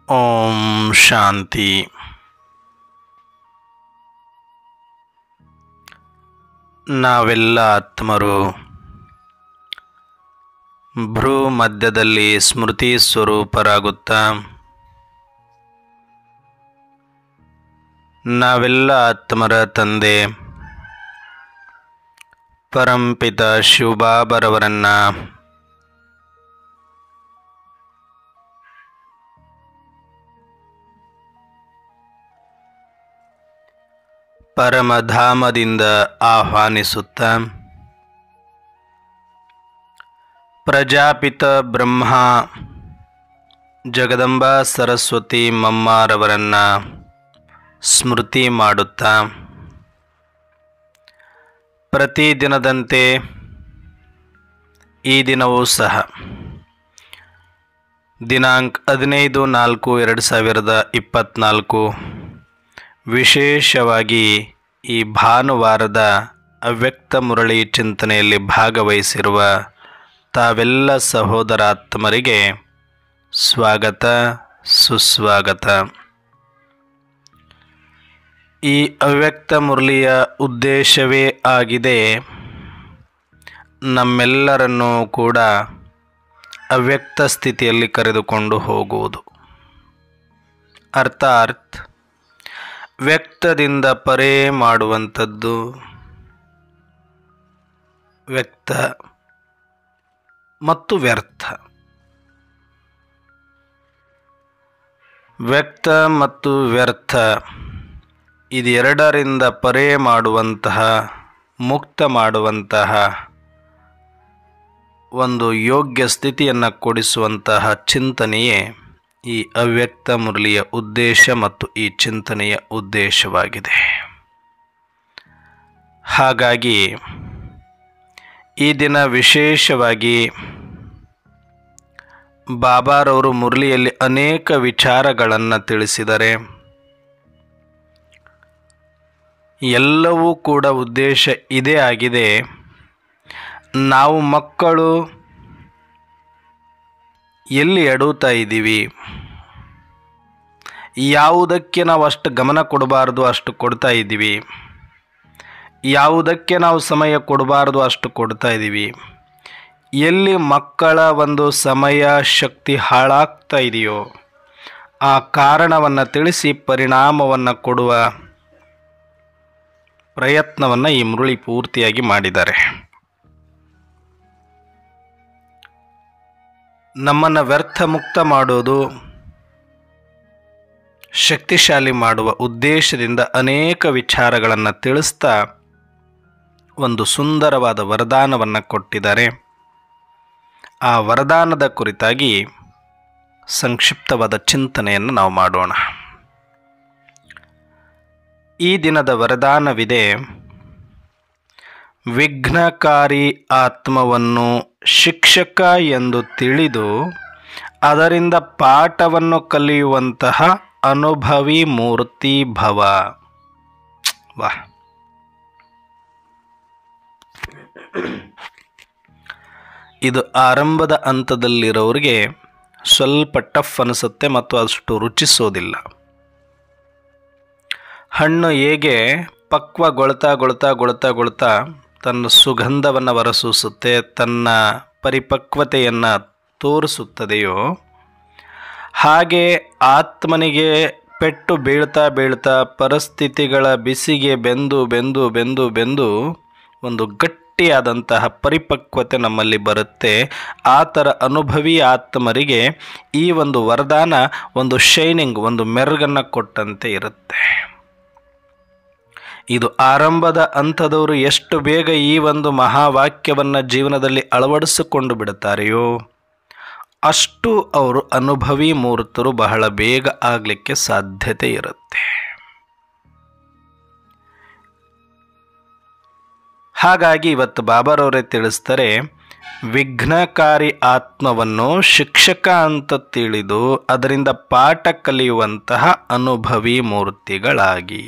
ಓಂ ಶಾಂತಿ ನಾವೆಲ್ಲ ಆತ್ಮರು ಭ್ರೂ ಮಧ್ಯದಲ್ಲಿ ಸ್ಮೃತಿ ಸ್ವರೂಪರಾಗುತ್ತಾ ನಾವೆಲ್ಲ ಆತ್ಮರ ತಂದೆ ಪರಂಪಿತ ಶಿವಬಾಬರವರನ್ನ ಪರಮಧಾಮದಿಂದ ಆಹ್ವಾನಿಸುತ್ತ ಪ್ರಜಾಪಿತ ಬ್ರಹ್ಮ ಜಗದಂಬ ಸರಸ್ವತಿ ಮಮ್ಮಾರವರನ್ನ ಸ್ಮೃತಿ ಮಾಡುತ್ತಾ ಪ್ರತಿದಿನದಂತೆ ಈ ದಿನವೂ ಸಹ ದಿನಾಂಕ ಹದಿನೈದು ನಾಲ್ಕು ಎರಡು ಸಾವಿರದ ಇಪ್ಪತ್ತ್ನಾಲ್ಕು ವಿಶೇಷವಾಗಿ ಈ ಭಾನುವಾರದ ಅವ್ಯಕ್ತ ಮುರಳಿ ಚಿಂತನೆಯಲ್ಲಿ ಭಾಗವಹಿಸಿರುವ ತಾವೆಲ್ಲ ಸಹೋದರಾತ್ಮರಿಗೆ ಸ್ವಾಗತ ಸುಸ್ವಾಗತ ಈ ಅವ್ಯಕ್ತ ಮುರಳಿಯ ಉದ್ದೇಶವೇ ಆಗಿದೆ ನಮ್ಮೆಲ್ಲರನ್ನೂ ಕೂಡ ಅವ್ಯಕ್ತ ಸ್ಥಿತಿಯಲ್ಲಿ ಕರೆದುಕೊಂಡು ಹೋಗುವುದು ಅರ್ಥಾತ್ ವ್ಯಕ್ತದಿಂದ ಪರೇ ಮಾಡುವಂಥದ್ದು ವ್ಯಕ್ತ ಮತ್ತು ವ್ಯರ್ಥ ವ್ಯಕ್ತ ಮತ್ತು ವ್ಯರ್ಥ ಇದೆರಡರಿಂದ ಪರೇ ಮಾಡುವಂತಹ ಮುಕ್ತ ಮಾಡುವಂತಹ ಒಂದು ಯೋಗ್ಯ ಸ್ಥಿತಿಯನ್ನು ಕೊಡಿಸುವಂತಹ ಚಿಂತನೆಯೇ ಈ ಅವ್ಯಕ್ತ ಮುರಳಿಯ ಉದ್ದೇಶ ಮತ್ತು ಈ ಚಿಂತನೆಯ ಉದ್ದೇಶವಾಗಿದೆ ಹಾಗಾಗಿ ಈ ದಿನ ವಿಶೇಷವಾಗಿ ಬಾಬಾರವರು ಮುರಳಿಯಲ್ಲಿ ಅನೇಕ ವಿಚಾರಗಳನ್ನು ತಿಳಿಸಿದರೆ ಎಲ್ಲವೂ ಕೂಡ ಉದ್ದೇಶ ಇದೇ ಆಗಿದೆ ನಾವು ಮಕ್ಕಳು ಎಲ್ಲಿ ಎಡುತ್ತಾ ಇದ್ದೀವಿ ಯಾವುದಕ್ಕೆ ನಾವು ಅಷ್ಟು ಗಮನ ಕೊಡಬಾರ್ದು ಅಷ್ಟು ಕೊಡ್ತಾ ಇದ್ದೀವಿ ಯಾವುದಕ್ಕೆ ನಾವು ಸಮಯ ಕೊಡಬಾರ್ದು ಅಷ್ಟು ಕೊಡ್ತಾ ಇದ್ದೀವಿ ಎಲ್ಲಿ ಮಕ್ಕಳ ಒಂದು ಸಮಯ ಶಕ್ತಿ ಹಾಳಾಗ್ತಾ ಇದೆಯೋ ಆ ಕಾರಣವನ್ನು ತಿಳಿಸಿ ಪರಿಣಾಮವನ್ನು ಕೊಡುವ ಪ್ರಯತ್ನವನ್ನು ಈ ಮುರುಳಿ ಪೂರ್ತಿಯಾಗಿ ಮಾಡಿದ್ದಾರೆ ನಮ್ಮನ್ನು ವ್ಯರ್ಥ ಮುಕ್ತ ಮಾಡೋದು ಶಕ್ತಿಶಾಲಿ ಮಾಡುವ ಉದ್ದೇಶದಿಂದ ಅನೇಕ ವಿಚಾರಗಳನ್ನು ತಿಳಿಸ್ತಾ ಒಂದು ಸುಂದರವಾದ ವರದಾನವನ್ನು ಕೊಟ್ಟಿದ್ದಾರೆ ಆ ವರದಾನದ ಕುರಿತಾಗಿ ಸಂಕ್ಷಿಪ್ತವಾದ ಚಿಂತನೆಯನ್ನು ನಾವು ಮಾಡೋಣ ಈ ದಿನದ ವರದಾನವಿದೆ ವಿಘ್ನಕಾರಿ ಆತ್ಮವನ್ನು ಶಿಕ್ಷಕ ಎಂದು ತಿಳಿದು ಅದರಿಂದ ಪಾಠವನ್ನು ಕಲಿಯುವಂತಹ ಅನುಭವಿ ಮೂರ್ತಿ ಭವ ವಾಹ್ ಇದು ಆರಂಭದ ಹಂತದಲ್ಲಿರೋರಿಗೆ ಸ್ವಲ್ಪ ಟಫ್ ಅನಿಸುತ್ತೆ ಮತ್ತು ಅಷ್ಟು ರುಚಿಸೋದಿಲ್ಲ ಹಣ್ಣು ಹೇಗೆ ಪಕ್ವಗೊಳ್ತಾ ಗೊಳ್ತಾ ಗೊಳ್ತಾ ಗೊಳ್ತಾ ತನ್ನ ಸುಗಂಧವನ್ನು ಹೊರಸೂಸುತ್ತೆ ತನ್ನ ಪರಿಪಕ್ವತೆಯನ್ನು ತೋರಿಸುತ್ತದೆಯೋ ಹಾಗೆ ಆತ್ಮನಿಗೆ ಪೆಟ್ಟು ಬೀಳ್ತಾ ಬೀಳ್ತಾ ಪರಿಸ್ಥಿತಿಗಳ ಬಿಸಿಗೆ ಬೆಂದು ಬೆಂದು ಬೆಂದು ಬೆಂದು ಒಂದು ಗಟ್ಟಿಯಾದಂತಹ ಪರಿಪಕ್ವತೆ ನಮ್ಮಲ್ಲಿ ಬರುತ್ತೆ ಆ ಥರ ಅನುಭವಿ ಆತ್ಮರಿಗೆ ಈ ಒಂದು ವರದಾನ ಒಂದು ಶೈನಿಂಗ್ ಒಂದು ಮೆರುಗನ್ನು ಕೊಟ್ಟಂತೆ ಇರುತ್ತೆ ಇದು ಆರಂಭದ ಹಂತದವರು ಎಷ್ಟು ಬೇಗ ಈ ಒಂದು ಮಹಾವಾಕ್ಯವನ್ನು ಜೀವನದಲ್ಲಿ ಅಳವಡಿಸಿಕೊಂಡು ಬಿಡುತ್ತಾರೆಯೋ ಅಷ್ಟು ಅವರು ಅನುಭವಿ ಮೂರ್ತರು ಬಹಳ ಬೇಗ ಆಗಲಿಕ್ಕೆ ಸಾಧ್ಯತೆ ಇರುತ್ತೆ ಹಾಗಾಗಿ ಇವತ್ತು ಬಾಬಾರವರೇ ತಿಳಿಸ್ತಾರೆ ವಿಘ್ನಕಾರಿ ಆತ್ಮವನ್ನು ಶಿಕ್ಷಕ ಅಂತ ತಿಳಿದು ಅದರಿಂದ ಪಾಠ ಕಲಿಯುವಂತಹ ಅನುಭವಿ ಮೂರ್ತಿಗಳಾಗಿ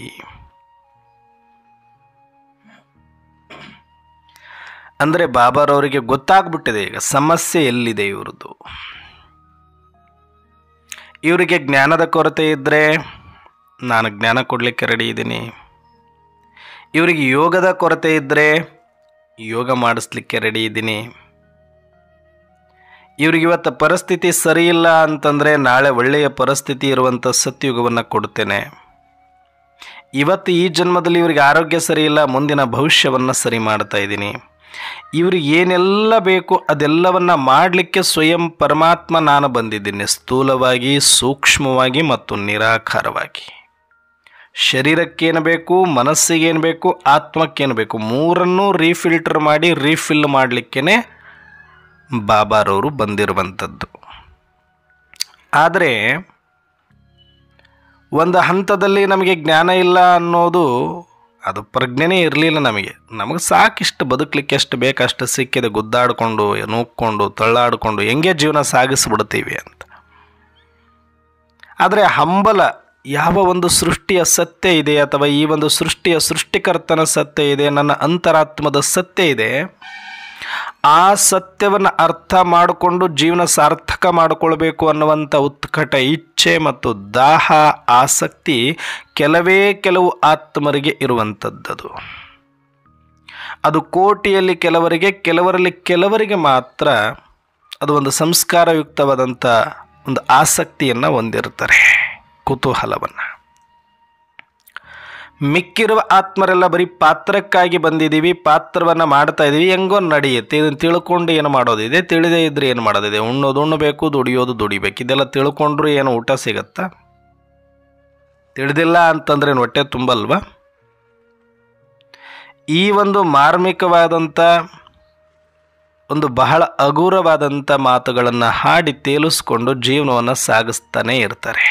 ಅಂದರೆ ಬಾಬಾರವರಿಗೆ ಗೊತ್ತಾಗ್ಬಿಟ್ಟಿದೆ ಈಗ ಸಮಸ್ಯೆ ಎಲ್ಲಿದೆ ಇವ್ರದ್ದು ಇವರಿಗೆ ಜ್ಞಾನದ ಕೊರತೆ ಇದ್ದರೆ ನಾನು ಜ್ಞಾನ ಕೊಡಲಿಕ್ಕೆ ರೆಡಿ ಇದ್ದೀನಿ ಇವರಿಗೆ ಯೋಗದ ಕೊರತೆ ಇದ್ದರೆ ಯೋಗ ಮಾಡಿಸ್ಲಿಕ್ಕೆ ರೆಡಿ ಇದ್ದೀನಿ ಇವ್ರಿಗೆ ಇವತ್ತು ಪರಿಸ್ಥಿತಿ ಸರಿ ಇಲ್ಲ ಅಂತಂದರೆ ನಾಳೆ ಒಳ್ಳೆಯ ಪರಿಸ್ಥಿತಿ ಇರುವಂಥ ಸತ್ಯುಗವನ್ನು ಕೊಡ್ತೇನೆ ಇವತ್ತು ಈ ಜನ್ಮದಲ್ಲಿ ಇವರಿಗೆ ಆರೋಗ್ಯ ಸರಿ ಇಲ್ಲ ಮುಂದಿನ ಭವಿಷ್ಯವನ್ನು ಸರಿ ಮಾಡ್ತಾ ಇದ್ದೀನಿ ಇವ್ರಿಗೆ ಏನೆಲ್ಲ ಬೇಕು ಅದೆಲ್ಲವನ್ನ ಮಾಡಲಿಕ್ಕೆ ಸ್ವಯಂ ಪರಮಾತ್ಮ ನಾನು ಬಂದಿದ್ದೀನಿ ಸ್ಥೂಲವಾಗಿ ಸೂಕ್ಷ್ಮವಾಗಿ ಮತ್ತು ನಿರಾಕಾರವಾಗಿ ಶರೀರಕ್ಕೇನು ಬೇಕು ಮನಸ್ಸಿಗೇನು ಬೇಕು ಆತ್ಮಕ್ಕೇನು ಬೇಕು ಮೂರನ್ನೂ ರೀಫಿಲ್ಟರ್ ಮಾಡಿ ರೀಫಿಲ್ ಮಾಡಲಿಕ್ಕೇ ಬಾಬಾರವರು ಬಂದಿರುವಂಥದ್ದು ಆದರೆ ಒಂದು ಹಂತದಲ್ಲಿ ನಮಗೆ ಜ್ಞಾನ ಇಲ್ಲ ಅನ್ನೋದು ಅದು ಪ್ರಜ್ಞೆನೇ ಇರಲಿಲ್ಲ ನಮಗೆ ನಮಗೆ ಸಾಕಿಷ್ಟು ಬದುಕಲಿಕ್ಕೆ ಎಷ್ಟು ಬೇಕಷ್ಟು ಸಿಕ್ಕಿದೆ ಗುದ್ದಾಡಿಕೊಂಡು ನೂಕ್ಕೊಂಡು ತಳ್ಳಾಡಿಕೊಂಡು ಹೆಂಗೆ ಜೀವನ ಸಾಗಿಸ್ಬಿಡ್ತೀವಿ ಅಂತ ಆದರೆ ಹಂಬಲ ಯಾವ ಒಂದು ಸೃಷ್ಟಿಯ ಸತ್ಯ ಇದೆ ಅಥವಾ ಈ ಒಂದು ಸೃಷ್ಟಿಯ ಸೃಷ್ಟಿಕರ್ತನ ಸತ್ಯ ಇದೆ ನನ್ನ ಅಂತರಾತ್ಮದ ಸತ್ಯ ಇದೆ ಆ ಸತ್ಯವನ್ನು ಅರ್ಥ ಮಾಡಿಕೊಂಡು ಜೀವನ ಸಾರ್ಥಕ ಮಾಡಿಕೊಳ್ಬೇಕು ಅನ್ನುವಂಥ ಉತ್ಕಟ ಇಚ್ಛೆ ಮತ್ತು ದಾಹ ಆಸಕ್ತಿ ಕೆಲವೇ ಕೆಲವು ಆತ್ಮರಿಗೆ ಇರುವಂಥದ್ದದು ಅದು ಕೋಟಿಯಲ್ಲಿ ಕೆಲವರಿಗೆ ಕೆಲವರಲ್ಲಿ ಕೆಲವರಿಗೆ ಮಾತ್ರ ಅದು ಒಂದು ಸಂಸ್ಕಾರಯುಕ್ತವಾದಂಥ ಒಂದು ಆಸಕ್ತಿಯನ್ನು ಹೊಂದಿರ್ತಾರೆ ಕುತೂಹಲವನ್ನು ಮಿಕ್ಕಿರುವ ಆತ್ಮರೆಲ್ಲ ಬರೀ ಪಾತ್ರಕ್ಕಾಗಿ ಬಂದಿದ್ದೀವಿ ಪಾತ್ರವನ್ನು ಮಾಡ್ತಾ ಇದ್ದೀವಿ ಹೆಂಗೋ ನಡೆಯುತ್ತೆ ಇದನ್ನು ತಿಳ್ಕೊಂಡು ಏನು ಮಾಡೋದಿದೆ ತಿಳಿದೇ ಇದ್ರೆ ಏನು ಮಾಡೋದಿದೆ ಉಣ್ಣೋದು ಉಣ್ಣಬೇಕು ದುಡಿಯೋದು ದುಡಿಬೇಕು ಇದೆಲ್ಲ ತಿಳ್ಕೊಂಡ್ರು ಏನು ಊಟ ಸಿಗತ್ತಾ ತಿಳಿದಿಲ್ಲ ಅಂತಂದ್ರೆ ಏನು ಹೊಟ್ಟೆ ತುಂಬಲ್ವಾ ಈ ಒಂದು ಮಾರ್ಮಿಕವಾದಂಥ ಒಂದು ಬಹಳ ಹಗುರವಾದಂಥ ಮಾತುಗಳನ್ನು ಹಾಡಿ ತೇಲಿಸ್ಕೊಂಡು ಜೀವನವನ್ನು ಸಾಗಿಸ್ತಾನೆ ಇರ್ತಾರೆ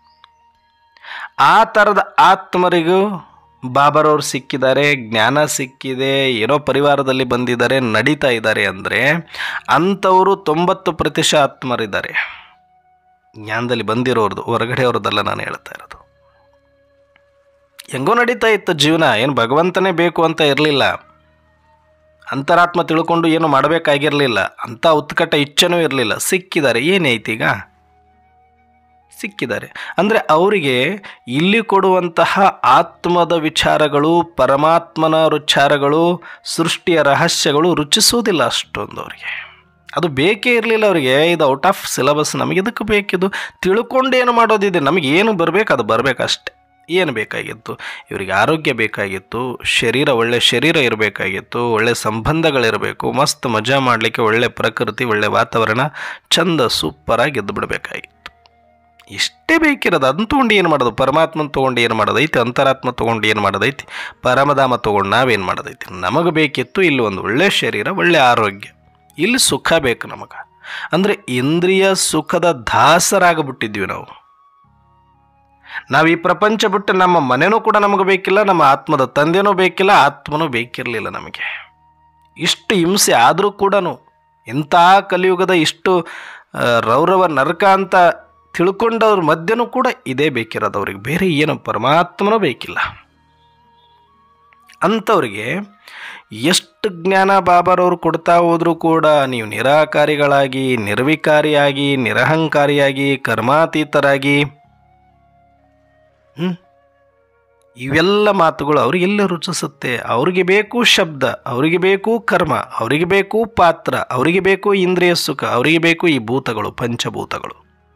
ಆ ಥರದ ಆತ್ಮರಿಗೂ ಬಾಬರವ್ರು ಸಿಕ್ಕಿದ್ದಾರೆ ಜ್ಞಾನ ಸಿಕ್ಕಿದೆ ಏನೋ ಪರಿವಾರದಲ್ಲಿ ಬಂದಿದ್ದಾರೆ ನಡೀತಾ ಇದ್ದಾರೆ ಅಂದರೆ ಅಂಥವರು ತೊಂಬತ್ತು ಪ್ರತಿಶತ ಆತ್ಮರಿದ್ದಾರೆ ಜ್ಞಾನದಲ್ಲಿ ಬಂದಿರೋರ್ದು ಹೊರಗಡೆ ಅವ್ರದ್ದೆಲ್ಲ ನಾನು ಹೇಳ್ತಾ ಇರೋದು ಹೆಂಗೋ ನಡೀತಾ ಇತ್ತು ಜೀವನ ಏನು ಭಗವಂತನೇ ಬೇಕು ಅಂತ ಇರಲಿಲ್ಲ ಅಂತರಾತ್ಮ ತಿಳ್ಕೊಂಡು ಏನು ಮಾಡಬೇಕಾಗಿರಲಿಲ್ಲ ಅಂಥ ಉತ್ಕಟ ಇಚ್ಛೆನೂ ಇರಲಿಲ್ಲ ಸಿಕ್ಕಿದ್ದಾರೆ ಏನೈತೀಗ ಸಿಕ್ಕಿದ್ದಾರೆ ಅಂದರೆ ಅವರಿಗೆ ಇಲ್ಲಿ ಕೊಡುವಂತಹ ಆತ್ಮದ ವಿಚಾರಗಳು ಪರಮಾತ್ಮನ ವಿಚಾರಗಳು ಸೃಷ್ಟಿಯ ರಹಸ್ಯಗಳು ರುಚಿಸೋದಿಲ್ಲ ಅಷ್ಟೊಂದು ಅವರಿಗೆ ಅದು ಬೇಕೇ ಇರಲಿಲ್ಲ ಅವರಿಗೆ ಇದು ಔಟ್ ಆಫ್ ಸಿಲೆಬಸ್ ನಮಗೆ ಇದಕ್ಕೆ ಬೇಕಿದು ತಿಳ್ಕೊಂಡು ಏನು ಮಾಡೋದಿದೆ ನಮಗೆ ಏನು ಬರಬೇಕು ಅದು ಬರಬೇಕಷ್ಟೆ ಏನು ಬೇಕಾಗಿತ್ತು ಇವರಿಗೆ ಆರೋಗ್ಯ ಬೇಕಾಗಿತ್ತು ಶರೀರ ಒಳ್ಳೆ ಶರೀರ ಇರಬೇಕಾಗಿತ್ತು ಒಳ್ಳೆ ಸಂಬಂಧಗಳಿರಬೇಕು ಮಸ್ತ್ ಮಜಾ ಮಾಡಲಿಕ್ಕೆ ಒಳ್ಳೆ ಪ್ರಕೃತಿ ಒಳ್ಳೆ ವಾತಾವರಣ ಚಂದ ಸೂಪರಾಗಿ ಎದ್ದು ಬಿಡಬೇಕಾಗಿತ್ತು ಇಷ್ಟೇ ಬೇಕಿರೋದು ಅದನ್ನ ತೊಗೊಂಡು ಏನು ಮಾಡೋದು ಪರಮಾತ್ಮನ ತೊಗೊಂಡು ಏನು ಮಾಡೋದೈತಿ ಅಂತರಾತ್ಮ ತೊಗೊಂಡು ಏನು ಮಾಡೋದೈತಿ ಪರಮಧಾಮ ತೊಗೊಂಡು ನಾವೇನು ಮಾಡೋದೈತಿ ನಮಗೆ ಬೇಕಿತ್ತು ಇಲ್ಲಿ ಒಂದು ಒಳ್ಳೆಯ ಶರೀರ ಒಳ್ಳೆಯ ಆರೋಗ್ಯ ಇಲ್ಲಿ ಸುಖ ಬೇಕು ನಮಗೆ ಅಂದರೆ ಇಂದ್ರಿಯ ಸುಖದ ದಾಸರಾಗಿಬಿಟ್ಟಿದ್ವಿ ನಾವು ನಾವು ಈ ಪ್ರಪಂಚ ಬಿಟ್ಟು ನಮ್ಮ ಮನೆನೂ ಕೂಡ ನಮಗೆ ಬೇಕಿಲ್ಲ ನಮ್ಮ ಆತ್ಮದ ತಂದೆನೂ ಬೇಕಿಲ್ಲ ಆತ್ಮನೂ ಬೇಕಿರಲಿಲ್ಲ ನಮಗೆ ಇಷ್ಟು ಹಿಂಸೆ ಆದರೂ ಕೂಡ ಇಂಥ ಕಲಿಯುಗದ ಇಷ್ಟು ಆ, ರೌರವ ನರಕ ಅಂತ ತಿಳ್ಕೊಂಡವ್ರ ಮಧ್ಯನೂ ಕೂಡ ಇದೇ ಬೇಕಿರೋದು ಅವ್ರಿಗೆ ಬೇರೆ ಏನು ಪರಮಾತ್ಮನೂ ಬೇಕಿಲ್ಲ ಅಂಥವ್ರಿಗೆ ಎಷ್ಟು ಜ್ಞಾನ ಬಾಬಾರವ್ರು ಕೊಡ್ತಾ ಹೋದರೂ ಕೂಡ ನೀವು ನಿರಾಕಾರಿಗಳಾಗಿ ನಿರ್ವಿಕಾರಿಯಾಗಿ ನಿರಹಂಕಾರಿಯಾಗಿ ಕರ್ಮಾತೀತರಾಗಿ ಹ್ಮ್? ಇವೆಲ್ಲ ಮಾತುಗಳು ಅವ್ರಿಗೆಲ್ಲ ರುಚಿಸುತ್ತೆ ಅವರಿಗೆ ಬೇಕು ಶಬ್ದ ಅವರಿಗೆ ಬೇಕು ಕರ್ಮ ಅವರಿಗೆ ಬೇಕು ಪಾತ್ರ ಅವರಿಗೆ ಬೇಕು ಇಂದ್ರಿಯ ಸುಖ ಅವರಿಗೆ ಬೇಕು ಈ ಭೂತಗಳು ಪಂಚಭೂತಗಳು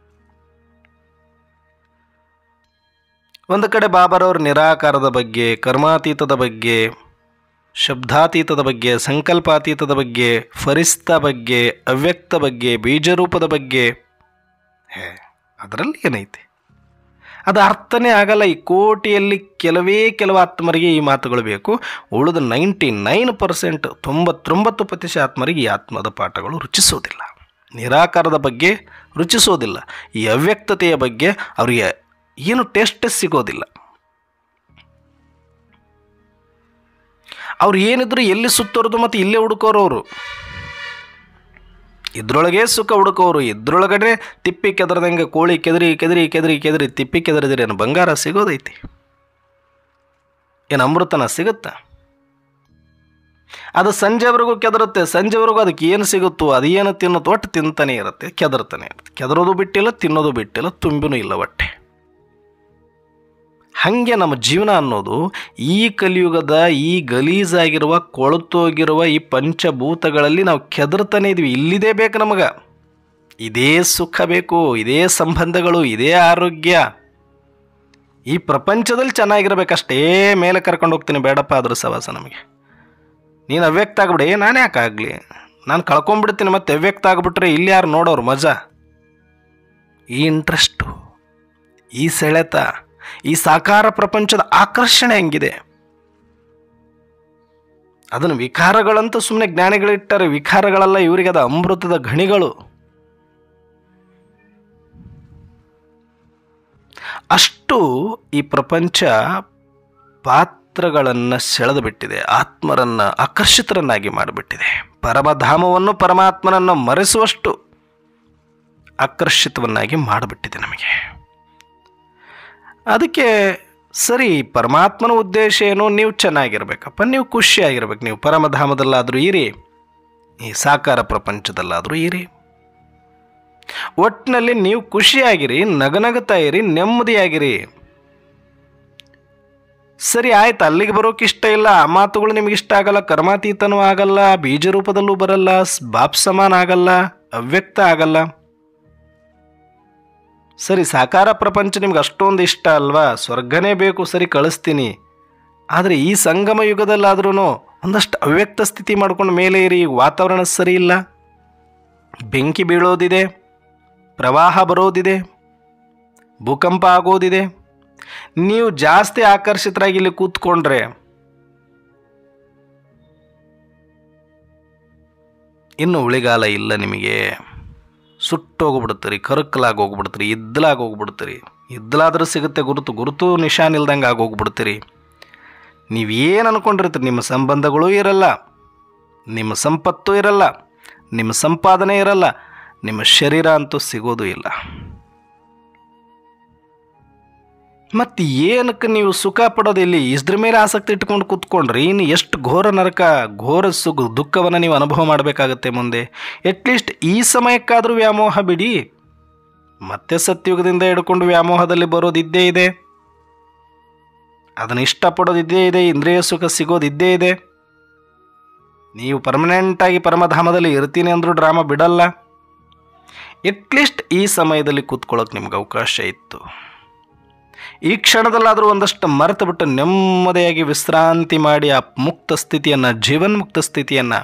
ಒಂದು ಕಡೆ ಬಾಬರವ್ರ ನಿರಾಕಾರದ ಬಗ್ಗೆ ಕರ್ಮಾತೀತದ ಬಗ್ಗೆ ಶಬ್ದಾತೀತದ ಬಗ್ಗೆ ಸಂಕಲ್ಪಾತೀತದ ಬಗ್ಗೆ ಫರಿಸ್ತ ಬಗ್ಗೆ ಅವ್ಯಕ್ತ ಬಗ್ಗೆ ಬೀಜರೂಪದ ಬಗ್ಗೆ ಹೇ ಅದರಲ್ಲಿ ಏನೈತೆ ಅದು ಅರ್ಥನೇ ಆಗಲ್ಲ ಈ ಕೋಟಿಯಲ್ಲಿ ಕೆಲವೇ ಕೆಲವು ಆತ್ಮರಿಗೆ ಈ ಮಾತುಗಳು ಬೇಕು ಉಳಿದ ನೈಂಟಿ ನೈನ್ ಪರ್ಸೆಂಟ್ ತೊಂಬತ್ತೊಂಬತ್ತು ಪ್ರತಿಶತ ಆತ್ಮರಿಗೆ ಈ ಆತ್ಮದ ಪಾಠಗಳು ರುಚಿಸೋದಿಲ್ಲ ನಿರಾಕಾರದ ಬಗ್ಗೆ ರುಚಿಸೋದಿಲ್ಲ ಈ ಅವ್ಯಕ್ತತೆಯ ಬಗ್ಗೆ ಅವರಿಗೆ ಏನು ಟೇಸ್ಟ್ ಸಿಗೋದಿಲ್ಲ ಅವ್ರು ಏನಿದ್ರು ಎಲ್ಲಿ ಸುತ್ತೋರ್ದು ಮತ್ತು ಇಲ್ಲೇ ಹುಡುಕೋರು ಅವರು ಇದ್ರೊಳಗೆ ಸುಖ ಹುಡುಕೋರು ಇದ್ರೊಳಗಡೆ ತಿಪ್ಪಿ ಕೆದರ್ದಂಗೆ ಕೋಳಿ ಕೆದರಿ ಕೆದರಿ ಕೆದರಿ ಕೆದರಿ ತಿಪ್ಪಿ ಕೆದರಿದ್ರೆ ಏನು ಬಂಗಾರ ಸಿಗೋದೈತಿ ಏನು ಅಮೃತನ ಸಿಗುತ್ತಾ ಅದು ಸಂಜೆವರೆಗೂ ಕೆದರುತ್ತೆ ಸಂಜೆವರೆಗೂ ಅದಕ್ಕೆ ಏನು ಸಿಗುತ್ತೋ ಅದು ಏನು ತಿನ್ನುತ್ತೋ ಒಟ್ಟು ತಿಂತಾನೆ ಇರುತ್ತೆ ಕೆದರ್ತಾನೆ ಇರುತ್ತೆ ಕೆದರೋದು ಬಿಟ್ಟಿಲ್ಲ ತಿನ್ನೋದು ಬಿಟ್ಟಿಲ್ಲ ತುಂಬಿನೂ ಇಲ್ಲ ಹೊಟ್ಟೆ ಹಾಗೆ ನಮ್ಮ ಜೀವನ ಅನ್ನೋದು ಈ ಕಲಿಯುಗದ ಈ ಗಲೀಜಾಗಿರುವ ಕೊಳತೋಗಿರುವ ಈ ಪಂಚಭೂತಗಳಲ್ಲಿ ನಾವು ಕೆದರ್ತಾನೆ ಇದೀವಿ ಇಲ್ಲಿದೇ ಬೇಕು ನಮಗೆ ಇದೇ ಸುಖ ಬೇಕು ಇದೇ ಸಂಬಂಧಗಳು ಇದೇ ಆರೋಗ್ಯ ಈ ಪ್ರಪಂಚದಲ್ಲಿ ಚೆನ್ನಾಗಿರ್ಬೇಕಷ್ಟೇ ಮೇಲೆ ಕರ್ಕೊಂಡು ಹೋಗ್ತೀನಿ ಬೇಡಪ್ಪ ಅದ್ರ ಸವಾಸ ನಮಗೆ ನೀನು ಅವ್ಯಕ್ತ ಆಗ್ಬಿಡಿ ನಾನು ಯಾಕೆ ಆಗಲಿ ನಾನು ಕಳ್ಕೊಂಡ್ಬಿಡ್ತೀನಿ ಮತ್ತೆ ಅವ್ಯಕ್ತ ಆಗ್ಬಿಟ್ರೆ ಇಲ್ಲಿ ಯಾರು ನೋಡೋರು ಮಜಾ ಈ ಇಂಟ್ರೆಸ್ಟು ಈ ಸೆಳೆತ ಈ ಸಾಕಾರ ಪ್ರಪಂಚದ ಆಕರ್ಷಣೆ ಹೆಂಗಿದೆ ಅದನ್ನು ವಿಕಾರಗಳಂತೂ ಸುಮ್ಮನೆ ಜ್ಞಾನಿಗಳಿಟ್ಟಾರೆ ವಿಕಾರಗಳೆಲ್ಲ ಇವರಿಗೆ ಅದು ಅಮೃತದ ಗಣಿಗಳು ಅಷ್ಟು ಈ ಪ್ರಪಂಚ ಪಾತ್ರಗಳನ್ನು ಸೆಳೆದು ಬಿಟ್ಟಿದೆ ಆತ್ಮರನ್ನು ಆಕರ್ಷಿತರನ್ನಾಗಿ ಮಾಡಿಬಿಟ್ಟಿದೆ ಪರಮಧಾಮವನ್ನು ಪರಮಾತ್ಮನನ್ನು ಮರೆಸುವಷ್ಟು ಆಕರ್ಷಿತವನ್ನಾಗಿ ಮಾಡಿಬಿಟ್ಟಿದೆ ನಮಗೆ ಅದಕ್ಕೆ ಸರಿ ಪರಮಾತ್ಮನ ಉದ್ದೇಶ ಏನು ನೀವು ಚೆನ್ನಾಗಿರ್ಬೇಕಪ್ಪ ನೀವು ಖುಷಿಯಾಗಿರ್ಬೇಕು ನೀವು ಪರಮಧಾಮದಲ್ಲಾದರೂ ಇರಿ ಈ ಸಾಕಾರ ಪ್ರಪಂಚದಲ್ಲಾದರೂ ಇರಿ ಒಟ್ಟಿನಲ್ಲಿ ನೀವು ಖುಷಿಯಾಗಿರಿ ನಗನಗುತ್ತಾ ಇರಿ ನೆಮ್ಮದಿಯಾಗಿರಿ ಸರಿ ಆಯ್ತು ಅಲ್ಲಿಗೆ ಬರೋಕೆ ಇಷ್ಟ ಇಲ್ಲ ಆ ಮಾತುಗಳು ನಿಮ್ಗೆ ಇಷ್ಟ ಆಗಲ್ಲ ಕರ್ಮಾತೀತನೂ ಆಗಲ್ಲ ಬೀಜ ರೂಪದಲ್ಲೂ ಬರಲ್ಲ ಸ್- ಬಾಪ್ ಸಮಾನ ಆಗಲ್ಲ ಅವ್ಯಕ್ತ ಆಗಲ್ಲ ಸರಿ ಸಾಕಾರ ಪ್ರಪಂಚ ನಿಮ್ಗೆ ಅಷ್ಟೊಂದು ಇಷ್ಟ ಅಲ್ವಾ ಸ್ವರ್ಗನೇ ಬೇಕು ಸರಿ ಕಳಿಸ್ತೀನಿ ಆದರೆ ಈ ಸಂಗಮ ಯುಗದಲ್ಲಾದ್ರೂ ಒಂದಷ್ಟು ಅವ್ಯಕ್ತ ಸ್ಥಿತಿ ಮಾಡ್ಕೊಂಡು ಮೇಲೆ ಇರಿ ಈಗ ವಾತಾವರಣ ಸರಿ ಇಲ್ಲ ಬೆಂಕಿ ಬೀಳೋದಿದೆ ಪ್ರವಾಹ ಬರೋದಿದೆ ಭೂಕಂಪ ಆಗೋದಿದೆ ನೀವು ಜಾಸ್ತಿ ಆಕರ್ಷಿತರಾಗಿ ಇಲ್ಲಿ ಕೂತ್ಕೊಂಡ್ರೆ ಇನ್ನು ಉಳಿಗಾಲ ಇಲ್ಲ ನಿಮಗೆ ಸುಟ್ಟೋಗ್ಬಿಡ್ತೀರಿ ಕರಕಲಾಗಿ ಹೋಗ್ಬಿಡ್ತೀರಿ ಇದ್ದಲಾಗಿ ಹೋಗ್ಬಿಡ್ತೀರಿ ಇದ್ದಲಾದ್ರೂ ಸಿಗುತ್ತೆ ಗುರುತು ಗುರುತು ನಿಶಾನ್ ಇಲ್ದಂಗೆ ಆಗೋಗ್ಬಿಡ್ತೀರಿ ನೀವೇನು ಅನ್ಕೊಂಡಿರ್ತೀರಿ ನಿಮ್ಮ ಸಂಬಂಧಗಳೂ ಇರಲ್ಲ ನಿಮ್ಮ ಸಂಪತ್ತು ಇರಲ್ಲ ನಿಮ್ಮ ಸಂಪಾದನೆ ಇರಲ್ಲ ನಿಮ್ಮ ಶರೀರ ಅಂತೂ ಸಿಗೋದು ಇಲ್ಲ ಮತ್ತು ಏನಕ್ಕೆ ನೀವು ಸುಖ ಪಡೋದು ಇಲ್ಲಿ ಇದ್ರ ಮೇಲೆ ಆಸಕ್ತಿ ಇಟ್ಕೊಂಡು ಕೂತ್ಕೊಂಡ್ರಿ ಇನ್ನು ಎಷ್ಟು ಘೋರ ನರಕ ಘೋರ ಸುಖ ದುಃಖವನ್ನು ನೀವು ಅನುಭವ ಮಾಡಬೇಕಾಗತ್ತೆ ಮುಂದೆ ಅಟ್ಲೀಸ್ಟ್ ಈ ಸಮಯಕ್ಕಾದರೂ ವ್ಯಾಮೋಹ ಬಿಡಿ ಮತ್ತೆ ಸತ್ಯುಗದಿಂದ ಹಿಡ್ಕೊಂಡು ವ್ಯಾಮೋಹದಲ್ಲಿ ಬರೋದು ಇದ್ದೇ ಇದೆ ಅದನ್ನು ಇಷ್ಟಪಡೋದು ಇದ್ದೇ ಇದೆ ಇಂದ್ರಿಯ ಸುಖ ಸಿಗೋದು ಇದ್ದೇ ಇದೆ ನೀವು ಪರ್ಮನೆಂಟಾಗಿ ಪರಮಧಾಮದಲ್ಲಿ ಇರ್ತೀನಿ ಅಂದರೂ ಡ್ರಾಮಾ ಬಿಡಲ್ಲ ಎಟ್ಲೀಸ್ಟ್ ಈ ಸಮಯದಲ್ಲಿ ಕೂತ್ಕೊಳ್ಳೋಕೆ ನಿಮ್ಗೆ ಅವಕಾಶ ಇತ್ತು ಈ ಕ್ಷಣದಲ್ಲಾದರೂ ಒಂದಷ್ಟು ಮರೆತು ಬಿಟ್ಟು ನೆಮ್ಮದಿಯಾಗಿ ವಿಶ್ರಾಂತಿ ಮಾಡಿ ಆ ಮುಕ್ತ ಸ್ಥಿತಿಯನ್ನು ಜೀವನ್ಮುಕ್ತ ಸ್ಥಿತಿಯನ್ನು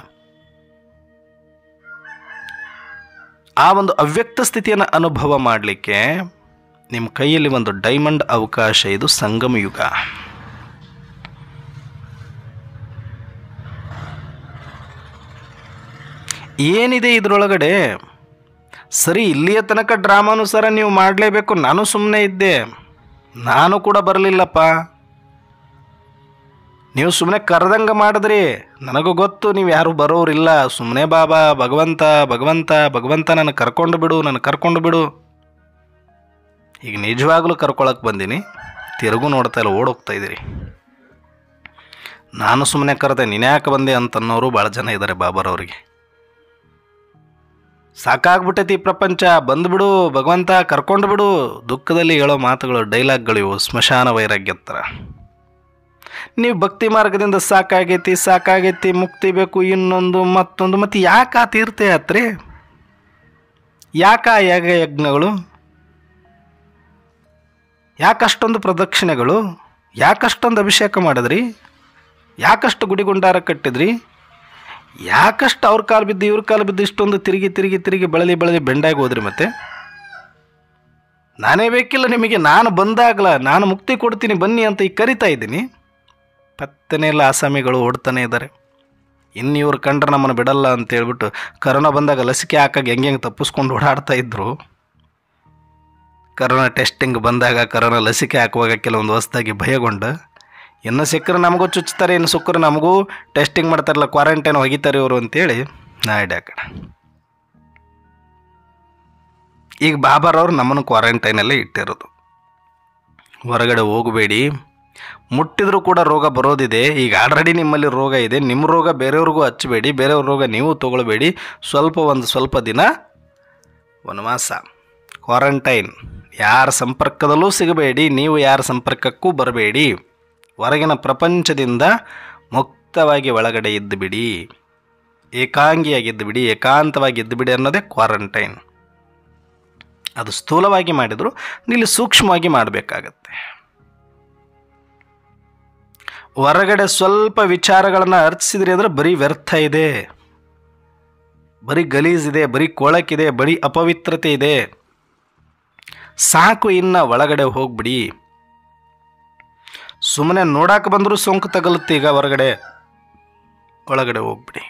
ಆ ಒಂದು ಅವ್ಯಕ್ತ ಸ್ಥಿತಿಯನ್ನು ಅನುಭವ ಮಾಡಲಿಕ್ಕೆ ನಿಮ್ಮ ಕೈಯಲ್ಲಿ ಒಂದು ಡೈಮಂಡ್ ಅವಕಾಶ ಇದು ಸಂಗಮ ಯುಗ ಏನಿದೆ ಇದರೊಳಗಡೆ ಸರಿ ಇಲ್ಲಿಯ ತನಕ ಡ್ರಾಮಾನುಸಾರ ನೀವು ಮಾಡಲೇಬೇಕು ನಾನು ಸುಮ್ಮನೆ ಇದ್ದೆ ನಾನು ಕೂಡ ಬರಲಿಲ್ಲಪ್ಪ ನೀವು ಸುಮ್ಮನೆ ಕರೆದಂಗೆ ಮಾಡಿದ್ರಿ ನನಗೂ ಗೊತ್ತು ನೀವು ಯಾರು ಬರೋರಿಲ್ಲ ಸುಮ್ಮನೆ ಬಾಬಾ ಭಗವಂತ ಭಗವಂತ ಭಗವಂತ ನನ್ನ ಕರ್ಕೊಂಡು ಬಿಡು ನನ್ನ ಕರ್ಕೊಂಡು ಬಿಡು ಈಗ ನಿಜವಾಗ್ಲೂ ಕರ್ಕೊಳಕ್ಕೆ ಬಂದೀನಿ ತಿರುಗು ನೋಡ್ತಾ ಇಲ್ಲ ಓಡೋಗ್ತಾ ಇದ್ದೀರಿ ನಾನು ಸುಮ್ಮನೆ ಕರೆದೆ ನೀನ್ಯಾಕೆ ಬಂದೆ ಅಂತನ್ನೋರು ಭಾಳ ಜನ ಇದ್ದಾರೆ ಬಾಬರವರಿಗೆ ಸಾಕಾಗ್ಬಿಟ್ಟೈತಿ ಈ ಪ್ರಪಂಚ ಬಂದ್ಬಿಡು ಭಗವಂತ ಕರ್ಕೊಂಡು ಬಿಡು ದುಃಖದಲ್ಲಿ ಹೇಳೋ ಮಾತುಗಳು ಡೈಲಾಗ್ಗಳು ಇವು ಸ್ಮಶಾನ ವೈರಾಗ್ಯ ಥರ ನೀವು ಭಕ್ತಿ ಮಾರ್ಗದಿಂದ ಸಾಕಾಗೈತಿ ಸಾಕಾಗೈತಿ ಮುಕ್ತಿ ಬೇಕು ಇನ್ನೊಂದು ಮತ್ತೊಂದು ಮತ್ತು ಯಾಕೆ ಆ ತೀರ್ಥಯಾತ್ರೆ ಯಾಕ ಆ ಯಾಗ ಯಜ್ಞಗಳು ಯಾಕಷ್ಟೊಂದು ಪ್ರದಕ್ಷಿಣೆಗಳು ಯಾಕಷ್ಟೊಂದು ಅಭಿಷೇಕ ಮಾಡಿದ್ರಿ ಯಾಕಷ್ಟು ಗುಡಿಗುಂಡಾರ ಕಟ್ಟಿದ್ರಿ ಯಾಕಷ್ಟು ಅವ್ರ ಕಾಲು ಬಿದ್ದು ಇವ್ರ ಕಾಲು ಬಿದ್ದು ಇಷ್ಟೊಂದು ತಿರುಗಿ ತಿರುಗಿ ತಿರುಗಿ ಬಳಲಿ ಬಳಲಿ ಬೆಂಡಾಗಿ ಹೋದ್ರಿ ಮತ್ತೆ ನಾನೇ ಬೇಕಿಲ್ಲ ನಿಮಗೆ ನಾನು ಬಂದಾಗಲ ನಾನು ಮುಕ್ತಿ ಕೊಡ್ತೀನಿ ಬನ್ನಿ ಅಂತ ಈಗ ಕರಿತಾ ಇದ್ದೀನಿ ಪತ್ತನೇ ಇಲ್ಲ ಆಸಾಮಿಗಳು ಓಡ್ತಾನೆ ಇದ್ದಾರೆ ಇನ್ನು ಇವ್ರು ಕಂಡ್ರೆ ನಮ್ಮನ್ನು ಬಿಡಲ್ಲ ಅಂತ ಹೇಳ್ಬಿಟ್ಟು ಕರೋನಾ ಬಂದಾಗ ಲಸಿಕೆ ಹಾಕಾಗ ಹೆಂಗೆ ಹೆಂಗೆ ತಪ್ಪಿಸ್ಕೊಂಡು ಓಡಾಡ್ತಾ ಇದ್ರು ಕರೋನಾ ಟೆಸ್ಟಿಂಗ್ ಬಂದಾಗ ಕರೋನಾ ಲಸಿಕೆ ಹಾಕುವಾಗ ಕೆಲವೊಂದು ಹೊಸದಾಗಿ ಭಯಗೊಂಡು ಇನ್ನು ಸಿಕ್ಕರೆ ನಮಗೂ ಚುಚ್ತಾರೆ ಇನ್ನು ಸಿಕ್ಕರೆ ನಮಗೂ ಟೆಸ್ಟಿಂಗ್ ಮಾಡ್ತಾರಲ್ಲ ಕ್ವಾರಂಟೈನ್ ಒಗಿತಾರೆ ಇವರು ಅಂತೇಳಿ ನಾ ಇಡೀ ಆ ಕಡೆ ಈಗ ಬಾಬಾರವ್ರು ನಮ್ಮನ್ನು ಕ್ವಾರಂಟೈನಲ್ಲೇ ಇಟ್ಟಿರೋದು ಹೊರಗಡೆ ಹೋಗಬೇಡಿ ಮುಟ್ಟಿದರೂ ಕೂಡ ರೋಗ ಬರೋದಿದೆ ಈಗ ಆಲ್ರೆಡಿ ನಿಮ್ಮಲ್ಲಿ ರೋಗ ಇದೆ ನಿಮ್ಮ ರೋಗ ಬೇರೆಯವ್ರಿಗೂ ಹಚ್ಚಬೇಡಿ ಬೇರೆಯವ್ರ ರೋಗ ನೀವು ತಗೊಳ್ಬೇಡಿ ಸ್ವಲ್ಪ ಒಂದು ಸ್ವಲ್ಪ ದಿನ ವನವಾಸ ಕ್ವಾರಂಟೈನ್ ಯಾರ ಸಂಪರ್ಕದಲ್ಲೂ ಸಿಗಬೇಡಿ ನೀವು ಯಾರ ಸಂಪರ್ಕಕ್ಕೂ ಬರಬೇಡಿ ಹೊರಗಿನ ಪ್ರಪಂಚದಿಂದ ಮುಕ್ತವಾಗಿ ಒಳಗಡೆ ಇದ್ದು ಬಿಡಿ ಏಕಾಂಗಿಯಾಗಿದ್ದು ಬಿಡಿ ಏಕಾಂತವಾಗಿ ಇದ್ದು ಬಿಡಿ ಅನ್ನೋದೇ ಕ್ವಾರಂಟೈನ್ ಅದು ಸ್ಥೂಲವಾಗಿ ಮಾಡಿದರೂ ಇಲ್ಲಿ ಸೂಕ್ಷ್ಮವಾಗಿ ಮಾಡಬೇಕಾಗತ್ತೆ ಹೊರಗಡೆ ಸ್ವಲ್ಪ ವಿಚಾರಗಳನ್ನು ಅರ್ಚಿಸಿದ್ರಿ ಅಂದರೆ ಬರೀ ವ್ಯರ್ಥ ಇದೆ ಬರೀ ಗಲೀಜಿದೆ ಬರೀ ಕೊಳಕಿದೆ ಬರೀ ಅಪವಿತ್ರತೆ ಇದೆ ಸಾಕು ಇನ್ನು ಒಳಗಡೆ ಹೋಗ್ಬಿಡಿ ಸುಮ್ಮನೆ ನೋಡಕ್ಕೆ ಬಂದರೂ ಸೋಂಕು ತಗಲುತ್ತೆ ಈಗ ಹೊರಗಡೆ ಒಳಗಡೆ ಹೋಗ್ಬಿಡಿ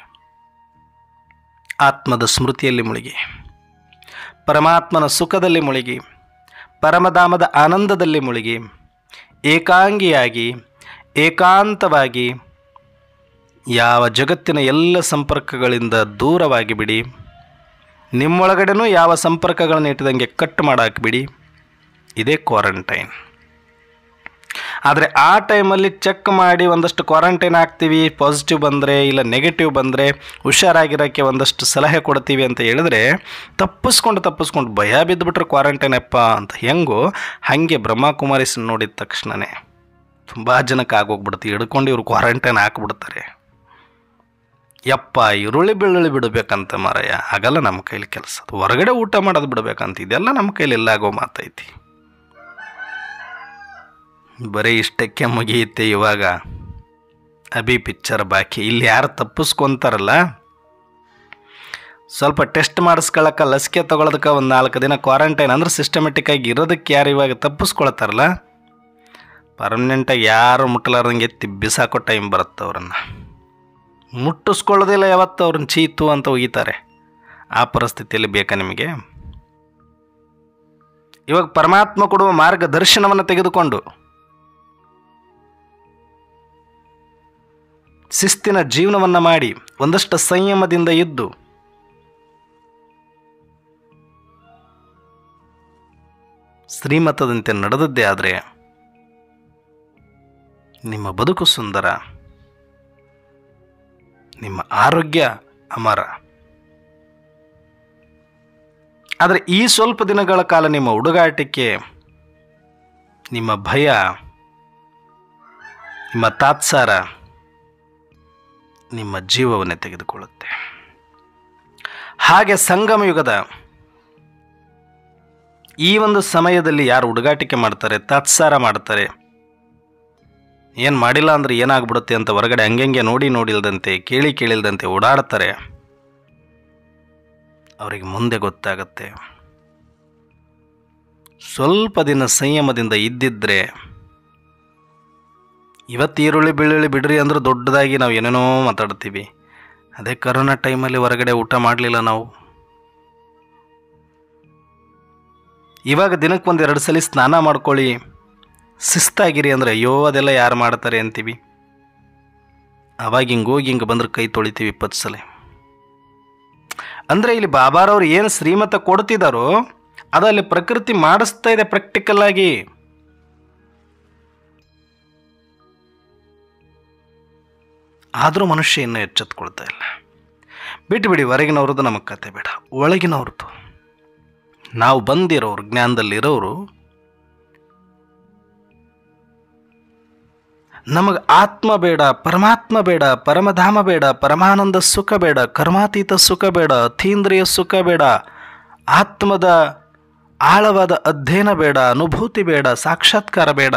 ಆತ್ಮದ ಸ್ಮೃತಿಯಲ್ಲಿ ಮುಳುಗಿ ಪರಮಾತ್ಮನ ಸುಖದಲ್ಲಿ ಮುಳುಗಿ ಪರಮಧಾಮದ ಆನಂದದಲ್ಲಿ ಮುಳುಗಿ ಏಕಾಂಗಿಯಾಗಿ ಏಕಾಂತವಾಗಿ ಯಾವ ಜಗತ್ತಿನ ಎಲ್ಲ ಸಂಪರ್ಕಗಳಿಂದ ದೂರವಾಗಿ ಬಿಡಿ ನಿಮ್ಮೊಳಗಡೆನೂ ಯಾವ ಸಂಪರ್ಕಗಳನ್ನು ಇಟ್ಟದಂಗೆ ಕಟ್ ಮಾಡಾಕ್ಬಿಡಿ ಇದೇ ಕ್ವಾರಂಟೈನ್ ಆದರೆ ಆ ಟೈಮಲ್ಲಿ ಚೆಕ್ ಮಾಡಿ ಒಂದಷ್ಟು ಕ್ವಾರಂಟೈನ್ ಆಗ್ತೀವಿ ಪಾಸಿಟಿವ್ ಬಂದರೆ ಇಲ್ಲ ನೆಗೆಟಿವ್ ಬಂದರೆ ಹುಷಾರಾಗಿರೋಕ್ಕೆ ಒಂದಷ್ಟು ಸಲಹೆ ಕೊಡ್ತೀವಿ ಅಂತ ಹೇಳಿದ್ರೆ ತಪ್ಪಿಸ್ಕೊಂಡು ತಪ್ಪಿಸ್ಕೊಂಡು ಭಯ ಬಿದ್ದುಬಿಟ್ರೆ ಕ್ವಾರಂಟೈನ್ ಅಪ್ಪ ಅಂತ ಹೆಂಗೋ ಹಾಗೆ ಬ್ರಹ್ಮಕುಮಾರಿಸ್ ನೋಡಿದ ತಕ್ಷಣವೇ ತುಂಬ ಜನಕ್ಕೆ ಆಗೋಗ್ಬಿಡುತ್ತೆ ಹಿಡ್ಕೊಂಡು ಇವ್ರು ಕ್ವಾರಂಟೈನ್ ಹಾಕ್ಬಿಡ್ತಾರೆ ಯಪ್ಪ ಈರುಳ್ಳಿ ಬೆಳ್ಳುಳ್ಳಿ ಬಿಡಬೇಕಂತ ಮಾರಾಯ ಆಗಲ್ಲ ನಮ್ಮ ಕೈಲಿ ಕೆಲಸ ಹೊರಗಡೆ ಊಟ ಮಾಡೋದು ಬಿಡಬೇಕಂತ ಇದೆಲ್ಲ ನಮ್ಮ ಕೈಲಿ ಎಲ್ಲ ಆಗೋ ಮಾತೈತಿ ಬರೀ ಇಷ್ಟಕ್ಕೆ ಮುಗಿಯುತ್ತೆ ಇವಾಗ ಅಭಿ ಪಿಕ್ಚರ್ ಬಾಕಿ ಇಲ್ಲಿ ಯಾರು ತಪ್ಪಿಸ್ಕೊಂತಾರಲ್ಲ ಸ್ವಲ್ಪ ಟೆಸ್ಟ್ ಮಾಡಿಸ್ಕೊಳಕ್ಕೆ ಲಸಿಕೆ ತೊಗೊಳೋದಕ್ಕೆ ಒಂದು ನಾಲ್ಕು ದಿನ ಕ್ವಾರಂಟೈನ್ ಅಂದ್ರೆ ಸಿಸ್ಟಮೆಟಿಕ್ ಆಗಿ ಇರೋದಕ್ಕೆ ಯಾರು ಇವಾಗ ತಪ್ಪಿಸ್ಕೊಳ್ತಾರಲ್ಲ ಪರ್ಮನೆಂಟಾಗಿ ಯಾರು ಮುಟ್ಟಲಾರ್ದಂಗೆ ಎತ್ತಿ ಬಿಸಾಕೋ ಟೈಮ್ ಬರುತ್ತೆ ಅವರನ್ನು ಮುಟ್ಟಿಸ್ಕೊಳ್ಳೋದಿಲ್ಲ ಯಾವತ್ತು ಅವ್ರನ್ನ ಚೀತು ಅಂತ ಒಗಿತಾರೆ ಆ ಪರಿಸ್ಥಿತಿಯಲ್ಲಿ ಬೇಕಾ ನಿಮಗೆ ಇವಾಗ ಪರಮಾತ್ಮ ಕೊಡುವ ಮಾರ್ಗದರ್ಶನವನ್ನು ತೆಗೆದುಕೊಂಡು ಶಿಸ್ತಿನ ಜೀವನವನ್ನು ಮಾಡಿ ಒಂದಷ್ಟು ಸಂಯಮದಿಂದ ಇದ್ದು ಶ್ರೀಮತದಂತೆ ನಡೆದದ್ದೇ ಆದರೆ ನಿಮ್ಮ ಬದುಕು ಸುಂದರ ನಿಮ್ಮ ಆರೋಗ್ಯ ಅಮರ ಆದರೆ ಈ ಸ್ವಲ್ಪ ದಿನಗಳ ಕಾಲ ನಿಮ್ಮ ಹುಡುಗಾಟಕ್ಕೆ ನಿಮ್ಮ ಭಯ ನಿಮ್ಮ ತಾತ್ಸಾರ ನಿಮ್ಮ ಜೀವವನ್ನೇ ತೆಗೆದುಕೊಳ್ಳುತ್ತೆ ಹಾಗೆ ಸಂಗಮ ಯುಗದ ಈ ಒಂದು ಸಮಯದಲ್ಲಿ ಯಾರು ಹುಡುಗಾಟಿಕೆ ಮಾಡ್ತಾರೆ ತಾತ್ಸಾರ ಮಾಡ್ತಾರೆ ಏನು ಮಾಡಿಲ್ಲ ಅಂದ್ರೆ ಏನಾಗ್ಬಿಡುತ್ತೆ ಅಂತ ಹೊರಗಡೆ ಹಂಗೆಂಗೆ ನೋಡಿ ನೋಡಿಲ್ದಂತೆ ಕೇಳಿ ಕೇಳಿಲ್ದಂತೆ ಓಡಾಡ್ತಾರೆ ಅವರಿಗೆ ಮುಂದೆ ಗೊತ್ತಾಗತ್ತೆ ಸ್ವಲ್ಪ ದಿನ ಸಂಯಮದಿಂದ ಇದ್ದಿದ್ರೆ ಇವತ್ತು ಈರುಳ್ಳಿ ಬೆಳ್ಳುಳ್ಳಿ ಬಿಡ್ರಿ ಅಂದ್ರೆ ದೊಡ್ಡದಾಗಿ ನಾವು ಏನೇನೋ ಮಾತಾಡ್ತೀವಿ ಅದೇ ಕರೋನಾ ಟೈಮಲ್ಲಿ ಹೊರಗಡೆ ಊಟ ಮಾಡಲಿಲ್ಲ ನಾವು ಇವಾಗ ದಿನಕ್ಕೆ ಒಂದು ಎರಡು ಸಲ ಸ್ನಾನ ಮಾಡ್ಕೊಳ್ಳಿ ಶಿಸ್ತಾಗಿರಿ ಅಂದರೆ ಅಯ್ಯೋ ಅದೆಲ್ಲ ಯಾರು ಮಾಡ್ತಾರೆ ಅಂತೀವಿ ಅವಾಗ ಹಿಂಗೆ ಹೋಗಿ ಹಿಂಗೆ ಬಂದ್ರೆ ಕೈ ತೊಳಿತೀವಿ ಇಪ್ಪತ್ತು ಸಲ ಅಂದರೆ ಇಲ್ಲಿ ಬಾಬಾರವ್ರು ಏನು ಶ್ರೀಮತ ಕೊಡ್ತಿದ್ದಾರೋ ಅದು ಅಲ್ಲಿ ಪ್ರಕೃತಿ ಮಾಡಿಸ್ತಾ ಇದೆ ಪ್ರಾಕ್ಟಿಕಲ್ ಆಗಿ ಆದರೂ ಮನುಷ್ಯ ಇನ್ನೂ ಎಚ್ಚೆತ್ಕೊಳ್ತಾ ಇಲ್ಲ ಬಿಟ್ಟುಬಿಡಿ ಹೊರಗಿನವ್ರದ್ದು ನಮಗೆ ಕತೆ ಬೇಡ ಒಳಗಿನವ್ರದ್ದು ನಾವು ಬಂದಿರೋರು ಜ್ಞಾನದಲ್ಲಿರೋರು ನಮಗೆ ಆತ್ಮ ಬೇಡ ಪರಮಾತ್ಮ ಬೇಡ ಪರಮಧಾಮ ಬೇಡ ಪರಮಾನಂದ ಸುಖ ಬೇಡ ಕರ್ಮಾತೀತ ಸುಖ ಬೇಡ ಅತೀಂದ್ರಿಯ ಸುಖ ಬೇಡ ಆತ್ಮದ ಆಳವಾದ ಅಧ್ಯಯನ ಬೇಡ ಅನುಭೂತಿ ಬೇಡ ಸಾಕ್ಷಾತ್ಕಾರ ಬೇಡ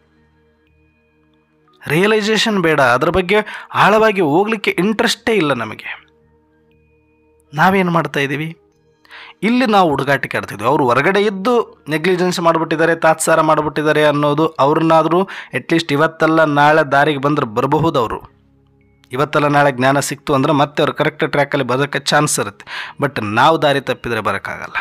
ರಿಯಲೈಸೇಷನ್ ಬೇಡ ಅದರ ಬಗ್ಗೆ ಆಳವಾಗಿ ಹೋಗ್ಲಿಕ್ಕೆ ಇಂಟ್ರೆಸ್ಟೇ ಇಲ್ಲ ನಮಗೆ ನಾವೇನು ಮಾಡ್ತಾ ಇದ್ದೀವಿ ಇಲ್ಲಿ ನಾವು ಹುಡುಗಾಟಿಕೆ ಆಡ್ತಿದ್ವಿ ಅವರು ಹೊರಗಡೆ ಇದ್ದು ನೆಗ್ಲಿಜೆನ್ಸ್ ಮಾಡಿಬಿಟ್ಟಿದ್ದಾರೆ ತಾತ್ಸಾರ ಮಾಡಿಬಿಟ್ಟಿದ್ದಾರೆ ಅನ್ನೋದು ಅವ್ರನ್ನಾದರೂ ಅಟ್ಲೀಸ್ಟ್ ಇವತ್ತೆಲ್ಲ ನಾಳೆ ದಾರಿಗೆ ಬಂದ್ರೆ ಬರಬಹುದು ಅವರು ಇವತ್ತೆಲ್ಲ ನಾಳೆ ಜ್ಞಾನ ಸಿಕ್ತು ಅಂದ್ರೆ ಮತ್ತೆ ಅವ್ರು ಕರೆಕ್ಟ್ ಟ್ರ್ಯಾಕಲ್ಲಿ ಬರೋಕ್ಕೆ ಚಾನ್ಸ್ ಇರುತ್ತೆ ಬಟ್ ನಾವು ದಾರಿ ತಪ್ಪಿದರೆ ಬರೋಕ್ಕಾಗಲ್ಲ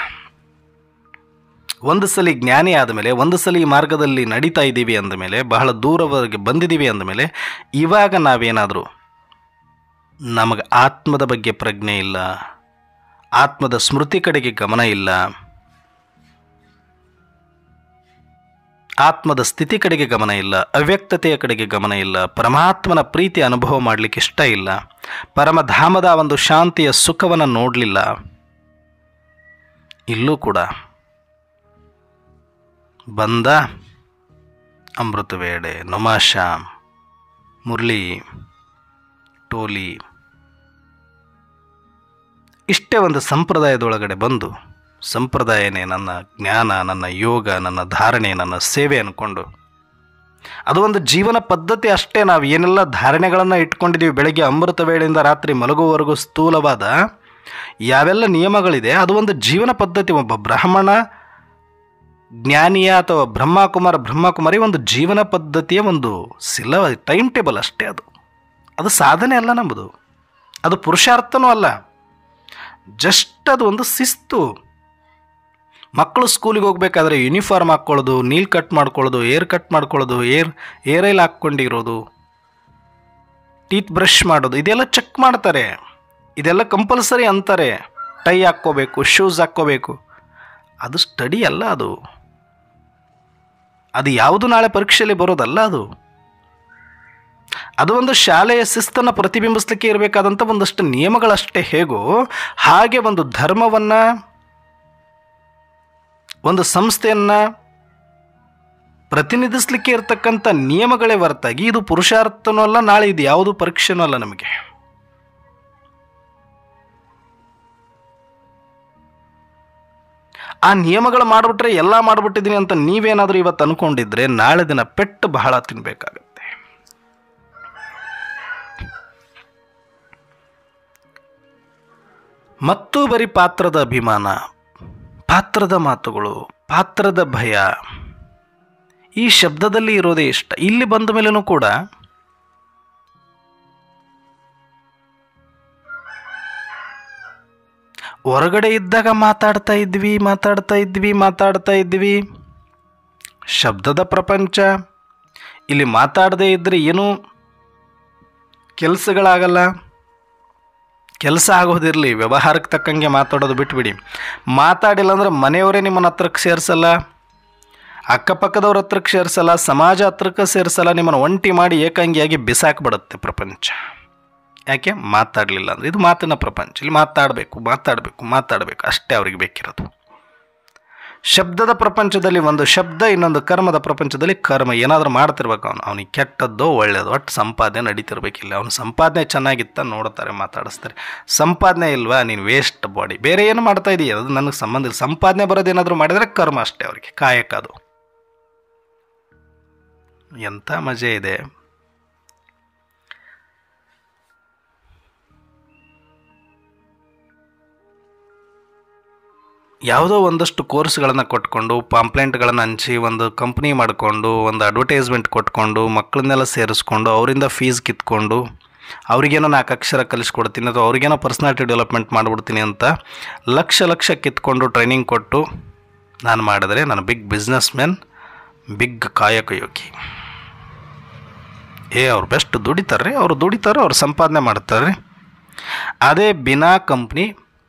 ಒಂದು ಸಲ ಜ್ಞಾನಿ ಆದಮೇಲೆ ಒಂದು ಸಲ ಈ ಮಾರ್ಗದಲ್ಲಿ ನಡೀತಾ ಇದ್ದೀವಿ ಅಂದಮೇಲೆ ಬಹಳ ದೂರವರೆಗೆ ಬಂದಿದ್ದೀವಿ ಅಂದಮೇಲೆ ಇವಾಗ ನಾವೇನಾದರೂ ನಮಗೆ ಆತ್ಮದ ಬಗ್ಗೆ ಪ್ರಜ್ಞೆ ಇಲ್ಲ ಆತ್ಮದ ಸ್ಮೃತಿ ಕಡೆಗೆ ಗಮನ ಇಲ್ಲ ಆತ್ಮದ ಸ್ಥಿತಿ ಕಡೆಗೆ ಗಮನ ಇಲ್ಲ ಅವ್ಯಕ್ತತೆಯ ಕಡೆಗೆ ಗಮನ ಇಲ್ಲ ಪರಮಾತ್ಮನ ಪ್ರೀತಿ ಅನುಭವ ಮಾಡಲಿಕ್ಕೆ ಇಷ್ಟ ಇಲ್ಲ ಪರಮಧಾಮದ ಒಂದು ಶಾಂತಿಯ ಸುಖವನ್ನು ನೋಡಲಿಲ್ಲ ಇಲ್ಲೂ ಕೂಡ ಬಂದ ಅಮೃತವೇಳೆ ನೊಮಾಶ ಮುರಳಿ ಟೋಲಿ ಇಷ್ಟೇ ಒಂದು ಸಂಪ್ರದಾಯದೊಳಗಡೆ ಬಂದು ಸಂಪ್ರದಾಯನೇ ನನ್ನ ಜ್ಞಾನ ನನ್ನ ಯೋಗ ನನ್ನ ಧಾರಣೆ ನನ್ನ ಸೇವೆ ಅಂದ್ಕೊಂಡು ಅದು ಒಂದು ಜೀವನ ಪದ್ಧತಿ ಅಷ್ಟೇ ನಾವು ಏನೆಲ್ಲ ಧಾರಣೆಗಳನ್ನು ಇಟ್ಕೊಂಡಿದ್ದೀವಿ ಬೆಳಗ್ಗೆ ಅಮೃತ ವೇಳೆಯಿಂದ ರಾತ್ರಿ ಮಲಗುವವರೆಗೂ ಸ್ಥೂಲವಾದ ಯಾವೆಲ್ಲ ನಿಯಮಗಳಿದೆ ಅದು ಒಂದು ಜೀವನ ಪದ್ಧತಿ ಒಬ್ಬ ಬ್ರಾಹ್ಮಣ ಜ್ಞಾನಿಯ ಅಥವಾ ಬ್ರಹ್ಮಕುಮಾರ ಬ್ರಹ್ಮಕುಮಾರಿ ಒಂದು ಜೀವನ ಪದ್ಧತಿಯ ಒಂದು ಸಿಲ ಟೈಮ್ ಟೇಬಲ್ ಅಷ್ಟೇ ಅದು ಅದು ಸಾಧನೆ ಅಲ್ಲ ನಮ್ಮದು ಅದು ಪುರುಷಾರ್ಥನೂ ಅಲ್ಲ ಜಸ್ಟ್ ಅದು ಒಂದು ಶಿಸ್ತು ಮಕ್ಕಳು ಸ್ಕೂಲಿಗೆ ಹೋಗ್ಬೇಕಾದ್ರೆ ಯೂನಿಫಾರ್ಮ್ ಹಾಕ್ಕೊಳ್ಳೋದು ನೀಲ್ ಕಟ್ ಮಾಡ್ಕೊಳ್ಳೋದು ಏರ್ ಕಟ್ ಮಾಡ್ಕೊಳ್ಳೋದು ಏರ್ ಏರೈಲ್ ಹಾಕ್ಕೊಂಡಿರೋದು ಟೀತ್ ಬ್ರಷ್ ಮಾಡೋದು ಇದೆಲ್ಲ ಚೆಕ್ ಮಾಡ್ತಾರೆ ಇದೆಲ್ಲ ಕಂಪಲ್ಸರಿ ಅಂತಾರೆ ಟೈ ಹಾಕ್ಕೋಬೇಕು ಶೂಸ್ ಹಾಕ್ಕೋಬೇಕು ಅದು ಸ್ಟಡಿ ಅಲ್ಲ ಅದು ಅದು ಯಾವುದು ನಾಳೆ ಪರೀಕ್ಷೆಯಲ್ಲಿ ಬರೋದಲ್ಲ ಅದು ಅದು ಒಂದು ಶಾಲೆಯ ಶಿಸ್ತನ್ನು ಪ್ರತಿಬಿಂಬಿಸ್ಲಿಕ್ಕೆ ಇರಬೇಕಾದಂಥ ಒಂದಷ್ಟು ನಿಯಮಗಳಷ್ಟೇ ಹೇಗೋ ಹಾಗೆ ಒಂದು ಧರ್ಮವನ್ನು ಒಂದು ಸಂಸ್ಥೆಯನ್ನು ಪ್ರತಿನಿಧಿಸಲಿಕ್ಕೆ ಇರತಕ್ಕಂಥ ನಿಯಮಗಳೇ ಹೊರತಾಗಿ ಇದು ಪುರುಷಾರ್ಥನೂ ಅಲ್ಲ ನಾಳೆ ಇದು ಯಾವುದು ಪರೀಕ್ಷೆನೂ ಅಲ್ಲ ನಮಗೆ ಆ ನಿಯಮಗಳು ಮಾಡಿಬಿಟ್ರೆ ಎಲ್ಲ ಮಾಡಿಬಿಟ್ಟಿದ್ದೀನಿ ಅಂತ ನೀವೇನಾದರೂ ಇವತ್ತು ಅನ್ಕೊಂಡಿದ್ರೆ ನಾಳೆ ದಿನ ಪೆಟ್ಟು ಬಹಳ ತಿನ್ಬೇಕಾಗತ್ತೆ ಮತ್ತು ಬರೀ ಪಾತ್ರದ ಅಭಿಮಾನ ಪಾತ್ರದ ಮಾತುಗಳು ಪಾತ್ರದ ಭಯ ಈ ಶಬ್ದದಲ್ಲಿ ಇರೋದೇ ಇಷ್ಟ ಇಲ್ಲಿ ಬಂದ ಮೇಲೂ ಕೂಡ ಹೊರಗಡೆ ಇದ್ದಾಗ ಮಾತಾಡ್ತಾ ಇದ್ವಿ ಮಾತಾಡ್ತಾ ಇದ್ವಿ ಮಾತಾಡ್ತಾ ಇದ್ವಿ ಶಬ್ದದ ಪ್ರಪಂಚ ಇಲ್ಲಿ ಮಾತಾಡದೇ ಇದ್ದರೆ ಏನೂ ಕೆಲಸಗಳಾಗಲ್ಲ ಕೆಲಸ ಆಗೋದಿರಲಿ ವ್ಯವಹಾರಕ್ಕೆ ತಕ್ಕಂಗೆ ಮಾತಾಡೋದು ಬಿಟ್ಬಿಡಿ ಮಾತಾಡಿಲ್ಲ ಅಂದ್ರೆ ಮನೆಯವರೇ ನಿಮ್ಮನ್ನ ಹತ್ರಕ್ಕೆ ಸೇರಿಸಲ್ಲ ಅಕ್ಕಪಕ್ಕದವ್ರ ಹತ್ರಕ್ಕೆ ಸೇರಿಸಲ್ಲ ಸಮಾಜ ಹತ್ರಕ್ಕೆ ಸೇರಿಸಲ್ಲ ನಿಮ್ಮನ್ನು ಒಂಟಿ ಮಾಡಿ ಏಕಾಂಗಿಯಾಗಿ ಬಿಸಾಕ್ಬಿಡುತ್ತೆ ಪ್ರಪಂಚ ಯಾಕೆ ಮಾತಾಡಲಿಲ್ಲ ಅಂದರೆ ಇದು ಮಾತಿನ ಪ್ರಪಂಚ ಇಲ್ಲಿ ಮಾತಾಡಬೇಕು ಮಾತಾಡಬೇಕು ಮಾತಾಡಬೇಕು ಅಷ್ಟೇ ಅವ್ರಿಗೆ ಬೇಕಿರೋದು ಶಬ್ದದ ಪ್ರಪಂಚದಲ್ಲಿ ಒಂದು ಶಬ್ದ ಇನ್ನೊಂದು ಕರ್ಮದ ಪ್ರಪಂಚದಲ್ಲಿ ಕರ್ಮ ಏನಾದರೂ ಮಾಡ್ತಿರ್ಬೇಕು ಅವನು ಅವನಿಗೆ ಕೆಟ್ಟದ್ದೋ ಒಳ್ಳೆಯದು ಒಟ್ಟು ಸಂಪಾದನೆ ನಡೀತಿರ್ಬೇಕಿಲ್ಲ ಅವನು ಸಂಪಾದನೆ ಚೆನ್ನಾಗಿತ್ತ ನೋಡ್ತಾರೆ ಮಾತಾಡಿಸ್ತಾರೆ ಸಂಪಾದನೆ ಇಲ್ವಾ ನೀನು ವೇಸ್ಟ್ ಬಾಡಿ ಬೇರೆ ಏನು ಮಾಡ್ತಾ ಇದೀಯ ಅದು ನನಗೆ ಸಂಬಂಧ ಇಲ್ಲ ಸಂಪಾದನೆ ಬರೋದೇನಾದರೂ ಮಾಡಿದರೆ ಕರ್ಮ ಅಷ್ಟೇ ಅವರಿಗೆ ಕಾಯಕ ಅದು ಎಂಥ ಮಜೆ ಇದೆ ಯಾವುದೋ ಒಂದಷ್ಟು ಕೋರ್ಸ್ಗಳನ್ನು ಕೊಟ್ಕೊಂಡು ಪಾಂಪ್ಲೆಂಟ್ಗಳನ್ನು ಹಂಚಿ ಒಂದು ಕಂಪ್ನಿ ಮಾಡಿಕೊಂಡು ಒಂದು ಅಡ್ವರ್ಟೈಸ್ಮೆಂಟ್ ಕೊಟ್ಕೊಂಡು ಮಕ್ಕಳನ್ನೆಲ್ಲ ಸೇರಿಸ್ಕೊಂಡು ಅವರಿಂದ ಫೀಸ್ ಕಿತ್ಕೊಂಡು ಅವ್ರಿಗೇನೋ ನಾಲ್ಕು ಅಕ್ಷರ ಕಲಿಸ್ಕೊಡ್ತೀನಿ ಅಥವಾ ಅವ್ರಿಗೇನೋ ಪರ್ಸ್ನಾಲಿಟಿ ಡೆವಲಪ್ಮೆಂಟ್ ಮಾಡಿಬಿಡ್ತೀನಿ ಅಂತ ಲಕ್ಷ ಲಕ್ಷ ಕಿತ್ಕೊಂಡು ಟ್ರೈನಿಂಗ್ ಕೊಟ್ಟು ನಾನು ಮಾಡಿದ್ರೆ ನಾನು ಬಿಗ್ ಬಿಸ್ನೆಸ್ ಮ್ಯಾನ್ ಬಿಗ್ ಕಾಯಕ ಯೋಗಿ ಏ ಅವ್ರು ಬೆಸ್ಟ್ ದುಡಿತಾರೆ ಅವ್ರು ದುಡಿತಾರೆ ಅವ್ರು ಸಂಪಾದನೆ ಮಾಡ್ತಾರೆ ಅದೇ ಬಿನಾ ಕಂಪ್ನಿ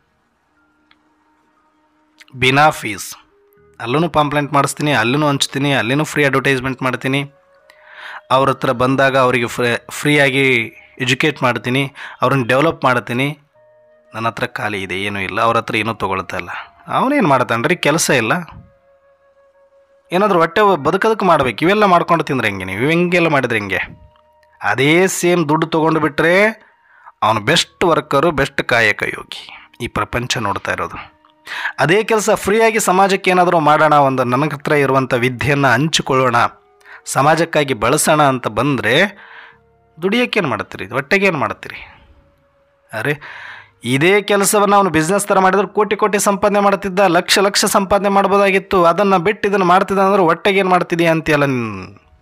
ಬಿನಾ ಫೀಸ್ ಅಲ್ಲೂ ಪಾಂಪ್ಲೆಂಟ್ ಮಾಡಿಸ್ತೀನಿ ಅಲ್ಲೂ ಹಂಚ್ತೀನಿ ಅಲ್ಲಿನೂ ಫ್ರೀ ಅಡ್ವರ್ಟೈಸ್ಮೆಂಟ್ ಮಾಡ್ತೀನಿ ಅವ್ರ ಹತ್ರ ಬಂದಾಗ ಅವರಿಗೆ ಫ್ರೀ ಫ್ರೀಯಾಗಿ ಎಜುಕೇಟ್ ಮಾಡ್ತೀನಿ ಅವ್ರನ್ನ ಡೆವಲಪ್ ಮಾಡ್ತೀನಿ ನನ್ನ ಹತ್ರ ಖಾಲಿ ಇದೆ ಏನೂ ಇಲ್ಲ ಅವ್ರ ಹತ್ರ ಏನೂ ತೊಗೊಳ್ತಾ ಇಲ್ಲ ಅವನೇನು ಮಾಡ್ತಾನೆ ರೀ ಕೆಲಸ ಇಲ್ಲ ಏನಾದರೂ ಹೊಟ್ಟೆ ಬದುಕೋದಕ್ಕೆ ಮಾಡ್ಬೇಕು ಇವೆಲ್ಲ ಮಾಡ್ಕೊಂಡು ತಿಂದ್ರೆ ಹೆಂಗೆ ನೀವು ಹಿಂಗೆಲ್ಲ ಮಾಡಿದ್ರೆ ಹೆಂಗೆ ಅದೇ ಸೇಮ್ ದುಡ್ಡು ತೊಗೊಂಡು ಬಿಟ್ಟರೆ ಅವನು ಬೆಸ್ಟ್ ವರ್ಕರು ಬೆಸ್ಟ್ ಕಾಯಕ ಯೋಗಿ ಈ ಪ್ರಪಂಚ ನೋಡ್ತಾ ಇರೋದು ಅದೇ ಕೆಲಸ ಫ್ರೀಯಾಗಿ ಸಮಾಜಕ್ಕೆ ಏನಾದರೂ ಮಾಡೋಣ ಒಂದು ನನ್ನ ಹತ್ರ ಇರುವಂಥ ವಿದ್ಯೆಯನ್ನು ಹಂಚಿಕೊಳ್ಳೋಣ ಸಮಾಜಕ್ಕಾಗಿ ಬಳಸೋಣ ಅಂತ ಬಂದರೆ ದುಡಿಯೋಕ್ಕೇನು ಮಾಡ್ತೀರಿ ಹೊಟ್ಟೆಗೆ ಏನು ಮಾಡ್ತೀರಿ ಅರೆ ಇದೇ ಕೆಲಸವನ್ನು ಅವನು ಬಿಸ್ನೆಸ್ ಥರ ಮಾಡಿದ್ರೆ ಕೋಟಿ ಕೋಟಿ ಸಂಪಾದನೆ ಮಾಡ್ತಿದ್ದ ಲಕ್ಷ ಲಕ್ಷ ಸಂಪಾದನೆ ಮಾಡ್ಬೋದಾಗಿತ್ತು ಅದನ್ನು ಬಿಟ್ಟು ಇದನ್ನು ಮಾಡ್ತಿದ್ದ ಅಂದ್ರೆ ಹೊಟ್ಟೆಗೆ ಏನು ಮಾಡ್ತಿದೀಯ ಅಂತೀಯಲ್ಲ ನೀನು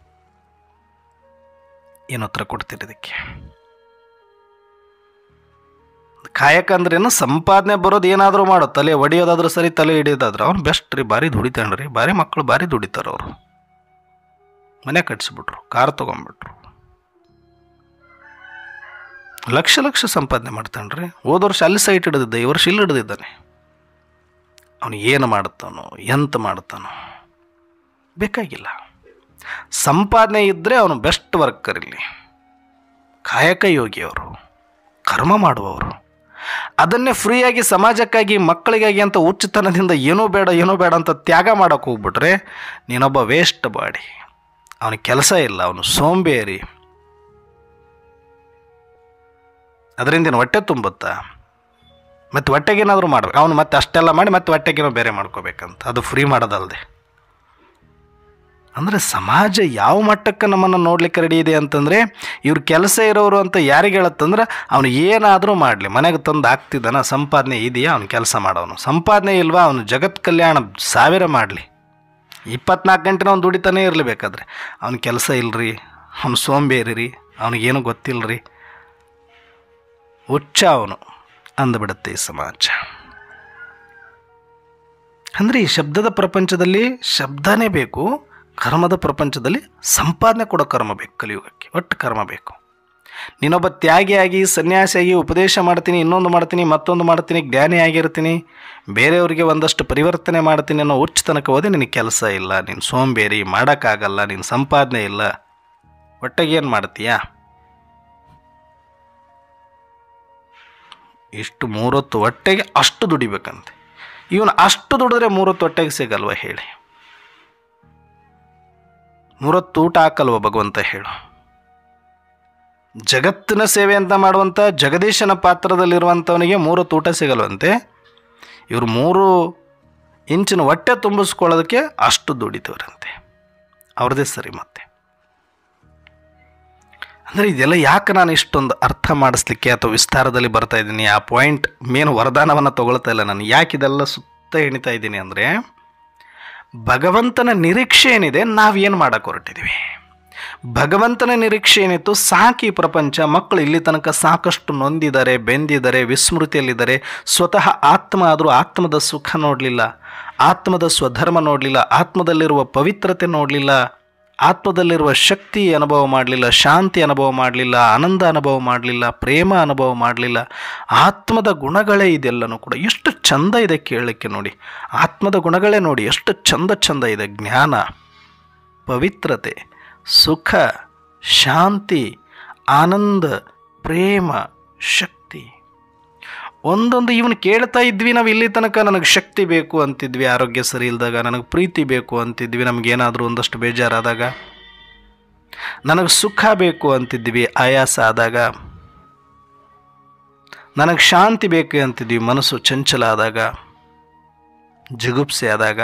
ಏನು ಉತ್ತರ ಕೊಡ್ತೀರಿ ಇದಕ್ಕೆ ಕಾಯಕ ಅಂದ್ರೇನು ಸಂಪಾದನೆ ಬರೋದು ಏನಾದರೂ ಮಾಡೋ ತಲೆ ಒಡೆಯೋದಾದ್ರೂ ಸರಿ ತಲೆ ಹಿಡಿಯೋದಾದ್ರೆ ಅವ್ನು ಬೆಸ್ಟ್ ರೀ ಭಾರಿ ದುಡಿತಾನೆ ರೀ ಭಾರಿ ಮಕ್ಕಳು ಭಾರಿ ದುಡಿತಾರೆ ಅವರು ಮನೆ ಕಟ್ಸಿಬಿಟ್ರು ಕಾರ್ ತೊಗೊಂಬಿಟ್ರು ಲಕ್ಷ ಲಕ್ಷ ಸಂಪಾದನೆ ಮಾಡ್ತಾನೆ ರೀ ಹೋದ ವರ್ಷ ಅಲ್ಲಿ ಸೈಟ್ ಹಿಡಿದಿದ್ದ ಈ ವರ್ಷ ಇಲ್ಲಿ ಹಿಡಿದಿದ್ದಾನೆ ಅವನು ಏನು ಮಾಡ್ತಾನೋ ಎಂತ ಮಾಡ್ತಾನೋ ಬೇಕಾಗಿಲ್ಲ ಸಂಪಾದನೆ ಇದ್ದರೆ ಅವನು ಬೆಸ್ಟ್ ವರ್ಕರ್ ಇಲ್ಲಿ ಕಾಯಕ ಯೋಗಿಯವರು ಕರ್ಮ ಮಾಡುವವರು ಅದನ್ನೇ ಫ್ರೀಯಾಗಿ ಸಮಾಜಕ್ಕಾಗಿ ಮಕ್ಕಳಿಗಾಗಿ ಅಂತ ಹುಚ್ಚುತನದಿಂದ ಏನೂ ಬೇಡ ಏನೂ ಬೇಡ ಅಂತ ತ್ಯಾಗ ಮಾಡೋಕೆ ಹೋಗ್ಬಿಟ್ರೆ ನೀನೊಬ್ಬ ವೇಸ್ಟ್ ಬಾಡಿ ಅವನಿಗೆ ಕೆಲಸ ಇಲ್ಲ ಅವನು ಸೋಂಬೇರಿ ಅದರಿಂದ ಏನು ಹೊಟ್ಟೆ ತುಂಬುತ್ತಾ ಮತ್ತು ಹೊಟ್ಟೆಗೇನಾದರೂ ಮಾಡ್ಬೇಕು ಅವನು ಮತ್ತೆ ಅಷ್ಟೆಲ್ಲ ಮಾಡಿ ಮತ್ತೆ ಹೊಟ್ಟೆಗೇನೋ ಬೇರೆ ಮಾಡ್ಕೋಬೇಕಂತ ಅದು ಫ್ರೀ ಮಾಡೋದಲ್ಲದೆ ಅಂದರೆ ಸಮಾಜ ಯಾವ ಮಟ್ಟಕ್ಕೆ ನಮ್ಮನ್ನು ನೋಡ್ಲಿಕ್ಕೆ ರೆಡಿ ಇದೆ ಅಂತಂದರೆ ಇವ್ರು ಕೆಲಸ ಇರೋರು ಅಂತ ಯಾರಿಗೆ ಹೇಳತ್ತಂದ್ರೆ ಅವನು ಏನಾದರೂ ಮಾಡಲಿ ಮನೆಗೆ ತಂದು ಹಾಕ್ತಿದ್ದಾನ ಸಂಪಾದನೆ ಇದೆಯಾ ಅವನು ಕೆಲಸ ಮಾಡೋನು ಸಂಪಾದನೆ ಇಲ್ವಾ ಅವನು ಜಗತ್ ಕಲ್ಯಾಣ ಸಾವಿರ ಮಾಡಲಿ ಇಪ್ಪತ್ನಾಲ್ಕು ಗಂಟೆ ಅವ್ನು ದುಡಿತಾನೇ ಇರಲಿ ಬೇಕಾದ್ರೆ ಅವ್ನ ಕೆಲಸ ಇಲ್ರಿ ಅವ್ನು ಸೋಂಬೇರಿ ರೀ ಅವನಿಗೇನು ಗೊತ್ತಿಲ್ಲ ರೀ ಹುಚ್ಚ ಅವನು ಅಂದುಬಿಡುತ್ತೆ ಈ ಸಮಾಜ ಅಂದರೆ ಈ ಶಬ್ದದ ಪ್ರಪಂಚದಲ್ಲಿ ಶಬ್ದನೇ ಬೇಕು ಕರ್ಮದ ಪ್ರಪಂಚದಲ್ಲಿ ಸಂಪಾದನೆ ಕೊಡೋ ಕರ್ಮ ಬೇಕು ಕಲಿಯುಗಕ್ಕೆ ಒಟ್ಟು ಕರ್ಮ ಬೇಕು ನೀನೊಬ್ಬ ತ್ಯಾಗಿಯಾಗಿ ಸನ್ಯಾಸಿಯಾಗಿ ಉಪದೇಶ ಮಾಡ್ತೀನಿ ಇನ್ನೊಂದು ಮಾಡ್ತೀನಿ ಮತ್ತೊಂದು ಮಾಡ್ತೀನಿ ಜ್ಞಾನಿ ಆಗಿರ್ತೀನಿ ಬೇರೆಯವರಿಗೆ ಒಂದಷ್ಟು ಪರಿವರ್ತನೆ ಮಾಡ್ತೀನಿ ಅನ್ನೋ ಹುಚ್ಚ ತನಕ ಹೋದೆ ನಿನಗೆ ಕೆಲಸ ಇಲ್ಲ ನೀನು ಸೋಂಬೇರಿ ಮಾಡೋಕ್ಕಾಗಲ್ಲ ನೀನು ಸಂಪಾದನೆ ಇಲ್ಲ ಒಟ್ಟಿಗೆ ಏನು ಮಾಡ್ತೀಯಾ ಇಷ್ಟು ಮೂರೊತ್ತು ಹೊಟ್ಟೆಗೆ ಅಷ್ಟು ದುಡಿಬೇಕಂತೆ ಇವನು ಅಷ್ಟು ದುಡಿದ್ರೆ ಮೂರೊತ್ತು ಹೊಟ್ಟೆಗೆ ಸಿಗಲ್ವ ಹೇಳಿ ಮೂರೊತ್ತು ಊಟ ಹಾಕಲ್ವ ಭಗವಂತ ಹೇಳು ಜಗತ್ತಿನ ಸೇವೆ ಅಂತ ಮಾಡುವಂಥ ಜಗದೀಶನ ಪಾತ್ರದಲ್ಲಿರುವಂಥವನಿಗೆ ಮೂರೊತ್ತು ಊಟ ಸಿಗಲ್ವಂತೆ ಇವರು ಮೂರು ಇಂಚಿನ ಹೊಟ್ಟೆ ತುಂಬಿಸ್ಕೊಳ್ಳೋದಕ್ಕೆ ಅಷ್ಟು ದುಡಿತವ್ರಂತೆ ಅವ್ರದ್ದೇ ಸರಿ ಮತ್ತೆ ಅಂದರೆ ಇದೆಲ್ಲ ಯಾಕೆ ನಾನು ಇಷ್ಟೊಂದು ಅರ್ಥ ಮಾಡಿಸ್ಲಿಕ್ಕೆ ಅಥವಾ ವಿಸ್ತಾರದಲ್ಲಿ ಬರ್ತಾ ಇದ್ದೀನಿ ಆ ಪಾಯಿಂಟ್ ಮೇನ್ ವರದಾನವನ್ನು ತಗೊಳ್ತಾ ಇಲ್ಲ ನಾನು ಯಾಕೆ ಇದೆಲ್ಲ ಸುತ್ತ ಎಣಿತಾ ಇದ್ದೀನಿ ಅಂದರೆ ಭಗವಂತನ ನಿರೀಕ್ಷೆ ಏನಿದೆ ನಾವೇನು ಮಾಡಕ್ಕೆ ಹೊರಟಿದ್ದೀವಿ ಭಗವಂತನ ನಿರೀಕ್ಷೆ ಏನಿತ್ತು ಸಾಕಿ ಪ್ರಪಂಚ ಮಕ್ಕಳು ಇಲ್ಲಿ ತನಕ ಸಾಕಷ್ಟು ನೊಂದಿದ್ದಾರೆ ಬೆಂದಿದ್ದಾರೆ ವಿಸ್ಮೃತಿಯಲ್ಲಿದ್ದಾರೆ ಸ್ವತಃ ಆತ್ಮ ಆದರೂ ಆತ್ಮದ ಸುಖ ನೋಡಲಿಲ್ಲ ಆತ್ಮದ ಸ್ವಧರ್ಮ ನೋಡಲಿಲ್ಲ ಆತ್ಮದಲ್ಲಿರುವ ಪವಿತ್ರತೆ ನೋಡಲಿಲ್ಲ ಆತ್ಮದಲ್ಲಿರುವ ಶಕ್ತಿ ಅನುಭವ ಮಾಡಲಿಲ್ಲ ಶಾಂತಿ ಅನುಭವ ಮಾಡಲಿಲ್ಲ ಆನಂದ ಅನುಭವ ಮಾಡಲಿಲ್ಲ ಪ್ರೇಮ ಅನುಭವ ಮಾಡಲಿಲ್ಲ ಆತ್ಮದ ಗುಣಗಳೇ ಇದೆಲ್ಲನೂ ಕೂಡ ಎಷ್ಟು ಚಂದ ಇದೆ ಕೇಳಲಿಕ್ಕೆ ನೋಡಿ ಆತ್ಮದ ಗುಣಗಳೇ ನೋಡಿ ಎಷ್ಟು ಚಂದ ಚಂದ ಇದೆ ಜ್ಞಾನ ಪವಿತ್ರತೆ ಸುಖ ಶಾಂತಿ ಆನಂದ ಪ್ರೇಮ ಶಕ್ತಿ ಒಂದೊಂದು ಇವನು ಕೇಳ್ತಾ ಇದ್ವಿ ನಾವು ಇಲ್ಲಿ ತನಕ ನನಗೆ ಶಕ್ತಿ ಬೇಕು ಅಂತಿದ್ವಿ ಆರೋಗ್ಯ ಸರಿ ಇಲ್ದಾಗ ನನಗೆ ಪ್ರೀತಿ ಬೇಕು ಅಂತಿದ್ವಿ ನಮಗೇನಾದರೂ ಒಂದಷ್ಟು ಬೇಜಾರಾದಾಗ ನನಗೆ ಸುಖ ಬೇಕು ಅಂತಿದ್ವಿ ಆಯಾಸ ಆದಾಗ ನನಗೆ ಶಾಂತಿ ಬೇಕು ಅಂತಿದ್ವಿ ಮನಸ್ಸು ಚಂಚಲ ಆದಾಗ ಜಿಗುಪ್ಸೆ ಆದಾಗ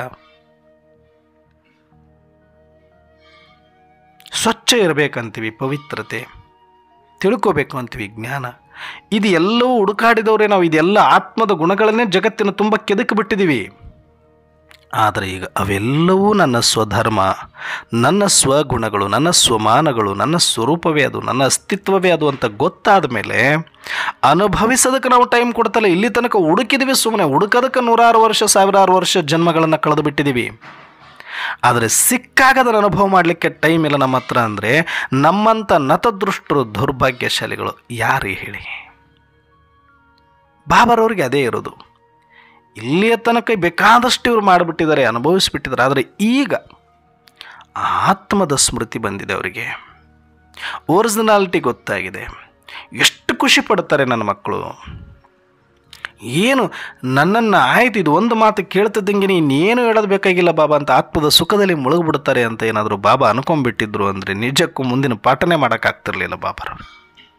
ಸ್ವಚ್ಛ ಇರಬೇಕಂತೀವಿ ಪವಿತ್ರತೆ ತಿಳ್ಕೋಬೇಕು ಅಂತೀವಿ ಜ್ಞಾನ ಇದು ಎಲ್ಲವೂ ಹುಡುಕಾಡಿದವರೇ ನಾವು ಇದೆಲ್ಲ ಆತ್ಮದ ಗುಣಗಳನ್ನೇ ಜಗತ್ತಿನ ತುಂಬ ಕೆದಕು ಬಿಟ್ಟಿದ್ದೀವಿ ಆದರೆ ಈಗ ಅವೆಲ್ಲವೂ ನನ್ನ ಸ್ವಧರ್ಮ ನನ್ನ ಸ್ವಗುಣಗಳು ನನ್ನ ಸ್ವಮಾನಗಳು ನನ್ನ ಸ್ವರೂಪವೇ ಅದು ನನ್ನ ಅಸ್ತಿತ್ವವೇ ಅದು ಅಂತ ಗೊತ್ತಾದ ಮೇಲೆ ಅನುಭವಿಸೋದಕ್ಕೆ ನಾವು ಟೈಮ್ ಕೊಡ್ತಲ್ಲ ಇಲ್ಲಿ ತನಕ ಹುಡುಕಿದ್ದೀವಿ ಸುಮ್ಮನೆ ಹುಡುಕೋದಕ್ಕೆ ನೂರಾರು ವರ್ಷ ಸಾವಿರಾರು ವರ್ಷ ಜನ್ಮಗಳನ್ನು ಕಳೆದು ಬಿಟ್ಟಿದ್ದೀವಿ ಆದರೆ ಸಿಕ್ಕಾಗ ಅದನ್ನು ಅನುಭವ ಮಾಡಲಿಕ್ಕೆ ಟೈಮ್ ಇಲ್ಲ ನಮ್ಮ ಹತ್ರ ಅಂದರೆ ನಮ್ಮಂಥ ನತದೃಷ್ಟರು ದೌರ್ಭಾಗ್ಯಶಾಲಿಗಳು ಯಾರು ಹೇಳಿ ಬಾಬರವ್ರಿಗೆ ಅದೇ ಇರೋದು ಇಲ್ಲಿಯ ತನಕ ಬೇಕಾದಷ್ಟು ಇವರು ಮಾಡಿಬಿಟ್ಟಿದ್ದಾರೆ ಅನುಭವಿಸ್ಬಿಟ್ಟಿದ್ದಾರೆ ಆದರೆ ಈಗ ಆತ್ಮದ ಸ್ಮೃತಿ ಬಂದಿದೆ ಅವರಿಗೆ ಒರಿಜಿನಾಲಿಟಿ ಗೊತ್ತಾಗಿದೆ ಎಷ್ಟು ಖುಷಿ ಪಡ್ತಾರೆ ನನ್ನ ಮಕ್ಕಳು ಏನು ನನ್ನನ್ನು ಆಯ್ತು ಇದು ಒಂದು ಮಾತು ಕೇಳ್ತಿದ್ದಂಗೆ ಇನ್ನೇನು ಹೇಳೋದು ಬೇಕಾಗಿಲ್ಲ ಬಾಬಾ ಅಂತ ಆತ್ಮದ ಸುಖದಲ್ಲಿ ಮುಳುಗ್ಬಿಡ್ತಾರೆ ಅಂತ ಏನಾದರೂ ಬಾಬಾ ಅನ್ಕೊಂಡ್ಬಿಟ್ಟಿದ್ರು ಅಂದರೆ ನಿಜಕ್ಕೂ ಮುಂದಿನ ಪಾಠನೆ ಮಾಡೋಕ್ಕಾಗ್ತಿರ್ಲಿಲ್ಲ ಬಾಬರವ್ರು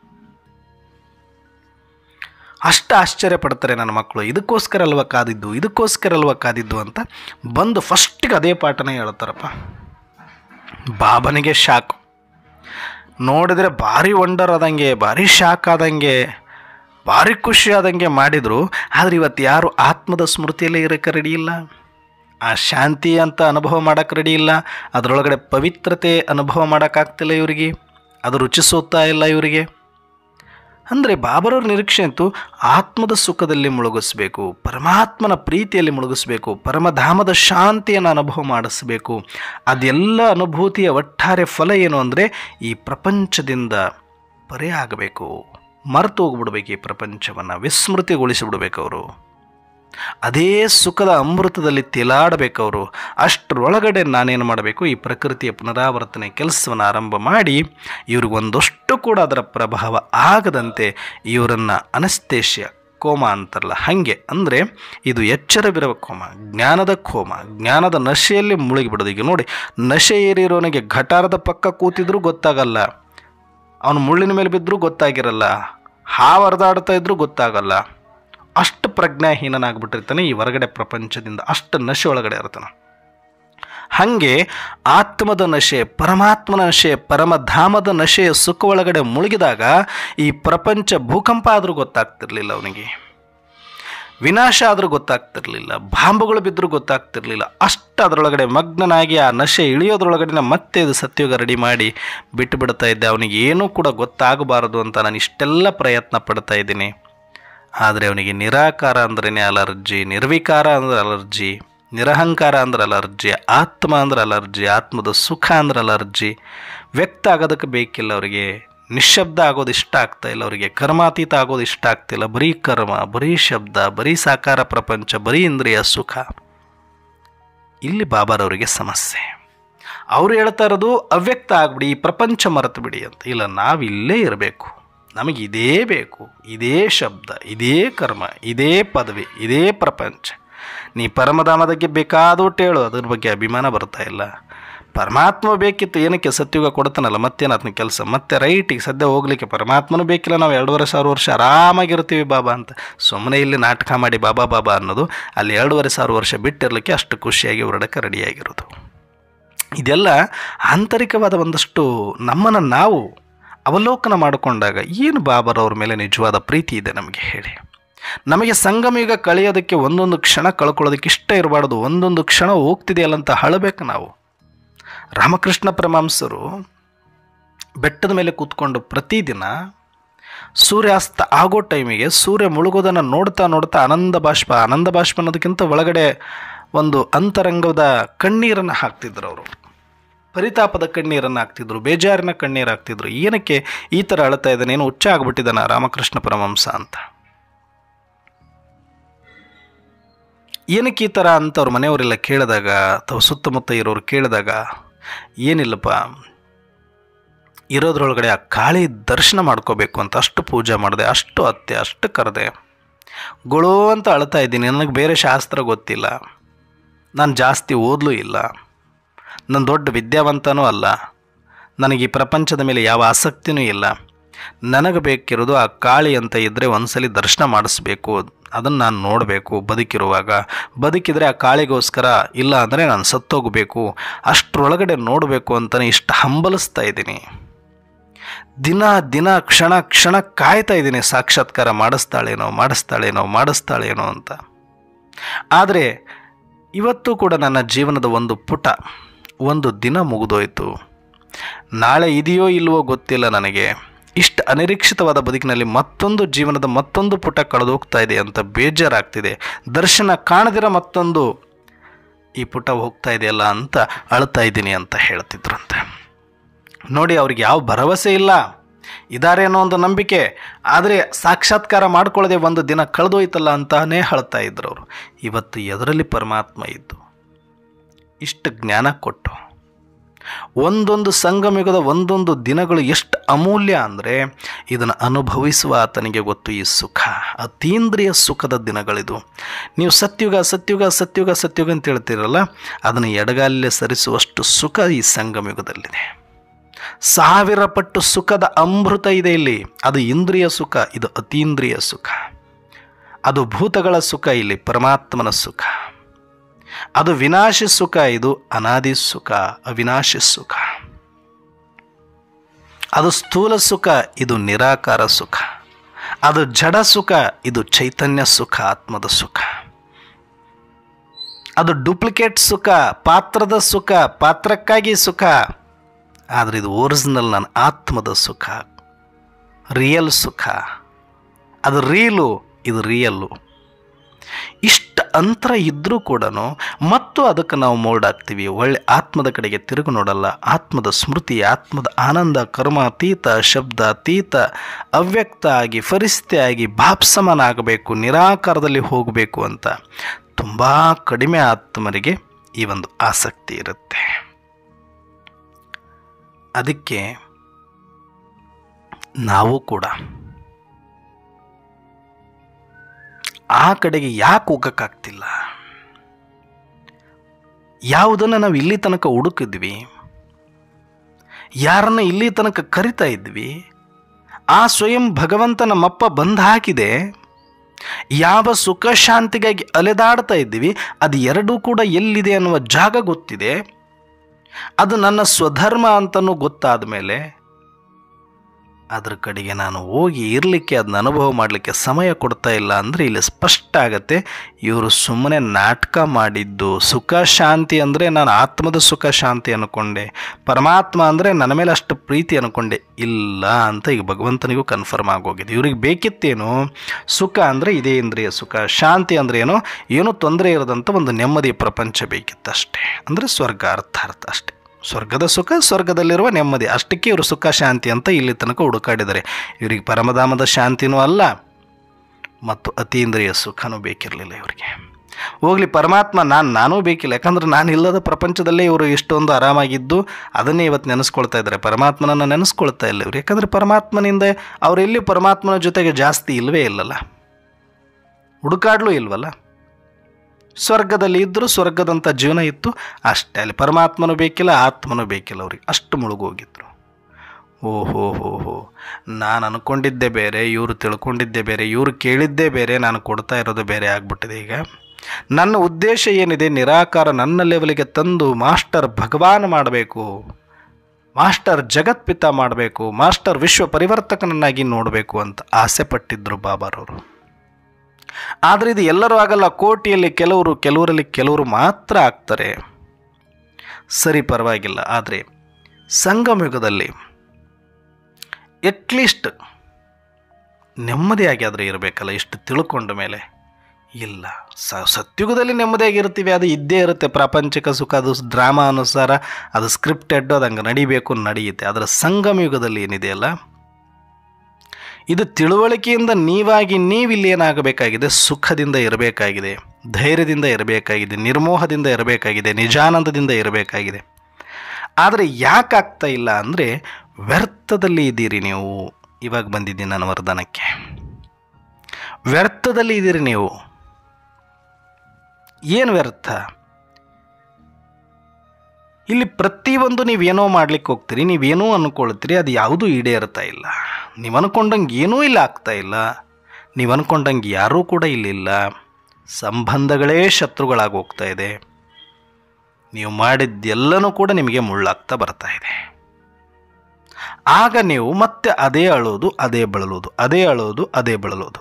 ಅಷ್ಟು ಆಶ್ಚರ್ಯ ಪಡ್ತಾರೆ ನನ್ನ ಮಕ್ಕಳು ಇದಕ್ಕೋಸ್ಕರ ಅಲ್ವ ಕಾದಿದ್ದು ಇದಕ್ಕೋಸ್ಕರ ಅಲ್ವ ಕಾದಿದ್ದು ಅಂತ ಬಂದು ಫಸ್ಟಿಗೆ ಅದೇ ಪಾಠನೇ ಹೇಳ್ತಾರಪ್ಪ ಬಾಬನಿಗೆ ಶಾಕ್ ನೋಡಿದರೆ ಭಾರಿ ವಂಡರ್ ಆದಂಗೆ ಭಾರಿ ಶಾಕ್ ಆದಂಗೆ ಭಾರಿ ಖುಷಿ ಆದಂಗೆ ಮಾಡಿದರು ಆದರೆ ಇವತ್ತು ಯಾರು ಆತ್ಮದ ಸ್ಮೃತಿಯಲ್ಲೇ ಇರೋಕ್ಕೆ ರೆಡಿ ಇಲ್ಲ ಆ ಶಾಂತಿ ಅಂತ ಅನುಭವ ಮಾಡೋಕ್ಕೆ ರೆಡಿ ಇಲ್ಲ ಅದರೊಳಗಡೆ ಪವಿತ್ರತೆ ಅನುಭವ ಮಾಡೋಕ್ಕಾಗ್ತಿಲ್ಲ ಇವರಿಗೆ ಅದು ರುಚಿಸುತ್ತಾ ಇಲ್ಲ ಇವರಿಗೆ ಅಂದರೆ ಬಾಬರವ್ರ ನಿರೀಕ್ಷೆ ಅಂತೂ ಆತ್ಮದ ಸುಖದಲ್ಲಿ ಮುಳುಗಿಸ್ಬೇಕು ಪರಮಾತ್ಮನ ಪ್ರೀತಿಯಲ್ಲಿ ಮುಳುಗಿಸ್ಬೇಕು ಪರಮಧಾಮದ ಶಾಂತಿಯನ್ನು ಅನುಭವ ಮಾಡಿಸ್ಬೇಕು ಅದೆಲ್ಲ ಅನುಭೂತಿಯ ಒಟ್ಟಾರೆ ಫಲ ಏನು ಅಂದರೆ ಈ ಪ್ರಪಂಚದಿಂದ ಪರೆ ಆಗಬೇಕು ಮರೆತು ಹೋಗ್ಬಿಡ್ಬೇಕು ಈ ಪ್ರಪಂಚವನ್ನು ವಿಸ್ಮೃತಿಗೊಳಿಸಿಬಿಡ್ಬೇಕು ಅವರು ಅದೇ ಸುಖದ ಅಮೃತದಲ್ಲಿ ತೇಲಾಡಬೇಕು ಅವರು ಅಷ್ಟರೊಳಗಡೆ ನಾನೇನು ಮಾಡಬೇಕು ಈ ಪ್ರಕೃತಿಯ ಪುನರಾವರ್ತನೆ ಕೆಲಸವನ್ನು ಆರಂಭ ಮಾಡಿ ಇವ್ರಿಗೊಂದಷ್ಟು ಕೂಡ ಅದರ ಪ್ರಭಾವ ಆಗದಂತೆ ಇವರನ್ನು ಅನಸ್ತೇಷ್ಯ ಕೋಮ ಅಂತಾರಲ್ಲ ಹಾಗೆ ಅಂದರೆ ಇದು ಎಚ್ಚರವಿರುವ ಕೋಮ ಜ್ಞಾನದ ಕೋಮ ಜ್ಞಾನದ ನಶೆಯಲ್ಲಿ ಮುಳುಗಿಬಿಡೋದು ಈಗ ನೋಡಿ ನಶೆ ಏರಿರೋನಿಗೆ ಘಟಾರದ ಪಕ್ಕ ಕೂತಿದ್ರೂ ಗೊತ್ತಾಗಲ್ಲ ಅವನು ಮುಳ್ಳಿನ ಮೇಲೆ ಬಿದ್ದರೂ ಗೊತ್ತಾಗಿರಲ್ಲ ಹಾವು ಹರಿದಾಡ್ತಾ ಇದ್ರೂ ಗೊತ್ತಾಗಲ್ಲ ಅಷ್ಟು ಪ್ರಜ್ಞಾಹೀನನಾಗ್ಬಿಟ್ಟಿರ್ತಾನೆ ಈ ಹೊರಗಡೆ ಪ್ರಪಂಚದಿಂದ ಅಷ್ಟು ನಶೆ ಒಳಗಡೆ ಇರ್ತಾನೆ ಹಾಗೆ ಆತ್ಮದ ನಶೆ ಪರಮಾತ್ಮನ ನಶೆ ಪರಮಧಾಮದ ನಶೆಯ ಸುಖ ಒಳಗಡೆ ಮುಳುಗಿದಾಗ ಈ ಪ್ರಪಂಚ ಭೂಕಂಪ ಆದರೂ ಗೊತ್ತಾಗ್ತಿರ್ಲಿಲ್ಲ ಅವನಿಗೆ ವಿನಾಶ ಆದರೂ ಗೊತ್ತಾಗ್ತಿರ್ಲಿಲ್ಲ ಬಾಂಬುಗಳು ಬಿದ್ದರೂ ಗೊತ್ತಾಗ್ತಿರ್ಲಿಲ್ಲ ಅಷ್ಟು ಅದರೊಳಗಡೆ ಮಗ್ನನಾಗಿ ಆ ನಶೆ ಇಳಿಯೋದ್ರೊಳಗಡೆ ಮತ್ತೆ ಇದು ಸತ್ಯುಗ ರೆಡಿ ಮಾಡಿ ಬಿಟ್ಟು ಬಿಡ್ತಾ ಇದ್ದೆ ಅವನಿಗೆ ಏನೂ ಕೂಡ ಗೊತ್ತಾಗಬಾರದು ಅಂತ ನಾನು ಇಷ್ಟೆಲ್ಲ ಪ್ರಯತ್ನ ಪಡ್ತಾ ಇದ್ದೀನಿ ಆದರೆ ಅವನಿಗೆ ನಿರಾಕಾರ ಅಂದ್ರೇ ಅಲರ್ಜಿ ನಿರ್ವಿಕಾರ ಅಂದ್ರೆ ಅಲರ್ಜಿ ನಿರಹಂಕಾರ ಅಂದ್ರೆ ಅಲರ್ಜಿ ಆತ್ಮ ಅಂದ್ರೆ ಅಲರ್ಜಿ ಆತ್ಮದ ಸುಖ ಅಂದ್ರೆ ಅಲರ್ಜಿ ವ್ಯಕ್ತ ಆಗೋದಕ್ಕೆ ಬೇಕಿಲ್ಲ ಅವರಿಗೆ ನಿಶಬ್ದ ಆಗೋದು ಇಷ್ಟ ಆಗ್ತಾ ಇಲ್ಲ ಅವರಿಗೆ ಕರ್ಮಾತೀತ ಆಗೋದು ಇಷ್ಟ ಆಗ್ತಿಲ್ಲ ಬರೀ ಕರ್ಮ ಬರೀ ಶಬ್ದ ಬರೀ ಸಾಕಾರ ಪ್ರಪಂಚ ಬರೀ ಇಂದ್ರಿಯ ಸುಖ ಇಲ್ಲಿ ಬಾಬಾರವರಿಗೆ ಸಮಸ್ಯೆ ಅವರು ಹೇಳ್ತಾ ಇರೋದು ಅವ್ಯಕ್ತ ಆಗ್ಬಿಡಿ ಈ ಪ್ರಪಂಚ ಮರೆತು ಬಿಡಿ ಅಂತ ಇಲ್ಲ ನಾವಿಲ್ಲೇ ಇರಬೇಕು ನಮಗೆ ಇದೇ ಬೇಕು ಇದೇ ಶಬ್ದ ಇದೇ ಕರ್ಮ ಇದೇ ಪದವಿ ಇದೇ ಪ್ರಪಂಚ ನೀ ಪರಮಧಾಮದಕ್ಕೆ ಬೇಕಾದೊಟ್ಟು ಹೇಳು ಅದ್ರ ಬಗ್ಗೆ ಅಭಿಮಾನ ಬರ್ತಾ ಇಲ್ಲ ಪರಮಾತ್ಮ ಬೇಕಿತ್ತು ಏನಕ್ಕೆ ಸತ್ಯುಗ ಕೊಡ್ತಾನಲ್ಲ ಮತ್ತೇನು ಅದನ್ನ ಕೆಲಸ ಮತ್ತೆ ರೈಟಿಗೆ ಸದ್ಯ ಹೋಗ್ಲಿಕ್ಕೆ ಪರಮಾತ್ಮನೂ ಬೇಕಿಲ್ಲ ನಾವು ಎರಡೂವರೆ ಸಾವಿರ ವರ್ಷ ಆರಾಮಾಗಿರ್ತೀವಿ ಬಾಬಾ ಅಂತ ಸುಮ್ಮನೆ ಇಲ್ಲಿ ನಾಟಕ ಮಾಡಿ ಬಾಬಾ ಬಾಬಾ ಅನ್ನೋದು ಅಲ್ಲಿ ಎರಡೂವರೆ ಸಾವಿರ ವರ್ಷ ಬಿಟ್ಟಿರಲಿಕ್ಕೆ ಅಷ್ಟು ಖುಷಿಯಾಗಿ ಹೊರಡಕ್ಕೆ ರೆಡಿಯಾಗಿರೋದು ಇದೆಲ್ಲ ಆಂತರಿಕವಾದ ಒಂದಷ್ಟು ನಮ್ಮನ್ನು ನಾವು ಅವಲೋಕನ ಮಾಡಿಕೊಂಡಾಗ ಏನು ಬಾಬರವ್ರ ಮೇಲೆ ನಿಜವಾದ ಪ್ರೀತಿ ಇದೆ ನಮಗೆ ಹೇಳಿ ನಮಗೆ ಸಂಗಮಯುಗ ಕಳೆಯೋದಕ್ಕೆ ಒಂದೊಂದು ಕ್ಷಣ ಕಳ್ಕೊಳ್ಳೋದಕ್ಕೆ ಇಷ್ಟ ಇರಬಾರ್ದು ಒಂದೊಂದು ಕ್ಷಣ ಹೋಗ್ತಿದೆಯಲ್ಲ ಅಂತ ಹಳಬೇಕು ನಾವು ರಾಮಕೃಷ್ಣ ಪರಮಹಂಸರು ಬೆಟ್ಟದ ಮೇಲೆ ಕೂತ್ಕೊಂಡು ಪ್ರತಿದಿನ ಸೂರ್ಯಾಸ್ತ ಆಗೋ ಟೈಮಿಗೆ ಸೂರ್ಯ ಮುಳುಗೋದನ್ನು ನೋಡ್ತಾ ನೋಡ್ತಾ ಆನಂದ ಬಾಷ್ಪ ಆನಂದ ಬಾಷ್ಪ ಅನ್ನೋದಕ್ಕಿಂತ ಒಳಗಡೆ ಒಂದು ಅಂತರಂಗದ ಕಣ್ಣೀರನ್ನು ಹಾಕ್ತಿದ್ರು ಅವರು ಪರಿತಾಪದ ಕಣ್ಣೀರನ್ನು ಹಾಕ್ತಿದ್ರು ಬೇಜಾರಿನ ಕಣ್ಣೀರು ಹಾಕ್ತಿದ್ರು ಏನಕ್ಕೆ ಈ ಥರ ಅಳ್ತಾ ಇದ್ದಾನೆ ಏನು ಹುಚ್ಚ ಆಗ್ಬಿಟ್ಟಿದ್ದಾನ ರಾಮಕೃಷ್ಣ ಪರಮಹಂಸ ಅಂತ ಏನಕ್ಕೆ ಈ ಥರ ಅಂತ ಅವ್ರ ಮನೆಯವರೆಲ್ಲ ಕೇಳಿದಾಗ ಅಥವಾ ಸುತ್ತಮುತ್ತ ಇರೋರು ಕೇಳಿದಾಗ ಏನಿಲ್ಲಪ್ಪ ಇರೋದ್ರೊಳಗಡೆ ಆ ಕಾಳಿ ದರ್ಶನ ಮಾಡ್ಕೋಬೇಕು ಅಂತ ಅಷ್ಟು ಪೂಜೆ ಮಾಡಿದೆ ಅಷ್ಟು ಅತ್ತೆ ಅಷ್ಟು ಕರೆದೆ ಗೊಳೋ ಅಂತ ಅಳ್ತಾ ಇದ್ದೀನಿ ನನಗೆ ಬೇರೆ ಶಾಸ್ತ್ರ ಗೊತ್ತಿಲ್ಲ ನಾನು ಜಾಸ್ತಿ ಓದಲೂ ಇಲ್ಲ ನಾನು ದೊಡ್ಡ ವಿದ್ಯಾವಂತನೂ ಅಲ್ಲ ನನಗೆ ಈ ಪ್ರಪಂಚದ ಮೇಲೆ ಯಾವ ಆಸಕ್ತಿನೂ ಇಲ್ಲ ನನಗೆ ಬೇಕಿರೋದು ಆ ಕಾಳಿ ಅಂತ ಇದ್ದರೆ ಒಂದ್ಸಲಿ ದರ್ಶನ ಮಾಡಿಸ್ಬೇಕು ಅದನ್ನು ನಾನು ನೋಡಬೇಕು ಬದುಕಿರುವಾಗ ಬದುಕಿದರೆ ಆ ಕಾಳಿಗೋಸ್ಕರ ಇಲ್ಲ ಅಂದರೆ ನಾನು ಸತ್ತೋಗಬೇಕು ಅಷ್ಟರೊಳಗಡೆ ನೋಡಬೇಕು ಅಂತಲೇ ಇಷ್ಟು ಹಂಬಲಿಸ್ತಾ ಇದ್ದೀನಿ ದಿನ ದಿನ ಕ್ಷಣ ಕ್ಷಣ ಕಾಯ್ತಾ ಇದ್ದೀನಿ ಸಾಕ್ಷಾತ್ಕಾರ ಮಾಡಿಸ್ತಾಳೇನೋ ಮಾಡಿಸ್ತಾಳೇನೋ ಮಾಡಿಸ್ತಾಳೇನೋ ಅಂತ ಆದರೆ ಇವತ್ತು ಕೂಡ ನನ್ನ ಜೀವನದ ಒಂದು ಪುಟ ಒಂದು ದಿನ ಮುಗಿದೋಯ್ತು ನಾಳೆ ಇದೆಯೋ ಇಲ್ವೋ ಗೊತ್ತಿಲ್ಲ ನನಗೆ ಇಷ್ಟು ಅನಿರೀಕ್ಷಿತವಾದ ಬದುಕಿನಲ್ಲಿ ಮತ್ತೊಂದು ಜೀವನದ ಮತ್ತೊಂದು ಪುಟ ಕಳೆದೋಗ್ತಾ ಇದೆ ಅಂತ ಬೇಜಾರಾಗ್ತಿದೆ ದರ್ಶನ ಕಾಣದಿರ ಮತ್ತೊಂದು ಈ ಪುಟ ಹೋಗ್ತಾ ಇದೆಯಲ್ಲ ಅಂತ ಅಳ್ತಾ ಇದ್ದೀನಿ ಅಂತ ಹೇಳ್ತಿದ್ರಂತೆ ನೋಡಿ ಅವ್ರಿಗೆ ಯಾವ ಭರವಸೆ ಇಲ್ಲ ಇದಾರೆ ಅನ್ನೋ ಒಂದು ನಂಬಿಕೆ ಆದರೆ ಸಾಕ್ಷಾತ್ಕಾರ ಮಾಡ್ಕೊಳ್ಳದೆ ಒಂದು ದಿನ ಕಳೆದೋಯ್ತಲ್ಲ ಅಂತಾನೇ ಹೇಳ್ತಾ ಇದ್ರು ಅವರು ಇವತ್ತು ಎದರಲ್ಲಿ ಪರಮಾತ್ಮ ಇದ್ದು ಇಷ್ಟು ಜ್ಞಾನ ಕೊಟ್ಟು ಒಂದೊಂದು ಸಂಗಮಯುಗದ ಒಂದೊಂದು ದಿನಗಳು ಎಷ್ಟು ಅಮೂಲ್ಯ ಅಂದರೆ ಇದನ್ನು ಅನುಭವಿಸುವ ಆತನಿಗೆ ಗೊತ್ತು ಈ ಸುಖ ಅತೀಂದ್ರಿಯ ಸುಖದ ದಿನಗಳಿದು ನೀವು ಸತ್ಯುಗ ಸತ್ಯುಗ ಸತ್ಯುಗ ಸತ್ಯುಗ ಅಂತ ಹೇಳ್ತೀರಲ್ಲ ಅದನ್ನು ಎಡಗಾಲಲ್ಲೇ ಸರಿಸುವಷ್ಟು ಸುಖ ಈ ಸಂಗಮಯುಗದಲ್ಲಿದೆ ಸಾವಿರ ಪಟ್ಟು ಸುಖದ ಅಮೃತ ಇದೆ ಇಲ್ಲಿ ಅದು ಇಂದ್ರಿಯ ಸುಖ ಇದು ಅತೀಂದ್ರಿಯ ಸುಖ ಅದು ಭೂತಗಳ ಸುಖ ಇಲ್ಲಿ ಪರಮಾತ್ಮನ ಸುಖ ಅದು ವಿನಾಶಿ ಸುಖ ಇದು ಅನಾದಿ ಸುಖ ಅವಿನಾಶಿ ಸುಖ ಅದು ಸ್ಥೂಲ ಸುಖ ಇದು ನಿರಾಕಾರ ಸುಖ ಅದು ಜಡ ಸುಖ ಇದು ಚೈತನ್ಯ ಸುಖ ಆತ್ಮದ ಸುಖ ಅದು ಡೂಪ್ಲಿಕೇಟ್ ಸುಖ ಪಾತ್ರದ ಸುಖ ಪಾತ್ರಕ್ಕಾಗಿ ಸುಖ ಆದರೆ ಇದು ಒರಿಜಿನಲ್ ನನ್ನ ಆತ್ಮದ ಸುಖ ರಿಯಲ್ ಸುಖ ಅದು ರೀಲು ಇದು ರಿಯಲ್ಲು ಇಷ್ಟ ಅಂತರ ಇದ್ದರೂ ಕೂಡ ಮತ್ತು ಅದಕ್ಕೆ ನಾವು ಮೋಲ್ಡ್ ಆಗ್ತೀವಿ ಒಳ್ಳೆ ಆತ್ಮದ ಕಡೆಗೆ ತಿರುಗು ನೋಡಲ್ಲ ಆತ್ಮದ ಸ್ಮೃತಿ ಆತ್ಮದ ಆನಂದ ಕರ್ಮ ಅತೀತ ಶಬ್ದ ಅತೀತ ಅವ್ಯಕ್ತ ಆಗಿ ಪರಿಸ್ಥಿತಿ ಆಗಿ ಭಾಪ್ಸಮನ ಆಗಬೇಕು ನಿರಾಕಾರದಲ್ಲಿ ಹೋಗಬೇಕು ಅಂತ ತುಂಬ ಕಡಿಮೆ ಆತ್ಮರಿಗೆ ಈ ಒಂದು ಆಸಕ್ತಿ ಇರುತ್ತೆ ಅದಕ್ಕೆ ನಾವು ಕೂಡ ಆ ಕಡೆಗೆ ಯಾಕೆ ಹೋಗೋಕ್ಕಾಗ್ತಿಲ್ಲ ಯಾವುದನ್ನು ನಾವು ಇಲ್ಲಿ ತನಕ ಹುಡುಕಿದ್ವಿ ಯಾರನ್ನ ಇಲ್ಲಿ ತನಕ ಕರಿತಾ ಇದ್ವಿ ಆ ಸ್ವಯಂ ಭಗವಂತ ನಮ್ಮಪ್ಪ ಬಂದು ಹಾಕಿದೆ ಯಾವ ಸುಖ ಶಾಂತಿಗಾಗಿ ಅಲೆದಾಡ್ತಾ ಇದ್ದೀವಿ ಅದು ಎರಡೂ ಕೂಡ ಎಲ್ಲಿದೆ ಅನ್ನುವ ಜಾಗ ಗೊತ್ತಿದೆ ಅದು ನನ್ನ ಸ್ವಧರ್ಮ ಅಂತಲೂ ಗೊತ್ತಾದ ಮೇಲೆ ಅದ್ರ ಕಡೆಗೆ ನಾನು ಹೋಗಿ ಇರಲಿಕ್ಕೆ ಅದನ್ನ ಅನುಭವ ಮಾಡಲಿಕ್ಕೆ ಸಮಯ ಕೊಡ್ತಾ ಇಲ್ಲ ಅಂದರೆ ಇಲ್ಲಿ ಸ್ಪಷ್ಟ ಆಗತ್ತೆ ಇವರು ಸುಮ್ಮನೆ ನಾಟಕ ಮಾಡಿದ್ದು ಸುಖ ಶಾಂತಿ ಅಂದರೆ ನಾನು ಆತ್ಮದ ಸುಖ ಶಾಂತಿ ಅನ್ಕೊಂಡೆ ಪರಮಾತ್ಮ ಅಂದರೆ ನನ್ನ ಮೇಲೆ ಅಷ್ಟು ಪ್ರೀತಿ ಅನ್ಕೊಂಡೆ ಇಲ್ಲ ಅಂತ ಈಗ ಭಗವಂತನಿಗೂ ಕನ್ಫರ್ಮ್ ಆಗೋಗಿದೆ ಇವ್ರಿಗೆ ಬೇಕಿತ್ತೇನು ಸುಖ ಅಂದರೆ ಇದೇ ಇಂದ್ರಿಯ ಸುಖ ಶಾಂತಿ ಅಂದರೆ ಏನು ಏನೂ ತೊಂದರೆ ಇರದಂಥ ಒಂದು ನೆಮ್ಮದಿ ಪ್ರಪಂಚ ಬೇಕಿತ್ತು ಅಷ್ಟೇ ಅಂದರೆ ಸ್ವರ್ಗ ಅರ್ಥಾರ್ಥ ಅಷ್ಟೇ ಸ್ವರ್ಗದ ಸುಖ ಸ್ವರ್ಗದಲ್ಲಿರುವ ನೆಮ್ಮದಿ ಅಷ್ಟಕ್ಕೆ ಇವರು ಸುಖ ಶಾಂತಿ ಅಂತ ಇಲ್ಲಿ ತನಕ ಹುಡುಕಾಡಿದ್ದಾರೆ ಇವರಿಗೆ ಪರಮಧಾಮದ ಶಾಂತಿನೂ ಅಲ್ಲ ಮತ್ತು ಅತೀಂದ್ರಿಯ ಸುಖನೂ ಬೇಕಿರಲಿಲ್ಲ ಇವರಿಗೆ ಹೋಗಲಿ ಪರಮಾತ್ಮ ನಾನು ನಾನೂ ಬೇಕಿಲ್ಲ ಯಾಕಂದ್ರೆ ನಾನು ಇಲ್ಲದ ಪ್ರಪಂಚದಲ್ಲೇ ಇವರು ಇಷ್ಟೊಂದು ಆರಾಮಾಗಿದ್ದು ಅದನ್ನೇ ಇವತ್ತು ನೆನೆಸ್ಕೊಳ್ತಾ ಇದ್ದಾರೆ ಪರಮಾತ್ಮನನ್ನು ನೆನೆಸ್ಕೊಳ್ತಾ ಇಲ್ಲ ಇವರು ಯಾಕಂದರೆ ಪರಮಾತ್ಮನಿಂದ ಅವರೆಲ್ಲಿ ಪರಮಾತ್ಮನ ಜೊತೆಗೆ ಜಾಸ್ತಿ ಇಲ್ಲವೇ ಇಲ್ಲಲ್ಲ ಹುಡುಕಾಡ್ಲೂ ಇಲ್ವಲ್ಲ ಸ್ವರ್ಗದಲ್ಲಿ ಇದ್ದರೂ ಸ್ವರ್ಗದಂಥ ಜೀವನ ಇತ್ತು ಅಷ್ಟೇ ಅಲ್ಲಿ ಪರಮಾತ್ಮನೂ ಬೇಕಿಲ್ಲ ಆತ್ಮನೂ ಬೇಕಿಲ್ಲ ಅವ್ರಿಗೆ ಅಷ್ಟು ಮುಳುಗೋಗಿದ್ರು ಓಹೋ ಹೋ ಹೋ ನಾನು ಅಂದ್ಕೊಂಡಿದ್ದೆ ಬೇರೆ ಇವರು ತಿಳ್ಕೊಂಡಿದ್ದೆ ಬೇರೆ ಇವರು ಕೇಳಿದ್ದೇ ಬೇರೆ ನಾನು ಕೊಡ್ತಾ ಇರೋದು ಬೇರೆ ಆಗ್ಬಿಟ್ಟಿದೆ ಈಗ ನನ್ನ ಉದ್ದೇಶ ಏನಿದೆ ನಿರಾಕಾರ ನನ್ನ ಲೆವೆಲಿಗೆ ತಂದು ಮಾಸ್ಟರ್ ಭಗವಾನ್ ಮಾಡಬೇಕು ಮಾಸ್ಟರ್ ಜಗತ್ಪಿತ ಮಾಡಬೇಕು ಮಾಸ್ಟರ್ ವಿಶ್ವ ಪರಿವರ್ತಕನನ್ನಾಗಿ ನೋಡಬೇಕು ಅಂತ ಆಸೆ ಪಟ್ಟಿದ್ರು ಬಾಬಾರವರು ಆದರೆ ಇದು ಎಲ್ಲರೂ ಆಗಲ್ಲ ಕೋಟಿಯಲ್ಲಿ ಕೆಲವರು ಕೆಲವರಲ್ಲಿ ಕೆಲವರು ಮಾತ್ರ ಆಗ್ತಾರೆ ಸರಿ ಪರವಾಗಿಲ್ಲ ಆದರೆ ಸಂಗಮಯುಗದಲ್ಲಿ ಎಟ್ಲೀಸ್ಟ್ ನೆಮ್ಮದಿಯಾಗಿ ಆದರೆ ಇರಬೇಕಲ್ಲ ಇಷ್ಟು ತಿಳ್ಕೊಂಡ ಮೇಲೆ ಇಲ್ಲ ಸ ಸತ್ಯುಗದಲ್ಲಿ ನೆಮ್ಮದಿಯಾಗಿರ್ತೀವಿ ಅದು ಇದ್ದೇ ಇರುತ್ತೆ ಪ್ರಾಪಂಚಿಕ ಸುಖ ಅದು ಡ್ರಾಮಾ ಅನುಸಾರ ಅದು ಸ್ಕ್ರಿಪ್ಟೆಡ್ ಅದು ಹಂಗೆ ನಡಿಬೇಕು ನಡೆಯುತ್ತೆ ಅದರ ಸಂಗಮಯುಗದಲ್ಲಿ ಏನಿದೆಯಲ್ಲ ಇದು ತಿಳುವಳಿಕೆಯಿಂದ ನೀವಾಗಿ ನೀವಿಲ್ಲಿ ಏನಾಗಬೇಕಾಗಿದೆ ಸುಖದಿಂದ ಇರಬೇಕಾಗಿದೆ ಧೈರ್ಯದಿಂದ ಇರಬೇಕಾಗಿದೆ ನಿರ್ಮೋಹದಿಂದ ಇರಬೇಕಾಗಿದೆ ನಿಜಾನಂದದಿಂದ ಇರಬೇಕಾಗಿದೆ ಆದರೆ ಯಾಕೆ ಆಗ್ತಾ ಇಲ್ಲ ಅಂದರೆ ವ್ಯರ್ಥದಲ್ಲಿ ಇದ್ದೀರಿ ನೀವು ಇವಾಗ ಬಂದಿದ್ದೀನಿ ನಾನು ವರದಾನಕ್ಕೆ ವ್ಯರ್ಥದಲ್ಲಿ ಇದ್ದೀರಿ ನೀವು ಏನು ವ್ಯರ್ಥ ಇಲ್ಲಿ ಪ್ರತಿಯೊಂದು ನೀವೇನೋ ಮಾಡ್ಲಿಕ್ಕೆ ಹೋಗ್ತೀರಿ ನೀವೇನೋ ಅಂದ್ಕೊಳ್ತೀರಿ ಅದು ಯಾವುದೂ ಈಡೇರ್ತಾ ಇಲ್ಲ ನೀವು ಅಂದ್ಕೊಂಡಂಗೆ ಏನೂ ಇಲ್ಲ ಆಗ್ತಾ ಇಲ್ಲ ನೀವು ಅಂದ್ಕೊಂಡಂಗೆ ಯಾರೂ ಕೂಡ ಇಲ್ಲಿಲ್ಲ ಸಂಬಂಧಗಳೇ ಶತ್ರುಗಳಾಗಿ ಹೋಗ್ತಾ ಇದೆ ನೀವು ಮಾಡಿದ್ದೆಲ್ಲನೂ ಕೂಡ ನಿಮಗೆ ಮುಳ್ಳಾಗ್ತಾ ಬರ್ತಾ ಇದೆ ಆಗ ನೀವು ಮತ್ತೆ ಅದೇ ಅಳೋದು ಅದೇ ಬಳಲೋದು ಅದೇ ಅಳೋದು ಅದೇ ಬಳಲೋದು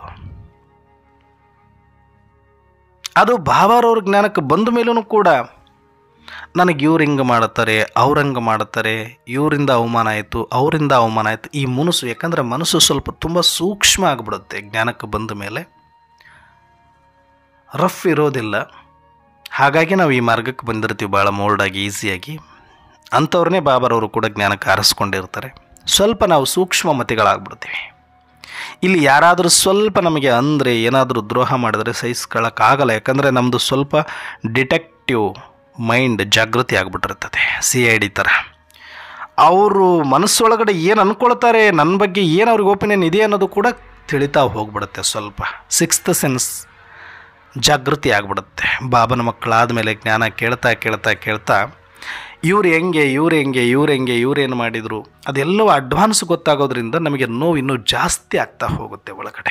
ಅದು ಭಾವಾರವ್ರ ಜ್ಞಾನಕ್ಕೆ ಬಂದ ಮೇಲೂ ಕೂಡ ನನಗೆ ಇವ್ರು ಹಿಂಗೆ ಮಾಡ್ತಾರೆ ಅವ್ರಂಗೆ ಮಾಡ್ತಾರೆ ಇವರಿಂದ ಅವಮಾನ ಆಯಿತು ಅವರಿಂದ ಅವಮಾನ ಆಯಿತು ಈ ಮನಸ್ಸು ಯಾಕಂದರೆ ಮನಸ್ಸು ಸ್ವಲ್ಪ ತುಂಬ ಸೂಕ್ಷ್ಮ ಆಗಿಬಿಡುತ್ತೆ ಜ್ಞಾನಕ್ಕೆ ಬಂದ ಮೇಲೆ ರಫ್ ಇರೋದಿಲ್ಲ ಹಾಗಾಗಿ ನಾವು ಈ ಮಾರ್ಗಕ್ಕೆ ಬಂದಿರ್ತೀವಿ ಭಾಳ ಮೋಲ್ಡಾಗಿ ಈಸಿಯಾಗಿ ಅಂಥವ್ರನ್ನೇ ಬಾಬಾರವರು ಕೂಡ ಜ್ಞಾನಕ್ಕೆ ಆರಿಸ್ಕೊಂಡಿರ್ತಾರೆ ಸ್ವಲ್ಪ ನಾವು ಸೂಕ್ಷ್ಮ ಮತಿಗಳಾಗ್ಬಿಡ್ತೀವಿ ಇಲ್ಲಿ ಯಾರಾದರೂ ಸ್ವಲ್ಪ ನಮಗೆ ಅಂದರೆ ಏನಾದರೂ ದ್ರೋಹ ಮಾಡಿದ್ರೆ ಸಹಿಸ್ಕೊಳ್ಳೋಕ್ಕಾಗಲ್ಲ ಯಾಕಂದರೆ ನಮ್ಮದು ಸ್ವಲ್ಪ ಡಿಟೆಕ್ಟಿವ್ ಮೈಂಡ್ ಜಾಗೃತಿ ಆಗಿಬಿಟ್ಟಿರ್ತದೆ ಸಿ ಐ ಡಿ ಥರ ಅವರು ಮನಸ್ಸೊಳಗಡೆ ಏನು ಅಂದ್ಕೊಳ್ತಾರೆ ನನ್ನ ಬಗ್ಗೆ ಏನು ಅವ್ರಿಗೆ ಒಪಿನಿಯನ್ ಇದೆ ಅನ್ನೋದು ಕೂಡ ತಿಳಿತಾ ಹೋಗ್ಬಿಡುತ್ತೆ ಸ್ವಲ್ಪ ಸಿಕ್ಸ್ತ್ ಸೆನ್ಸ್ ಜಾಗೃತಿ ಆಗಿಬಿಡುತ್ತೆ ಬಾಬನ ಮಕ್ಕಳಾದ ಮೇಲೆ ಜ್ಞಾನ ಕೇಳ್ತಾ ಕೇಳ್ತಾ ಕೇಳ್ತಾ ಇವ್ರು ಹೆಂಗೆ ಇವ್ರು ಹೆಂಗೆ ಇವ್ರು ಹೆಂಗೆ ಇವ್ರೇನು ಮಾಡಿದರು ಅದೆಲ್ಲವೂ ಅಡ್ವಾನ್ಸ್ ಗೊತ್ತಾಗೋದ್ರಿಂದ ನಮಗೆ ನೋವು ಇನ್ನೂ ಜಾಸ್ತಿ ಆಗ್ತಾ ಹೋಗುತ್ತೆ ಒಳಗಡೆ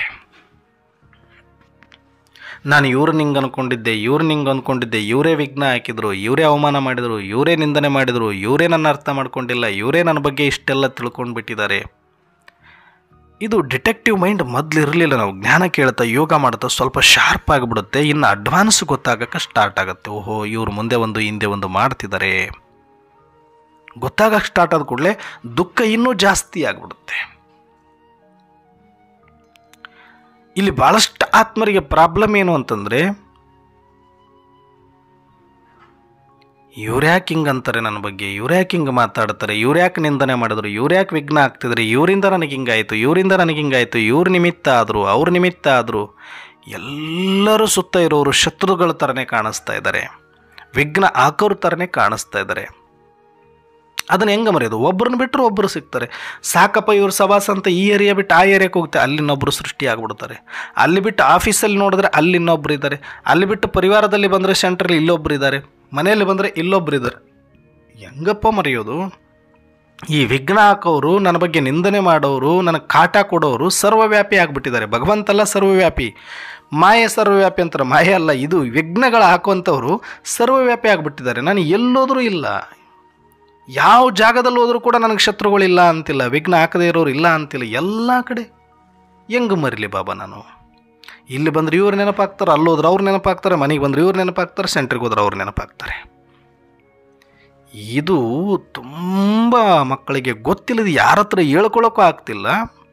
ನಾನು ಇವ್ರನ್ನ ಹಿಂಗೆ ಅಂದ್ಕೊಂಡಿದ್ದೆ ಇವ್ರನ್ನ ಹಿಂಗೆ ಅಂದ್ಕೊಂಡಿದ್ದೆ ಇವರೇ ವಿಘ್ನ ಹಾಕಿದ್ರು ಇವರೇ ಅವಮಾನ ಮಾಡಿದರು ಇವರೇ ನಿಂದನೆ ಮಾಡಿದರು ಇವರೇ ನನ್ನ ಅರ್ಥ ಮಾಡ್ಕೊಂಡಿಲ್ಲ ಇವರೇ ನನ್ನ ಬಗ್ಗೆ ಇಷ್ಟೆಲ್ಲ ತಿಳ್ಕೊಂಡು ಬಿಟ್ಟಿದ್ದಾರೆ ಇದು ಡಿಟೆಕ್ಟಿವ್ ಮೈಂಡ್ ಮೊದಲು ಇರಲಿಲ್ಲ ನಾವು ಜ್ಞಾನ ಕೇಳ್ತಾ ಯೋಗ ಮಾಡ್ತಾ ಸ್ವಲ್ಪ ಶಾರ್ಪ್ ಆಗಿಬಿಡುತ್ತೆ ಇನ್ನು ಅಡ್ವಾನ್ಸ್ ಗೊತ್ತಾಗಕ್ಕೆ ಸ್ಟಾರ್ಟ್ ಆಗುತ್ತೆ ಓಹೋ ಇವ್ರು ಮುಂದೆ ಒಂದು ಹಿಂದೆ ಒಂದು ಮಾಡ್ತಿದ್ದಾರೆ ಗೊತ್ತಾಗಕ್ಕೆ ಸ್ಟಾರ್ಟ್ ಆದ ಕೂಡಲೇ ದುಃಖ ಇನ್ನೂ ಜಾಸ್ತಿ ಆಗಿಬಿಡುತ್ತೆ ಇಲ್ಲಿ ಭಾಳಷ್ಟು ಆತ್ಮರಿಗೆ ಪ್ರಾಬ್ಲಮ್ ಏನು ಅಂತಂದರೆ ಇವ್ರ್ಯಾಕೆ ಹಿಂಗೆ ಅಂತಾರೆ ನನ್ನ ಬಗ್ಗೆ ಇವ್ರ್ಯಾಕೆ ಹಿಂಗೆ ಮಾತಾಡ್ತಾರೆ ಇವ್ರ್ಯಾಕೆ ನಿಂದನೆ ಮಾಡಿದ್ರು ಇವ್ರ್ಯಾಕೆ ವಿಘ್ನ ಆಗ್ತಿದ್ರೆ ಇವರಿಂದ ನನಗೆ ಹಿಂಗಾಯಿತು ಇವರಿಂದ ನನಗೆ ಹಿಂಗಾಯಿತು ಇವ್ರ ನಿಮಿತ್ತ ಆದರು ಅವ್ರ ನಿಮಿತ್ತ ಆದರು ಎಲ್ಲರೂ ಸುತ್ತ ಇರೋರು ಶತ್ರುಗಳ ಥರನೇ ಕಾಣಿಸ್ತಾ ಇದ್ದಾರೆ ವಿಘ್ನ ಹಾಕೋರ ಥರನೇ ಕಾಣಿಸ್ತಾ ಇದ್ದಾರೆ ಅದನ್ನ ಹೆಂಗೆ ಮರೆಯೋದು ಒಬ್ಬರನ್ನ ಬಿಟ್ಟರು ಒಬ್ಬರು ಸಿಗ್ತಾರೆ ಸಾಕಪ್ಪ ಇವ್ರ ಸವಾಸ ಅಂತ ಈ ಏರಿಯಾ ಬಿಟ್ಟು ಆ ಏರಿಯಾಕ್ಕೆ ಹೋಗುತ್ತೆ ಅಲ್ಲಿ ಇನ್ನೊಬ್ಬರು ಸೃಷ್ಟಿ ಆಗ್ಬಿಡ್ತಾರೆ ಅಲ್ಲಿ ಬಿಟ್ಟು ಆಫೀಸಲ್ಲಿ ನೋಡಿದ್ರೆ ಅಲ್ಲಿ ಇನ್ನೊಬ್ರು ಇದ್ದಾರೆ ಅಲ್ಲಿ ಬಿಟ್ಟು ಪರಿವಾರದಲ್ಲಿ ಬಂದರೆ ಸೆಂಟ್ರಲ್ಲಿ ಇಲ್ಲೊಬ್ರು ಇದ್ದಾರೆ ಮನೆಯಲ್ಲಿ ಬಂದರೆ ಇಲ್ಲೊಬ್ರು ಇದ್ದಾರೆ ಹೆಂಗಪ್ಪ ಮರೆಯೋದು ಈ ವಿಘ್ನ ಹಾಕೋರು ನನ್ನ ಬಗ್ಗೆ ನಿಂದನೆ ಮಾಡೋರು ನನಗೆ ಕಾಟ ಕೊಡೋರು ಸರ್ವವ್ಯಾಪಿ ಆಗಿಬಿಟ್ಟಿದ್ದಾರೆ ಭಗವಂತಲ್ಲ ಸರ್ವವ್ಯಾಪಿ ಮಾಯೆ ಸರ್ವವ್ಯಾಪಿ ಅಂತಾರೆ ಮಾಯೆ ಅಲ್ಲ ಇದು ವಿಘ್ನಗಳು ಹಾಕುವಂಥವ್ರು ಸರ್ವವ್ಯಾಪಿ ಆಗಿಬಿಟ್ಟಿದ್ದಾರೆ ನಾನು ಎಲ್ಲೋದ್ರೂ ಇಲ್ಲ ಯಾವ ಜಾಗದಲ್ಲಿ ಹೋದ್ರೂ ಕೂಡ ನನಗೆ ಶತ್ರುಗಳಿಲ್ಲ ಅಂತಿಲ್ಲ ವಿಘ್ನ ಹಾಕದೇ ಇರೋರು ಇಲ್ಲ ಅಂತಿಲ್ಲ ಎಲ್ಲ ಕಡೆ ಹೆಂಗೆ ಮರಿಲಿ ಬಾಬಾ ನಾನು ಇಲ್ಲಿ ಬಂದ್ರೆ ಇವ್ರು ನೆನಪಾಗ್ತಾರೆ ಅಲ್ಲೋದ್ರೆ ಅವ್ರು ನೆನಪಾಗ್ತಾರೆ ಮನೆಗೆ ಬಂದ್ರೆ ಇವ್ರು ನೆನಪಾಗ್ತಾರೆ ಸೆಂಟ್ರಿಗೆ ಹೋದ್ರೆ ಅವ್ರು ನೆನಪಾಗ್ತಾರೆ ಇದು ತುಂಬ ಮಕ್ಕಳಿಗೆ ಗೊತ್ತಿಲ್ಲದ ಯಾರ ಹತ್ರ ಹೇಳ್ಕೊಳಕ್ಕೂ ಆಗ್ತಿಲ್ಲ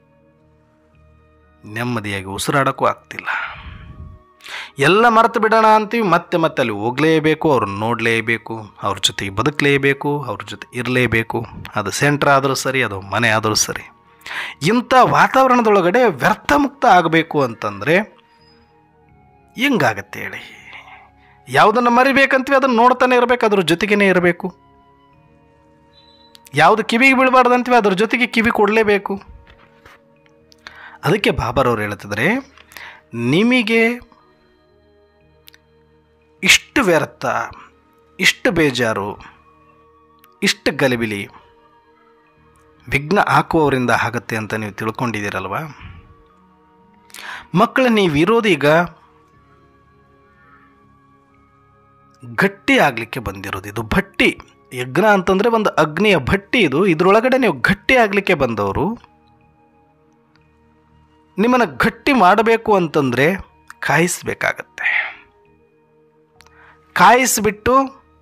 ನೆಮ್ಮದಿಯಾಗಿ ಉಸಿರಾಡೋಕ್ಕೂ ಆಗ್ತಿಲ್ಲ ಎಲ್ಲ ಮರೆತು ಬಿಡೋಣ ಅಂತೀವಿ ಮತ್ತೆ ಮತ್ತೆ ಅಲ್ಲಿ ಹೋಗಲೇಬೇಕು ಅವ್ರನ್ನ ನೋಡಲೇಬೇಕು ಅವ್ರ ಜೊತೆಗೆ ಬದುಕಲೇಬೇಕು ಅವ್ರ ಜೊತೆ ಇರಲೇಬೇಕು ಅದು ಸೆಂಟ್ರ್ ಆದರೂ ಸರಿ ಅದು ಮನೆ ಆದರೂ ಸರಿ ಇಂಥ ವಾತಾವರಣದೊಳಗಡೆ ವ್ಯರ್ಥ ಮುಕ್ತ ಆಗಬೇಕು ಅಂತಂದರೆ ಹೆಂಗಾಗತ್ತೆ ಹೇಳಿ ಯಾವುದನ್ನು ಮರಿಬೇಕಂತೀವಿ ಅದನ್ನು ನೋಡ್ತಾನೆ ಇರಬೇಕು ಅದ್ರ ಜೊತೆಗೇ ಇರಬೇಕು ಯಾವುದು ಕಿವಿಗೆ ಬೀಳಬಾರ್ದಂತೀವಿ ಅದ್ರ ಜೊತೆಗೆ ಕಿವಿ ಕೊಡಲೇಬೇಕು ಅದಕ್ಕೆ ಬಾಬರವ್ರು ಹೇಳ್ತಿದ್ರೆ ನಿಮಗೆ ಇಷ್ಟು ವ್ಯರ್ಥ ಇಷ್ಟು ಬೇಜಾರು ಇಷ್ಟು ಗಲಿಬಿಲಿ ವಿಘ್ನ ಹಾಕುವವರಿಂದ ಆಗುತ್ತೆ ಅಂತ ನೀವು ತಿಳ್ಕೊಂಡಿದ್ದೀರಲ್ವ ಮಕ್ಕಳ ನೀವು ಇರೋದೀಗ ಗಟ್ಟಿ ಆಗಲಿಕ್ಕೆ ಬಂದಿರೋದು ಇದು ಭಟ್ಟಿ ಯಜ್ಞ ಅಂತಂದರೆ ಒಂದು ಅಗ್ನಿಯ ಭಟ್ಟಿ ಇದು ಇದರೊಳಗಡೆ ನೀವು ಗಟ್ಟಿ ಆಗಲಿಕ್ಕೆ ಬಂದವರು ನಿಮ್ಮನ್ನು ಗಟ್ಟಿ ಮಾಡಬೇಕು ಅಂತಂದರೆ ಕಾಯಿಸ್ಬೇಕಾಗತ್ತೆ ಕಾಯಿಸಿಬಿಟ್ಟು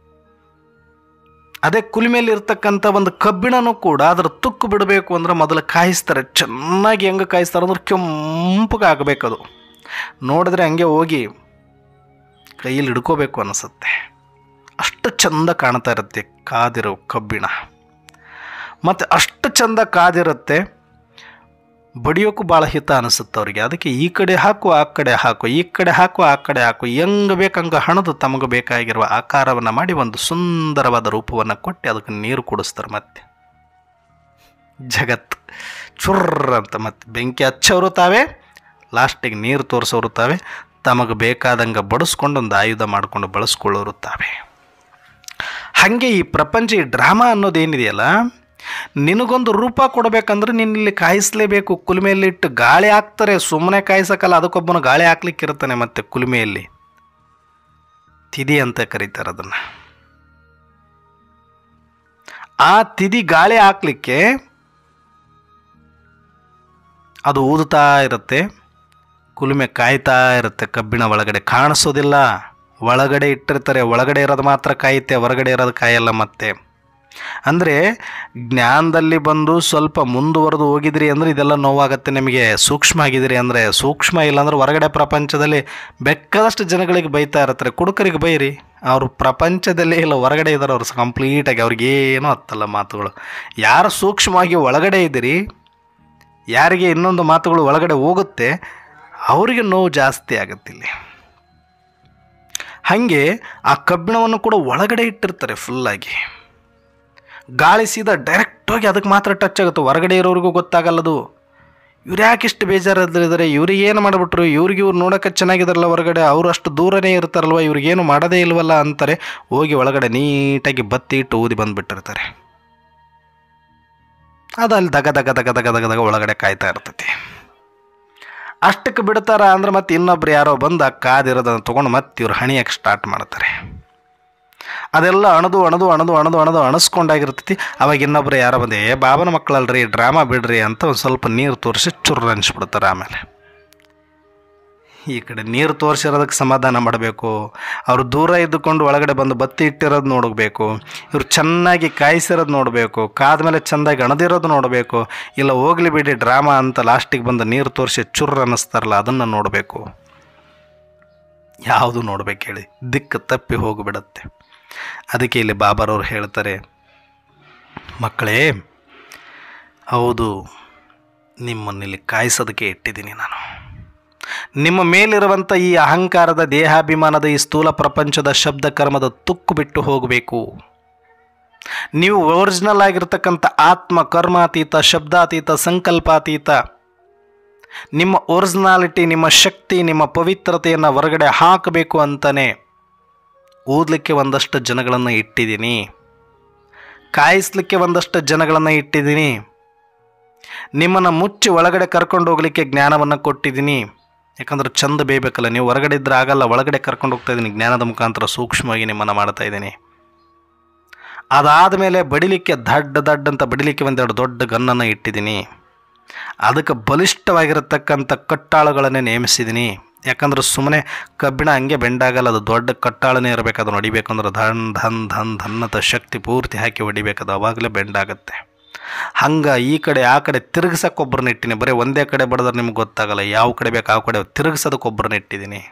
ಅದೇ ಕುಲಿಮೇಲೆ ಇರ್ತಕ್ಕಂಥ ಒಂದು ಕಬ್ಬಿಣನೂ ಕೂಡ ಅದರ ತುಕ್ಕು ಬಿಡಬೇಕು ಅಂದ್ರೆ ಮೊದಲು ಕಾಯಿಸ್ತಾರೆ ಚೆನ್ನಾಗಿ ಹೆಂಗೆ ಕಾಯಿಸ್ತಾರೆ ಅಂದ್ರೆ ಕೆಂಪಗೆ ಆಗಬೇಕದು ನೋಡಿದ್ರೆ ಹಂಗೆ ಹೋಗಿ ಕೈಯಲ್ಲಿ ಹಿಡ್ಕೋಬೇಕು ಅನಿಸುತ್ತೆ ಅಷ್ಟು ಚಂದ ಕಾಣ್ತಾ ಇರುತ್ತೆ ಕಾದಿರೋ ಕಬ್ಬಿಣ ಮತ್ತು ಅಷ್ಟು ಚಂದ ಕಾದಿರುತ್ತೆ ಬಡಿಯೋಕ್ಕೂ ಭಾಳ ಹಿತ ಅನಿಸುತ್ತೆ ಅವರಿಗೆ ಅದಕ್ಕೆ ಈ ಕಡೆ ಹಾಕು ಆ ಕಡೆ ಹಾಕು ಈ ಕಡೆ ಹಾಕು ಆ ಕಡೆ ಹಾಕು ಹೆಂಗೆ ಬೇಕಂಗೆ ಹಣದು ತಮಗೆ ಬೇಕಾಗಿರುವ ಆಕಾರವನ್ನು ಮಾಡಿ ಒಂದು ಸುಂದರವಾದ ರೂಪವನ್ನು ಕೊಟ್ಟು ಅದಕ್ಕೆ ನೀರು ಕುಡಿಸ್ತಾರೆ ಮತ್ತೆ ಜಗತ್ತು ಚುರ್ರ ಅಂತ ಮತ್ತೆ ಬೆಂಕಿ ಹಚ್ಚೋರು ತಾವೇ ಲಾಸ್ಟಿಗೆ ನೀರು ತೋರಿಸೋರು ತಾವೇ ತಮಗೆ ಬೇಕಾದಂಗೆ ಬಡಿಸ್ಕೊಂಡು ಒಂದು ಆಯುಧ ಮಾಡಿಕೊಂಡು ಬಳಸ್ಕೊಳ್ಳೋರು ತಾವೇ ಹಾಗೆ ಈ ಪ್ರಪಂಚ ಈ ಡ್ರಾಮಾ ಅನ್ನೋದೇನಿದೆಯಲ್ಲ ನಿನಗೊಂದು ರೂಪ ಕೊಡಬೇಕಂದ್ರೆ ನಿನ್ನಲ್ಲಿ ಕಾಯಿಸಲೇಬೇಕು ಕುಲುಮೆಯಲ್ಲಿ ಇಟ್ಟು ಗಾಳಿ ಹಾಕ್ತಾರೆ ಸುಮ್ಮನೆ ಕಾಯಿಸಕ್ಕಲ್ಲ ಅದಕ್ಕೊಬ್ಬನು ಗಾಳಿ ಹಾಕ್ಲಿಕ್ಕಿರ್ತಾನೆ ಮತ್ತೆ ಕುಲುಮೆಯಲ್ಲಿ ತಿದಿ ಅಂತ ಕರೀತಾರೆ ಅದನ್ನು ಆ ತಿದಿ ಗಾಳಿ ಹಾಕ್ಲಿಕ್ಕೆ ಅದು ಊದುತ್ತಾ ಇರುತ್ತೆ ಕುಲುಮೆ ಕಾಯ್ತಾ ಇರುತ್ತೆ ಕಬ್ಬಿಣ ಒಳಗಡೆ ಕಾಣಿಸೋದಿಲ್ಲ ಒಳಗಡೆ ಇಟ್ಟಿರ್ತಾರೆ ಒಳಗಡೆ ಇರೋದು ಮಾತ್ರ ಕಾಯುತ್ತೆ ಹೊರಗಡೆ ಇರೋದು ಕಾಯಲ್ಲ ಮತ್ತೆ ಅಂದರೆ ಜ್ಞಾನದಲ್ಲಿ ಬಂದು ಸ್ವಲ್ಪ ಮುಂದುವರೆದು ಹೋಗಿದ್ರಿ ಅಂದರೆ ಇದೆಲ್ಲ ನೋವಾಗತ್ತೆ ನಿಮಗೆ ಸೂಕ್ಷ್ಮ ಆಗಿದ್ದೀರಿ ಅಂದರೆ ಸೂಕ್ಷ್ಮ ಇಲ್ಲಾಂದ್ರೆ ಹೊರಗಡೆ ಪ್ರಪಂಚದಲ್ಲಿ ಬೇಕಾದಷ್ಟು ಜನಗಳಿಗೆ ಬೈತಾ ಇರ್ತಾರೆ ಕುಡುಕರಿಗೆ ಬೈರಿ ಅವರು ಪ್ರಪಂಚದಲ್ಲೇ ಇಲ್ಲ ಹೊರಗಡೆ ಇದ್ದಾರೆ ಅವ್ರು ಕಂಪ್ಲೀಟಾಗಿ ಅವ್ರಿಗೇನೂ ಹತ್ತಲ್ಲ ಮಾತುಗಳು ಯಾರು ಸೂಕ್ಷ್ಮವಾಗಿ ಒಳಗಡೆ ಇದ್ದೀರಿ ಯಾರಿಗೆ ಇನ್ನೊಂದು ಮಾತುಗಳು ಒಳಗಡೆ ಹೋಗುತ್ತೆ ಅವರಿಗೆ ನೋವು ಜಾಸ್ತಿ ಆಗುತ್ತೆ ಇಲ್ಲಿ ಹಾಗೆ ಆ ಕಬ್ಬಿಣವನ್ನು ಕೂಡ ಒಳಗಡೆ ಇಟ್ಟಿರ್ತಾರೆ ಫುಲ್ಲಾಗಿ ಗಾಳಿ ಸೀದಾ ಡೈರೆಕ್ಟಾಗಿ ಅದಕ್ಕೆ ಮಾತ್ರ ಟಚ್ ಆಗುತ್ತೆ ಹೊರಗಡೆ ಇರೋರಿಗೂ ಗೊತ್ತಾಗಲ್ಲದು ಇವ್ರು ಯಾಕೆ ಇಷ್ಟು ಬೇಜಾರಲ್ಲಿದ್ದಾರೆ ಇವ್ರಿಗೆ ಏನು ಮಾಡಿಬಿಟ್ರು ಇವ್ರಿಗೆ ಇವ್ರು ನೋಡೋಕೆ ಚೆನ್ನಾಗಿದಾರಲ್ಲ ಹೊರಗಡೆ ಅವರು ಅಷ್ಟು ದೂರನೇ ಇರ್ತಾರಲ್ವ ಇವ್ರಿಗೇನು ಮಾಡೋದೇ ಇಲ್ವಲ್ಲ ಅಂತಾರೆ ಹೋಗಿ ಒಳಗಡೆ ನೀಟಾಗಿ ಬತ್ತಿ ಇಟ್ಟು ಊದಿ ಬಂದುಬಿಟ್ಟಿರ್ತಾರೆ ಅದು ಅಲ್ಲಿ ದಗ ದಗ ದಗ ದಗ ದಗ ದಗ ಒಳಗಡೆ ಕಾಯ್ತಾ ಇರ್ತೈತಿ ಅಷ್ಟಕ್ಕೆ ಬಿಡ್ತಾರ ಅಂದ್ರೆ ಮತ್ತೆ ಇನ್ನೊಬ್ರು ಯಾರೋ ಬಂದು ಆ ಕಾದಿರೋದನ್ನು ತೊಗೊಂಡು ಮತ್ತೆ ಇವ್ರು ಹಣಿಯಕ್ಕೆ ಸ್ಟಾರ್ಟ್ ಮಾಡ್ತಾರೆ ಅದೆಲ್ಲ ಅಣದು ಅಣದು ಅಣದು ಅಣದು ಅಣದು ಅಣಸ್ಕೊಂಡಾಗಿರ್ತೈತಿ ಅವಾಗ ಇನ್ನೊಬ್ರು ಯಾರೋ ಬಂದು ಏ ಬಾಬನ ಮಕ್ಕಳಲ್ರಿ ಡ್ರಾಮಾ ಬಿಡ್ರಿ ಅಂತ ಒಂದು ಸ್ವಲ್ಪ ನೀರು ತೋರಿಸಿ ಚುರ್ರ ಅನಿಸ್ಬಿಡ್ತಾರೆ ಆಮೇಲೆ ಈ ಕಡೆ ನೀರು ತೋರಿಸಿರೋದಕ್ಕೆ ಸಮಾಧಾನ ಮಾಡಬೇಕು ಅವರು ದೂರ ಇದ್ದುಕೊಂಡು ಒಳಗಡೆ ಬಂದು ಬತ್ತಿ ಇಟ್ಟಿರೋದು ನೋಡಬೇಕು ಇವ್ರು ಚೆನ್ನಾಗಿ ಕಾಯಿಸಿರೋದು ನೋಡಬೇಕು ಕಾದ್ಮೇಲೆ ಚೆಂದಾಗಿ ಅಣದಿರೋದು ನೋಡಬೇಕು ಇಲ್ಲ ಹೋಗ್ಲಿ ಬಿಡಿ ಡ್ರಾಮಾ ಅಂತ ಲಾಸ್ಟಿಗೆ ಬಂದು ನೀರು ತೋರಿಸಿ ಚುರ್ರ ಅನ್ನಿಸ್ತಾರಲ್ಲ ಅದನ್ನು ನೋಡಬೇಕು ಯಾವುದು ನೋಡ್ಬೇಕು ಹೇಳಿ ದಿಕ್ಕು ತಪ್ಪಿ ಹೋಗಿಬಿಡತ್ತೆ ಅದಕ್ಕೆ ಇಲ್ಲಿ ಬಾಬಾರವ್ರು ಹೇಳ್ತಾರೆ ಮಕ್ಕಳೇ ಹೌದು ನಿಮ್ಮನ್ನಿಲ್ಲಿ ಕಾಯಿಸೋದಕ್ಕೆ ಇಟ್ಟಿದ್ದೀನಿ ನಾನು ನಿಮ್ಮ ಮೇಲಿರುವಂಥ ಈ ಅಹಂಕಾರದ ದೇಹಾಭಿಮಾನದ ಈ ಸ್ಥೂಲ ಪ್ರಪಂಚದ ಶಬ್ದ ಕರ್ಮದ ತುಕ್ಕು ಬಿಟ್ಟು ಹೋಗಬೇಕು ನೀವು ಒರಿಜಿನಲ್ ಆಗಿರ್ತಕ್ಕಂಥ ಆತ್ಮ ಕರ್ಮಾತೀತ ಶಬ್ದಾತೀತ ಸಂಕಲ್ಪಾತೀತ ನಿಮ್ಮ ಒರಿಜಿನಾಲಿಟಿ ನಿಮ್ಮ ಶಕ್ತಿ ನಿಮ್ಮ ಪವಿತ್ರತೆಯನ್ನು ಹೊರಗಡೆ ಹಾಕಬೇಕು ಅಂತಲೇ ಓದಲಿಕ್ಕೆ ಒಂದಷ್ಟು ಜನಗಳನ್ನು ಇಟ್ಟಿದ್ದೀನಿ ಕಾಯಿಸ್ಲಿಕ್ಕೆ ಒಂದಷ್ಟು ಜನಗಳನ್ನು ಇಟ್ಟಿದ್ದೀನಿ ನಿಮ್ಮನ್ನು ಮುಚ್ಚಿ ಒಳಗಡೆ ಕರ್ಕೊಂಡು ಹೋಗ್ಲಿಕ್ಕೆ ಜ್ಞಾನವನ್ನು ಕೊಟ್ಟಿದ್ದೀನಿ ಯಾಕಂದ್ರೆ ಚಂದ ಬೇಯಬೇಕಲ್ಲ ನೀವು ಹೊರಗಡೆ ಇದ್ರೆ ಆಗಲ್ಲ ಒಳಗಡೆ ಕರ್ಕೊಂಡು ಹೋಗ್ತಾ ಇದ್ದೀನಿ ಜ್ಞಾನದ ಮುಖಾಂತರ ಸೂಕ್ಷ್ಮವಾಗಿ ನಿಮ್ಮನ್ನು ಮಾಡ್ತಾ ಇದ್ದೀನಿ ಅದಾದ ಮೇಲೆ ಬಡಿಲಿಕ್ಕೆ ದಡ್ಡ ದಡ್ಡ ಅಂತ ಬಡಿಲಿಕ್ಕೆ ಒಂದೆರಡು ದೊಡ್ಡ ಗನ್ನನ್ನು ಇಟ್ಟಿದ್ದೀನಿ ಅದಕ್ಕೆ ಬಲಿಷ್ಠವಾಗಿರತಕ್ಕಂಥ ಕಟ್ಟಾಳುಗಳನ್ನೇ ನೇಮಿಸಿದ್ದೀನಿ ಯಾಕಂದ್ರೆ ಸುಮ್ಮನೆ ಕಬ್ಬಿಣ ಹಂಗೆ ಬೆಂಡಾಗಲ್ಲ ಅದು ದೊಡ್ಡ ಕಟ್ಟಾಳನೇ ಇರಬೇಕು ಅದನ್ನು ಹೊಡಿಬೇಕಂದ್ರೆ ಧನ್ ಧನ್ ಧನ್ ಧನ್ನತ ಶಕ್ತಿ ಪೂರ್ತಿ ಹಾಕಿ ಹೊಡಿಬೇಕದು ಅವಾಗಲೇ ಬೆಂಡಾಗತ್ತೆ ಹಂಗೆ ಈ ಕಡೆ ಆ ಕಡೆ ತಿರುಗಿಸಕ್ಕೆ ಒಬ್ಬರನ್ನ ಇಟ್ಟಿನಿ ಬರೀ ಒಂದೇ ಕಡೆ ಬಡಿದ್ರೆ ನಿಮ್ಗೆ ಗೊತ್ತಾಗಲ್ಲ ಯಾವ ಕಡೆ ಬೇಕು ಆ ಕಡೆ ತಿರುಗಿಸೋದಕ್ಕೆ ಒಬ್ಬರನ್ನ ಇಟ್ಟಿದ್ದೀನಿ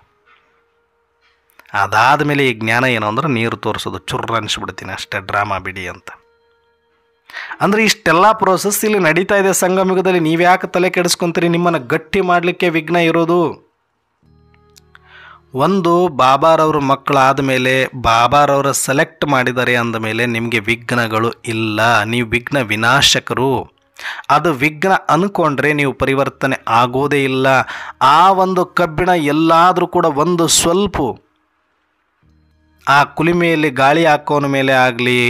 ಅದಾದ ಮೇಲೆ ಈ ಜ್ಞಾನ ಏನು ಅಂದ್ರೆ ನೀರು ತೋರಿಸೋದು ಚುರ್ರ ಅನಿಸ್ಬಿಡ್ತೀನಿ ಅಷ್ಟೇ ಡ್ರಾಮಾ ಬಿಡಿ ಅಂತ ಅಂದರೆ ಇಷ್ಟೆಲ್ಲ ಪ್ರೋಸೆಸ್ ಇಲ್ಲಿ ನಡೀತಾ ಇದೆ ಸಂಗಮಯುಗದಲ್ಲಿ ನೀವು ಯಾಕೆ ತಲೆ ಕೆಡಿಸ್ಕೊಂತೀರಿ ನಿಮ್ಮನ್ನು ಗಟ್ಟಿ ಮಾಡಲಿಕ್ಕೆ ವಿಘ್ನ ಇರೋದು ಒಂದು ಬಾಬಾರವ್ರ ಮಕ್ಕಳಾದ ಮೇಲೆ ಬಾಬಾರವರ ಸೆಲೆಕ್ಟ್ ಮಾಡಿದ್ದಾರೆ ಅಂದ ಮೇಲೆ ನಿಮಗೆ ವಿಘ್ನಗಳು ಇಲ್ಲ ನೀವು ವಿಘ್ನ ವಿನಾಶಕರು ಅದು ವಿಘ್ನ ಅಂದ್ಕೊಂಡ್ರೆ ನೀವು ಪರಿವರ್ತನೆ ಆಗೋದೇ ಇಲ್ಲ ಆ ಒಂದು ಕಬ್ಬಿಣ ಎಲ್ಲಾದರೂ ಕೂಡ ಒಂದು ಸ್ವಲ್ಪ ಆ ಕುಲಿಮೆಯಲ್ಲಿ ಗಾಳಿ ಹಾಕೋನ ಮೇಲೆ ಆಗಲಿ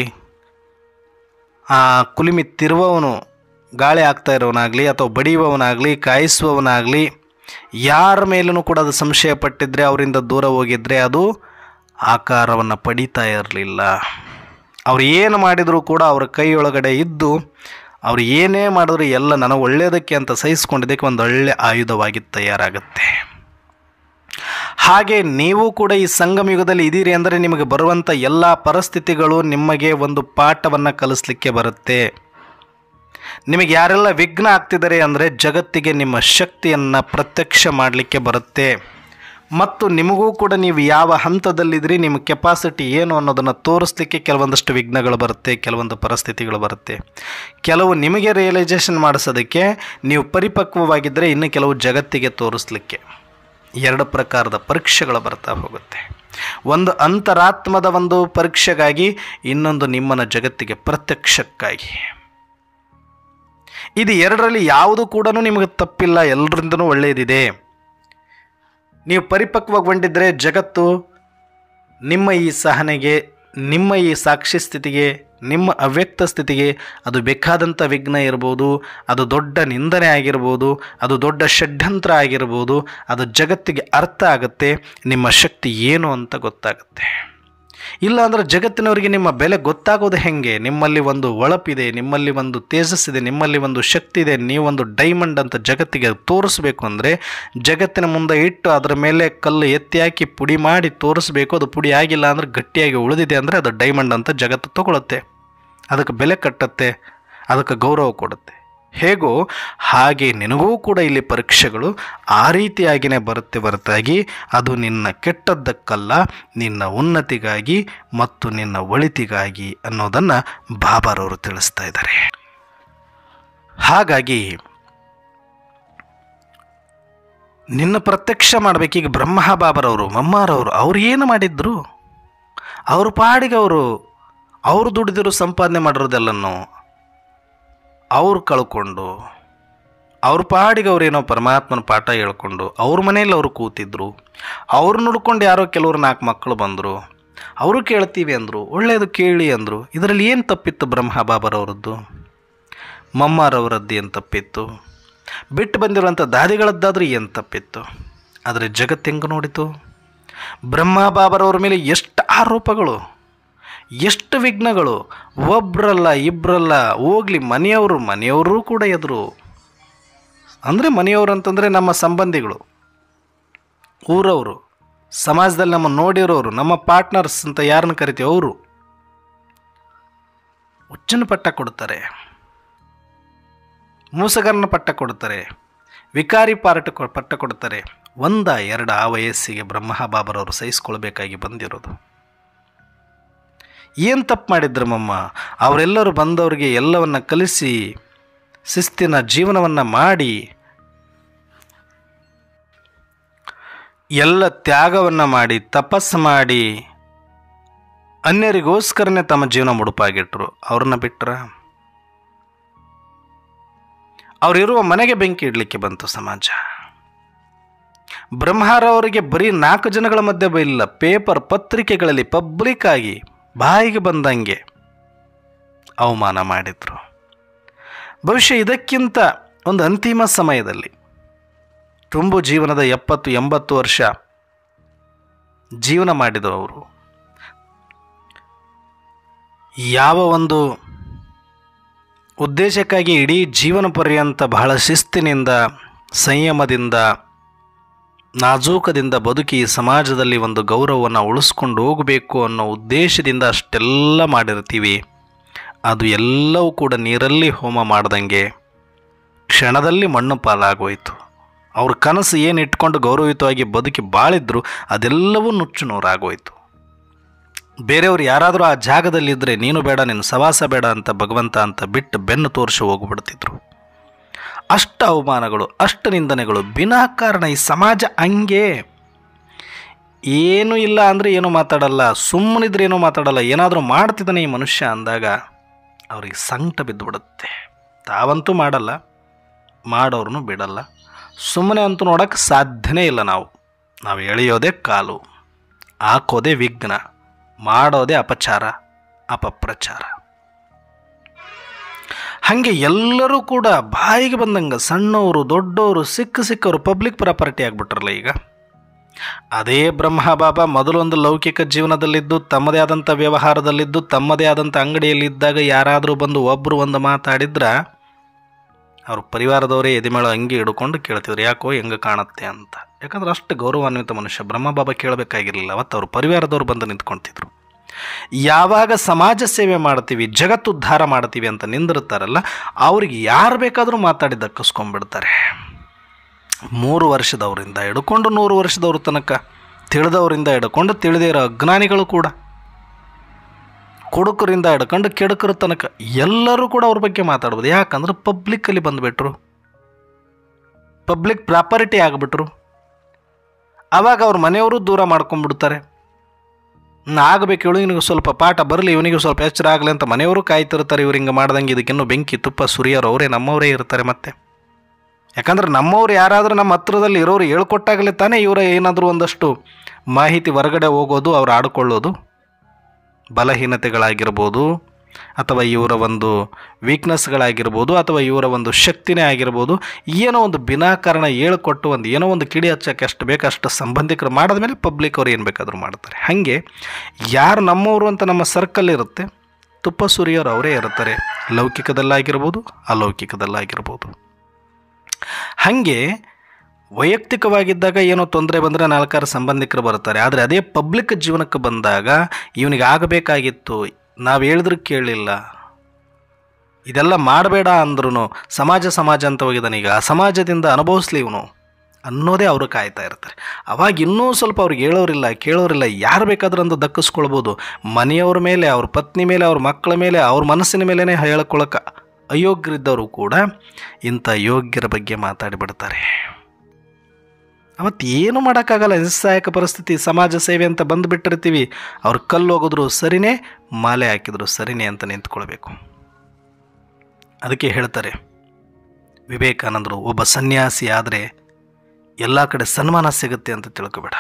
ಆ ಕುಲಿಮಿ ತಿರುವವನು ಗಾಳಿ ಹಾಕ್ತಾ ಇರೋವನಾಗಲಿ ಅಥವಾ ಬಡಿಯುವವನಾಗಲಿ ಕಾಯಿಸುವವನಾಗಲಿ ಯಾರ ಮೇಲೂ ಕೂಡ ಅದು ಸಂಶಯ ಪಟ್ಟಿದ್ರೆ ಅವರಿಂದ ದೂರ ಹೋಗಿದ್ರೆ ಅದು ಆಕಾರವನ್ನು ಪಡೀತಾ ಇರಲಿಲ್ಲ ಅವ್ರು ಏನು ಮಾಡಿದರೂ ಕೂಡ ಅವರ ಕೈಯೊಳಗಡೆ ಇದ್ದು ಅವ್ರು ಏನೇ ಮಾಡಿದ್ರು ಎಲ್ಲ ನನಗೆ ಒಳ್ಳೆಯದಕ್ಕೆ ಅಂತ ಸಹಿಸ್ಕೊಂಡಿದ್ದಕ್ಕೆ ಒಂದು ಒಳ್ಳೆ ಆಯುಧವಾಗಿ ತಯಾರಾಗುತ್ತೆ ಹಾಗೆ ನೀವು ಕೂಡ ಈ ಸಂಗಮ ಯುಗದಲ್ಲಿ ಇದ್ದೀರಿ ಅಂದರೆ ನಿಮಗೆ ಬರುವಂಥ ಎಲ್ಲ ಪರಿಸ್ಥಿತಿಗಳು ನಿಮಗೆ ಒಂದು ಪಾಠವನ್ನು ಕಲಿಸ್ಲಿಕ್ಕೆ ಬರುತ್ತೆ ನಿಮಗೆ ಯಾರೆಲ್ಲ ವಿಘ್ನ ಆಗ್ತಿದ್ದಾರೆ ಅಂದರೆ ಜಗತ್ತಿಗೆ ನಿಮ್ಮ ಶಕ್ತಿಯನ್ನು ಪ್ರತ್ಯಕ್ಷ ಮಾಡಲಿಕ್ಕೆ ಬರುತ್ತೆ ಮತ್ತು ನಿಮಗೂ ಕೂಡ ನೀವು ಯಾವ ಹಂತದಲ್ಲಿದ್ದೀರಿ ನಿಮ್ಮ ಕೆಪಾಸಿಟಿ ಏನು ಅನ್ನೋದನ್ನು ತೋರಿಸ್ಲಿಕ್ಕೆ ಕೆಲವೊಂದಷ್ಟು ವಿಘ್ನಗಳು ಬರುತ್ತೆ ಕೆಲವೊಂದು ಪರಿಸ್ಥಿತಿಗಳು ಬರುತ್ತೆ ಕೆಲವು ನಿಮಗೆ ರಿಯಲೈಸೇಷನ್ ಮಾಡಿಸೋದಕ್ಕೆ ನೀವು ಪರಿಪಕ್ವವಾಗಿದ್ದರೆ ಇನ್ನು ಕೆಲವು ಜಗತ್ತಿಗೆ ತೋರಿಸ್ಲಿಕ್ಕೆ ಎರಡು ಪ್ರಕಾರದ ಪರೀಕ್ಷೆಗಳು ಬರ್ತಾ ಹೋಗುತ್ತೆ ಒಂದು ಅಂತರಾತ್ಮದ ಒಂದು ಪರೀಕ್ಷೆಗಾಗಿ ಇನ್ನೊಂದು ನಿಮ್ಮನ್ನು ಜಗತ್ತಿಗೆ ಪ್ರತ್ಯಕ್ಷಕ್ಕಾಗಿ ಇದು ಎರಡರಲ್ಲಿ ಯಾವುದು ಕೂಡ ನಿಮಗೆ ತಪ್ಪಿಲ್ಲ ಎಲ್ಲರಿಂದನೂ ಒಳ್ಳೆಯದಿದೆ ನೀವು ಪರಿಪಕ್ವಗೊಂಡಿದ್ದರೆ ಜಗತ್ತು ನಿಮ್ಮ ಈ ಸಹನೆಗೆ ನಿಮ್ಮ ಈ ಸಾಕ್ಷಿ ಸ್ಥಿತಿಗೆ ನಿಮ್ಮ ಅವ್ಯಕ್ತ ಸ್ಥಿತಿಗೆ ಅದು ಬೇಕಾದಂಥ ವಿಘ್ನ ಇರ್ಬೋದು ಅದು ದೊಡ್ಡ ನಿಂದನೆ ಆಗಿರ್ಬೋದು ಅದು ದೊಡ್ಡ ಷಡ್ಯಂತ್ರ ಆಗಿರ್ಬೋದು ಅದು ಜಗತ್ತಿಗೆ ಅರ್ಥ ಆಗುತ್ತೆ ನಿಮ್ಮ ಶಕ್ತಿ ಏನು ಅಂತ ಗೊತ್ತಾಗುತ್ತೆ ಇಲ್ಲ ಅಂದ್ರೆ ಜಗತ್ತಿನವರಿಗೆ ನಿಮ್ಮ ಬೆಲೆ ಗೊತ್ತಾಗೋದು ಹೆಂಗೆ ನಿಮ್ಮಲ್ಲಿ ಒಂದು ಒಳಪಿದೆ ನಿಮ್ಮಲ್ಲಿ ಒಂದು ತೇಜಸ್ಸಿದೆ ನಿಮ್ಮಲ್ಲಿ ಒಂದು ಶಕ್ತಿ ಇದೆ ನೀವೊಂದು ಡೈಮಂಡ್ ಅಂತ ಜಗತ್ತಿಗೆ ತೋರಿಸ್ಬೇಕು ಅಂದರೆ ಜಗತ್ತಿನ ಮುಂದೆ ಇಟ್ಟು ಅದರ ಮೇಲೆ ಕಲ್ಲು ಎತ್ತಿ ಹಾಕಿ ಪುಡಿ ಮಾಡಿ ತೋರಿಸ್ಬೇಕು ಅದು ಪುಡಿ ಆಗಿಲ್ಲ ಅಂದ್ರೆ ಗಟ್ಟಿಯಾಗಿ ಉಳಿದಿದೆ ಅಂದರೆ ಅದು ಡೈಮಂಡ್ ಅಂತ ಜಗತ್ತು ತಗೊಳುತ್ತೆ ಅದಕ್ಕೆ ಬೆಲೆ ಕಟ್ಟತ್ತೆ ಅದಕ್ಕೆ ಗೌರವ ಕೊಡುತ್ತೆ ಹೇಗೋ ಹಾಗೆ ನಿನಗೂ ಕೂಡ ಇಲ್ಲಿ ಪರೀಕ್ಷೆಗಳು ಆ ರೀತಿಯಾಗಿಯೇ ಬರುತ್ತೆ ಹೊರತಾಗಿ ಅದು ನಿನ್ನ ಕೆಟ್ಟದ್ದಕ್ಕಲ್ಲ ನಿನ್ನ ಉನ್ನತಿಗಾಗಿ ಮತ್ತು ನಿನ್ನ ಒಳಿತಿಗಾಗಿ ಅನ್ನೋದನ್ನು ಬಾಬಾರವರು ತಿಳಿಸ್ತಾ ಇದ್ದಾರೆ ಹಾಗಾಗಿ ನಿನ್ನ ಪ್ರತ್ಯಕ್ಷ ಮಾಡಬೇಕೀಗ ಬ್ರಹ್ಮ ಬಾಬರವರು ಮಮ್ಮಾರವರು ಅವ್ರು ಏನು ಮಾಡಿದ್ರು ಅವ್ರ ಪಾಡಿಗೆ ಅವರು ಅವರು ದುಡಿದಿರೋ ಸಂಪಾದನೆ ಮಾಡಿರೋದೆಲ್ಲನೂ ಅವ್ರು ಕಳ್ಕೊಂಡು ಅವ್ರ ಪಾಡಿಗೆ ಅವ್ರೇನೋ ಪರಮಾತ್ಮನ ಪಾಠ ಹೇಳ್ಕೊಂಡು ಅವ್ರ ಮನೇಲಿ ಅವರು ಕೂತಿದ್ರು ಅವ್ರು ನೋಡ್ಕೊಂಡು ಯಾರೋ ಕೆಲವರು ನಾಲ್ಕು ಮಕ್ಕಳು ಬಂದರು ಅವರು ಕೇಳ್ತೀವಿ ಅಂದರು ಒಳ್ಳೆಯದು ಕೇಳಿ ಅಂದರು ಇದರಲ್ಲಿ ಏನು ತಪ್ಪಿತ್ತು ಬ್ರಹ್ಮ ಬಾಬರವರದ್ದು ಮಮ್ಮಾರವರದ್ದು ಏನು ತಪ್ಪಿತ್ತು ಬಿಟ್ಟು ಬಂದಿರುವಂಥ ದಾದಿಗಳದ್ದಾದ್ರೂ ಏನು ತಪ್ಪಿತ್ತು ಆದರೆ ಜಗತ್ತು ಹೆಂಗೆ ನೋಡಿತು ಬ್ರಹ್ಮ ಬಾಬರವ್ರ ಮೇಲೆ ಎಷ್ಟು ಆರೋಪಗಳು ಎಷ್ಟು ವಿಘ್ನಗಳು ಒಬ್ರಲ್ಲ ಇಬ್ಬರಲ್ಲ ಹೋಗ್ಲಿ ಮನೆಯವರು ಮನೆಯವರು ಕೂಡ ಎದುರು ಅಂದರೆ ಮನೆಯವರು ಅಂತಂದರೆ ನಮ್ಮ ಸಂಬಂಧಿಗಳು ಊರವರು ಸಮಾಜದಲ್ಲಿ ನಮ್ಮ ನೋಡಿರೋರು ನಮ್ಮ ಪಾರ್ಟ್ನರ್ಸ್ ಅಂತ ಯಾರನ್ನ ಕರಿತೀವಿ ಅವರು ಹುಚ್ಚನ ಪಟ್ಟ ಕೊಡ್ತಾರೆ ಮೂಸಗರನ ಪಟ್ಟ ಕೊಡ್ತಾರೆ ವಿಕಾರಿ ಪಾರ್ಟ್ ಕೊ- ಪಟ್ಟ ಕೊಡ್ತಾರೆ ಒಂದ ಎರಡ ಆ ವಯಸ್ಸಿಗೆ ಬ್ರಹ್ಮ ಬಾಬರವರು ಸಹಿಸ್ಕೊಳ್ಬೇಕಾಗಿ ಬಂದಿರೋದು ಏನು ತಪ್ಪು ಮಾಡಿದ್ರು ಮಮ್ಮ ಅವರೆಲ್ಲರೂ ಬಂದವರಿಗೆ ಎಲ್ಲವನ್ನ ಕಲಿಸಿ ಶಿಸ್ತಿನ ಜೀವನವನ್ನು ಮಾಡಿ ಎಲ್ಲ ತ್ಯಾಗವನ್ನು ಮಾಡಿ ತಪಸ್ಸು ಮಾಡಿ ಅನ್ಯರಿಗೋಸ್ಕರನೇ ತಮ್ಮ ಜೀವನ ಮುಡುಪಾಗಿಟ್ರು ಅವ್ರನ್ನ ಬಿಟ್ರ ಅವರಿರುವ ಮನೆಗೆ ಬೆಂಕಿ ಇಡಲಿಕ್ಕೆ ಬಂತು ಸಮಾಜ ಬ್ರಹ್ಮಾರವರಿಗೆ ಬರೀ ನಾಲ್ಕು ಜನಗಳ ಮಧ್ಯೆ ಬೈಲಿಲ್ಲ ಪೇಪರ್ ಪತ್ರಿಕೆಗಳಲ್ಲಿ ಪಬ್ಲಿಕ್ ಆಗಿ ಬಾಯಿಗೆ ಬಂದಂಗೆ ಅವಮಾನ ಮಾಡಿದ್ರು ಬಹುಶಃ ಇದಕ್ಕಿಂತ ಒಂದು ಅಂತಿಮ ಸಮಯದಲ್ಲಿ ತುಂಬು ಜೀವನದ ಎಪ್ಪತ್ತು ಎಂಬತ್ತು ವರ್ಷ ಜೀವನ ಮಾಡಿದವರು ಯಾವ ಒಂದು ಉದ್ದೇಶಕ್ಕಾಗಿ ಇಡೀ ಜೀವನ ಪರ್ಯಂತ ಬಹಳ ಶಿಸ್ತಿನಿಂದ ಸಂಯಮದಿಂದ ನಾಜೂಕದಿಂದ ಬದುಕಿ ಈ ಸಮಾಜದಲ್ಲಿ ಒಂದು ಗೌರವವನ್ನು ಉಳಿಸ್ಕೊಂಡು ಹೋಗಬೇಕು ಅನ್ನೋ ಉದ್ದೇಶದಿಂದ ಅಷ್ಟೆಲ್ಲ ಮಾಡಿರ್ತೀವಿ ಅದು ಎಲ್ಲವೂ ಕೂಡ ನೀರಲ್ಲಿ ಹೋಮ ಮಾಡ್ದಂಗೆ ಕ್ಷಣದಲ್ಲಿ ಮಣ್ಣು ಪಾಲಾಗೋಯ್ತು ಅವ್ರ ಕನಸು ಏನು ಇಟ್ಕೊಂಡು ಗೌರವಯುತವಾಗಿ ಬದುಕಿ ಬಾಳಿದ್ರು ಅದೆಲ್ಲವೂ ನುಚ್ಚು ನೂರಾಗೋಯ್ತು ಬೇರೆಯವ್ರು ಯಾರಾದರೂ ಆ ಜಾಗದಲ್ಲಿದ್ದರೆ ನೀನು ಬೇಡ ನಿನ್ನ ಸವಾಸ ಬೇಡ ಅಂತ ಭಗವಂತ ಅಂತ ಬಿಟ್ಟು ಬೆನ್ನು ತೋರಿಸಿ ಹೋಗ್ಬಿಡ್ತಿದ್ರು ಅಷ್ಟು ಅವಮಾನಗಳು ಅಷ್ಟು ನಿಂದನೆಗಳು ವಿನಾಕಾರಣ ಈ ಸಮಾಜ ಹಂಗೆ ಏನೂ ಇಲ್ಲ ಅಂದರೆ ಏನೂ ಮಾತಾಡಲ್ಲ ಸುಮ್ಮನಿದ್ರೆ ಏನೂ ಮಾತಾಡಲ್ಲ ಏನಾದರೂ ಮಾಡ್ತಿದ್ದಾನೆ ಈ ಮನುಷ್ಯ ಅಂದಾಗ ಅವ್ರಿಗೆ ಸಂಕಟ ಬಿದ್ದುಬಿಡುತ್ತೆ ತಾವಂತೂ ಮಾಡಲ್ಲ ಮಾಡೋರ್ನು ಬಿಡಲ್ಲ ಸುಮ್ಮನೆ ಅಂತೂ ನೋಡೋಕ್ಕೆ ಸಾಧ್ಯನೇ ಇಲ್ಲ ನಾವು ನಾವು ಎಳೆಯೋದೇ ಕಾಲು ಹಾಕೋದೇ ವಿಘ್ನ ಮಾಡೋದೇ ಅಪಚಾರ ಅಪಪ್ರಚಾರ ಹಾಗೆ ಎಲ್ಲರೂ ಕೂಡ ಬಾಯಿಗೆ ಬಂದಂಗೆ ಸಣ್ಣವರು ದೊಡ್ಡವರು ಸಿಕ್ಕ ಸಿಕ್ಕವರು ಪಬ್ಲಿಕ್ ಪ್ರಾಪರ್ಟಿ ಆಗಿಬಿಟ್ರಲ್ಲ ಈಗ ಅದೇ ಬ್ರಹ್ಮ ಬಾಬಾ ಮೊದಲೊಂದು ಲೌಕಿಕ ಜೀವನದಲ್ಲಿದ್ದು ತಮ್ಮದೇ ಆದಂಥ ವ್ಯವಹಾರದಲ್ಲಿದ್ದು ತಮ್ಮದೇ ಆದಂಥ ಅಂಗಡಿಯಲ್ಲಿದ್ದಾಗ ಯಾರಾದರೂ ಬಂದು ಒಬ್ಬರು ಒಂದು ಮಾತಾಡಿದ್ರ ಅವ್ರ ಪರಿವಾರದವರೇ ಎದಿಮೇಳ ಅಂಗಿ ಹಿಡ್ಕೊಂಡು ಕೇಳ್ತಿದ್ರು ಯಾಕೋ ಹೆಂಗೆ ಕಾಣುತ್ತೆ ಅಂತ ಯಾಕಂದ್ರೆ ಅಷ್ಟು ಗೌರವಾನ್ವಿತ ಮನುಷ್ಯ ಬ್ರಹ್ಮಬಾಬಾ ಕೇಳಬೇಕಾಗಿರಲಿಲ್ಲ ಅವತ್ತು ಅವ್ರ ಪರಿವಾರದವ್ರು ಬಂದು ನಿಂತ್ಕೊಳ್ತಿದ್ರು ಯಾವಾಗ ಸಮಾಜ ಸೇವೆ ಮಾಡ್ತೀವಿ ಜಗತ್ತು ಉದ್ಧಾರ ಮಾಡ್ತೀವಿ ಅಂತ ನಿಂದಿರ್ತಾರಲ್ಲ ಅವ್ರಿಗೆ ಯಾರು ಬೇಕಾದರೂ ಮಾತಾಡಿ ದಕ್ಕಿಸ್ಕೊಂಡ್ಬಿಡ್ತಾರೆ ಮೂರು ವರ್ಷದವರಿಂದ ಹಿಡ್ಕೊಂಡು ನೂರು ವರ್ಷದವ್ರ ತನಕ ತಿಳಿದವರಿಂದ ಹಿಡ್ಕೊಂಡು ತಿಳಿದೇ ಇರೋ ಅಜ್ಞಾನಿಗಳು ಕೂಡ ಕುಡುಕರಿಂದ ಹಿಡ್ಕೊಂಡು ಕೆಡುಕರ ತನಕ ಎಲ್ಲರೂ ಕೂಡ ಅವ್ರ ಬಗ್ಗೆ ಮಾತಾಡ್ಬೋದು ಯಾಕಂದ್ರೆ ಪಬ್ಲಿಕ್ಕಲ್ಲಿ ಬಂದುಬಿಟ್ರು ಪಬ್ಲಿಕ್ ಪ್ರಾಪರ್ಟಿ ಆಗಿಬಿಟ್ರು ಆವಾಗ ಅವ್ರ ಮನೆಯವರು ದೂರ ಮಾಡ್ಕೊಂಡ್ಬಿಡ್ತಾರೆ ಆಗಬೇಕು ಇವಳು ಇವನಿಗೆ ಸ್ವಲ್ಪ ಪಾಠ ಬರಲಿ ಇವನಿಗೆ ಸ್ವಲ್ಪ ಎಚ್ಚರ ಆಗಲಿ ಅಂತ ಮನೆಯವರು ಕಾಯ್ತಿರ್ತಾರೆ ಇವ್ರು ಹಿಂಗೆ ಮಾಡ್ದಂಗೆ ಇದಕ್ಕಿನ್ನೂ ಬೆಂಕಿ ತುಪ್ಪ ಸುರಿಯೋರು ಅವರೇ ನಮ್ಮವರೇ ಇರ್ತಾರೆ ಮತ್ತೆ ಯಾಕಂದ್ರೆ ನಮ್ಮವ್ರು ಯಾರಾದರೂ ನಮ್ಮ ಹತ್ರದಲ್ಲಿ ಇರೋರು ಹೇಳ್ಕೊಟ್ಟಾಗಲೇ ತಾನೇ ಇವರ ಏನಾದರೂ ಒಂದಷ್ಟು ಮಾಹಿತಿ ಹೊರಗಡೆ ಹೋಗೋದು ಅವ್ರು ಆಡ್ಕೊಳ್ಳೋದು ಬಲಹೀನತೆಗಳಾಗಿರ್ಬೋದು ಅಥವಾ ಇವರ ಒಂದು ವೀಕ್ನೆಸ್ಗಳಾಗಿರ್ಬೋದು ಅಥವಾ ಇವರ ಒಂದು ಶಕ್ತಿನೇ ಆಗಿರ್ಬೋದು ಏನೋ ಒಂದು ವಿನಾಕಾರಣ ಹೇಳ್ಕೊಟ್ಟು ಒಂದು ಏನೋ ಒಂದು ಕಿಡಿ ಹಚ್ಚಕ್ಕೆ ಎಷ್ಟು ಬೇಕಷ್ಟು ಸಂಬಂಧಿಕರು ಮಾಡಿದ್ಮೇಲೆ ಪಬ್ಲಿಕ್ ಅವ್ರು ಏನು ಬೇಕಾದರೂ ಮಾಡ್ತಾರೆ ಹಾಗೆ ಯಾರು ನಮ್ಮವರು ಅಂತ ನಮ್ಮ ಸರ್ಕಲ್ ಇರುತ್ತೆ ತುಪ್ಪ ಸುರಿಯೋರು ಅವರೇ ಇರ್ತಾರೆ ಲೌಕಿಕದಲ್ಲಾಗಿರ್ಬೋದು ಅಲೌಕಿಕದಲ್ಲಾಗಿರ್ಬೋದು ಹಾಗೆ ವೈಯಕ್ತಿಕವಾಗಿದ್ದಾಗ ಏನೋ ತೊಂದರೆ ಬಂದರೆ ನಾಲ್ಕಾರು ಸಂಬಂಧಿಕರು ಬರ್ತಾರೆ ಆದರೆ ಅದೇ ಪಬ್ಲಿಕ್ ಜೀವನಕ್ಕೆ ಬಂದಾಗ ಇವನಿಗೆ ಆಗಬೇಕಾಗಿತ್ತು ನಾವು ಹೇಳಿದ್ರು ಕೇಳಲಿಲ್ಲ ಇದೆಲ್ಲ ಮಾಡಬೇಡ ಅಂದ್ರೂ ಸಮಾಜ ಸಮಾಜ ಅಂತ ಹೋಗಿದ್ದಾನೆ ಈಗ ಆ ಸಮಾಜದಿಂದ ಅನುಭವಿಸ್ಲಿ ಇವನು ಅನ್ನೋದೇ ಅವರು ಕಾಯ್ತಾ ಇರ್ತಾರೆ ಅವಾಗ ಇನ್ನೂ ಸ್ವಲ್ಪ ಅವ್ರಿಗೆ ಹೇಳೋರಿಲ್ಲ ಕೇಳೋರಿಲ್ಲ ಯಾರು ಬೇಕಾದ್ರೂ ಅಂತ ದಕ್ಕಿಸ್ಕೊಳ್ಬೋದು ಮನೆಯವ್ರ ಮೇಲೆ ಅವ್ರ ಪತ್ನಿ ಮೇಲೆ ಅವ್ರ ಮಕ್ಕಳ ಮೇಲೆ ಅವ್ರ ಮನಸ್ಸಿನ ಮೇಲೇ ಹೇಳ್ಕೊಳಕ್ಕೆ ಅಯೋಗ್ಯರಿದ್ದವರು ಕೂಡ ಇಂಥ ಯೋಗ್ಯರ ಬಗ್ಗೆ ಮಾತಾಡಿಬಿಡ್ತಾರೆ ಅವತ್ತು ಏನು ಮಾಡೋಕ್ಕಾಗಲ್ಲ ನಿಸ್ಸಹಾಯಕ ಪರಿಸ್ಥಿತಿ ಸಮಾಜ ಸೇವೆ ಅಂತ ಬಂದುಬಿಟ್ಟಿರ್ತೀವಿ ಅವ್ರು ಕಲ್ಲು ಹೋಗಿದ್ರು ಸರಿನೇ ಮಾಲೆ ಹಾಕಿದ್ರು ಸರಿನೇ ಅಂತ ನಿಂತ್ಕೊಳ್ಬೇಕು ಅದಕ್ಕೆ ಹೇಳ್ತಾರೆ ವಿವೇಕಾನಂದರು ಒಬ್ಬ ಸನ್ಯಾಸಿ ಆದರೆ ಎಲ್ಲ ಕಡೆ ಸನ್ಮಾನ ಸಿಗುತ್ತೆ ಅಂತ ತಿಳ್ಕೊಬೇಡ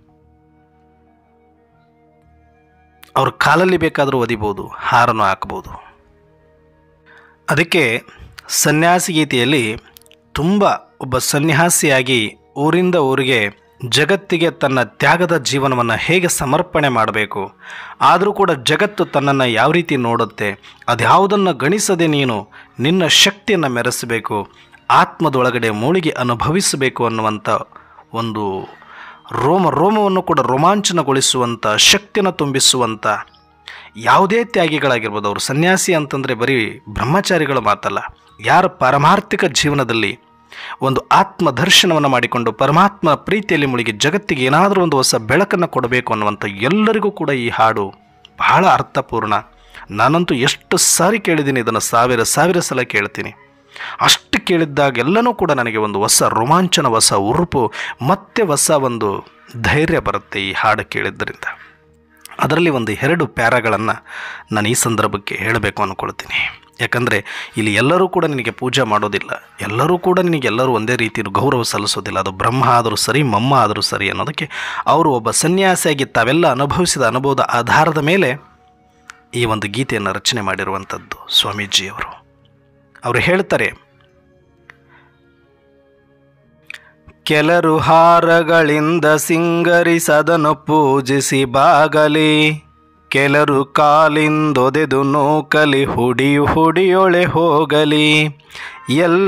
ಅವ್ರ ಕಾಲಲ್ಲಿ ಬೇಕಾದರೂ ಒದಿಬೋದು ಹಾರನ್ನು ಹಾಕ್ಬೋದು ಅದಕ್ಕೆ ಸನ್ಯಾಸಿ ಗೀತೆಯಲ್ಲಿ ತುಂಬ ಒಬ್ಬ ಸನ್ಯಾಸಿಯಾಗಿ ಊರಿಂದ ಊರಿಗೆ ಜಗತ್ತಿಗೆ ತನ್ನ ತ್ಯಾಗದ ಜೀವನವನ್ನು ಹೇಗೆ ಸಮರ್ಪಣೆ ಮಾಡಬೇಕು ಆದರೂ ಕೂಡ ಜಗತ್ತು ತನ್ನನ್ನು ಯಾವ ರೀತಿ ನೋಡುತ್ತೆ ಅದ್ಯಾವುದನ್ನು ಗಣಿಸದೆ ನೀನು ನಿನ್ನ ಶಕ್ತಿಯನ್ನು ಮೆರೆಸಬೇಕು ಆತ್ಮದೊಳಗಡೆ ಮೂಳಿಗೆ ಅನುಭವಿಸಬೇಕು ಅನ್ನುವಂಥ ಒಂದು ರೋಮ ರೋಮವನ್ನು ಕೂಡ ರೋಮಾಂಚನಗೊಳಿಸುವಂಥ ಶಕ್ತಿನ ತುಂಬಿಸುವಂಥ ಯಾವುದೇ ತ್ಯಾಗಿಗಳಾಗಿರ್ಬೋದು ಅವರು ಸನ್ಯಾಸಿ ಅಂತಂದರೆ ಬರೀ ಬ್ರಹ್ಮಚಾರಿಗಳು ಮಾತಲ್ಲ ಯಾರ ಪಾರಮಾರ್ಥಿಕ ಜೀವನದಲ್ಲಿ ಒಂದು ಆತ್ಮ ದರ್ಶನವನ್ನು ಮಾಡಿಕೊಂಡು ಪರಮಾತ್ಮ ಪ್ರೀತಿಯಲ್ಲಿ ಮುಳುಗಿ ಜಗತ್ತಿಗೆ ಏನಾದರೂ ಒಂದು ಹೊಸ ಬೆಳಕನ್ನು ಕೊಡಬೇಕು ಅನ್ನುವಂಥ ಎಲ್ಲರಿಗೂ ಕೂಡ ಈ ಹಾಡು ಬಹಳ ಅರ್ಥಪೂರ್ಣ ನಾನಂತೂ ಎಷ್ಟು ಸಾರಿ ಕೇಳಿದ್ದೀನಿ ಇದನ್ನು ಸಾವಿರ ಸಾವಿರ ಸಲ ಕೇಳ್ತೀನಿ ಅಷ್ಟು ಕೇಳಿದ್ದಾಗೆಲ್ಲನೂ ಕೂಡ ನನಗೆ ಒಂದು ಹೊಸ ರೋಮಾಂಚನ ಹೊಸ ಉರುಪು ಮತ್ತೆ ಹೊಸ ಒಂದು ಧೈರ್ಯ ಬರುತ್ತೆ ಈ ಹಾಡು ಕೇಳಿದ್ದರಿಂದ ಅದರಲ್ಲಿ ಒಂದು ಎರಡು ಪ್ಯಾರಾಗಳನ್ನು ನಾನು ಈ ಸಂದರ್ಭಕ್ಕೆ ಹೇಳಬೇಕು ಅಂದ್ಕೊಳ್ತೀನಿ ಯಾಕಂದರೆ ಇಲ್ಲಿ ಎಲ್ಲರೂ ಕೂಡ ನಿನಗೆ ಪೂಜೆ ಮಾಡೋದಿಲ್ಲ ಎಲ್ಲರೂ ಕೂಡ ನಿನಗೆ ಎಲ್ಲರೂ ಒಂದೇ ರೀತಿ ಗೌರವ ಸಲ್ಲಿಸೋದಿಲ್ಲ ಅದು ಬ್ರಹ್ಮ ಆದರೂ ಸರಿ ಮಮ್ಮ ಆದರೂ ಸರಿ ಅನ್ನೋದಕ್ಕೆ ಅವರು ಒಬ್ಬ ಸನ್ಯಾಸಿಯಾಗಿ ತಾವೆಲ್ಲ ಅನುಭವಿಸಿದ ಅನುಭವದ ಆಧಾರದ ಮೇಲೆ ಈ ಒಂದು ಗೀತೆಯನ್ನು ರಚನೆ ಮಾಡಿರುವಂಥದ್ದು ಸ್ವಾಮೀಜಿಯವರು ಅವರು ಹೇಳ್ತಾರೆ ಕೆಲರು ಹಾರಗಳಿಂದ ಸಿಂಗರಿಸದನು ಪೂಜಿಸಿ ಬಾಗಲಿ ಕೆಲರು ಕಾಲಿಂದೊದೆದು ನೂಕಲಿ ಹುಡಿಯು ಹುಡಿಯೊಳೆ ಹೋಗಲಿ ಎಲ್ಲ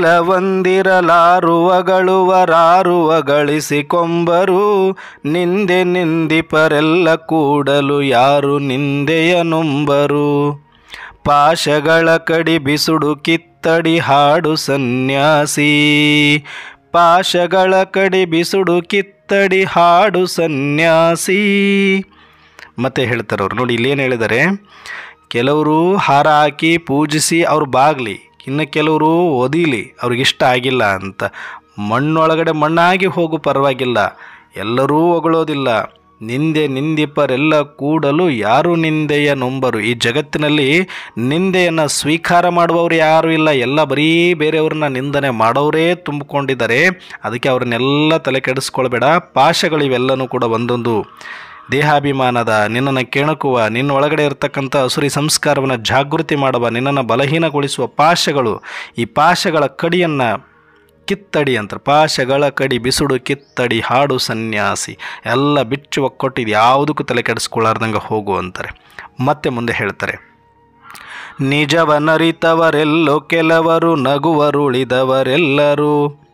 ಒಂದಿರಲಾರುವಗಳುವರಾರುವ ಗಳಿಸಿಕೊಂಬರು ನಿಂದೆ ನಿಂದಿಪರೆಲ್ಲ ಕೂಡಲು ಯಾರು ನಿಂದೆಯ ನುಂಬರು ಪಾಶಗಳ ಕಡಿ ಬಿಸುಡು ಕಿತ್ತಡಿ ಹಾಡು ಸನ್ಯಾಸಿ ಪಾಶಗಳ ಕಡಿ ಬಿಸುಡು ಕಿತ್ತಡಿ ಹಾಡು ಸನ್ಯಾಸಿ ಮತ್ತೆ ಹೇಳ್ತಾರೆ ಅವ್ರು ನೋಡಿ ಇಲ್ಲೇನು ಹೇಳಿದ್ದಾರೆ ಕೆಲವರು ಹಾರ ಹಾಕಿ ಪೂಜಿಸಿ ಅವ್ರು ಬಾಗಲಿ ಇನ್ನು ಕೆಲವರು ಒದಿಲಿ ಅವ್ರಿಗಿಷ್ಟ ಆಗಿಲ್ಲ ಅಂತ ಮಣ್ಣೊಳಗಡೆ ಮಣ್ಣಾಗಿ ಹೋಗು ಪರವಾಗಿಲ್ಲ ಎಲ್ಲರೂ ಹೊಗಳೋದಿಲ್ಲ ನಿಂದೆ ನಿಂದಿಪರೆಲ್ಲ ಕೂಡಲು ಯಾರು ನಿಂದೆಯ ನೊಂಬರು ಈ ಜಗತ್ತಿನಲ್ಲಿ ನಿಂದೆಯನ್ನು ಸ್ವೀಕಾರ ಮಾಡುವವರು ಯಾರೂ ಇಲ್ಲ ಎಲ್ಲ ಬರೀ ಬೇರೆಯವ್ರನ್ನ ನಿಂದನೆ ಮಾಡೋರೇ ತುಂಬಿಕೊಂಡಿದ್ದಾರೆ ಅದಕ್ಕೆ ಅವ್ರನ್ನೆಲ್ಲ ತಲೆ ಕೆಡಿಸ್ಕೊಳ್ಬೇಡ ಪಾಶಗಳಿವೆಲ್ಲನೂ ಕೂಡ ಒಂದೊಂದು ದೇಹಾಭಿಮಾನದ ನಿನ್ನನ್ನು ಕೆಣಕುವ ನಿನ್ನ ಒಳಗಡೆ ಇರತಕ್ಕಂಥ ಅಸುರಿ ಸಂಸ್ಕಾರವನ್ನು ಜಾಗೃತಿ ಮಾಡುವ ನಿನ್ನನ್ನು ಬಲಹೀನಗೊಳಿಸುವ ಪಾಶಗಳು ಈ ಪಾಶಗಳ ಕಡಿಯನ್ನು ಕಿತ್ತಡಿ ಅಂತಾರೆ ಪಾಶಗಳ ಕಡಿ ಬಿಸುಡು ಕಿತ್ತಡಿ ಹಾಡು ಸನ್ಯಾಸಿ ಎಲ್ಲ ಬಿಚ್ಚು ಒಕ್ಕೊಟ್ಟಿದ್ದು ಯಾವುದಕ್ಕೂ ತಲೆ ಕೆಡಿಸ್ಕೊಳ್ಳಾರ್ದಂಗೆ ಹೋಗು ಅಂತಾರೆ ಮತ್ತೆ ಮುಂದೆ ಹೇಳ್ತಾರೆ ನಿಜವನರಿತವರೆಲ್ಲೋ ಕೆಲವರು ನಗುವರುಳಿದವರೆಲ್ಲರೂ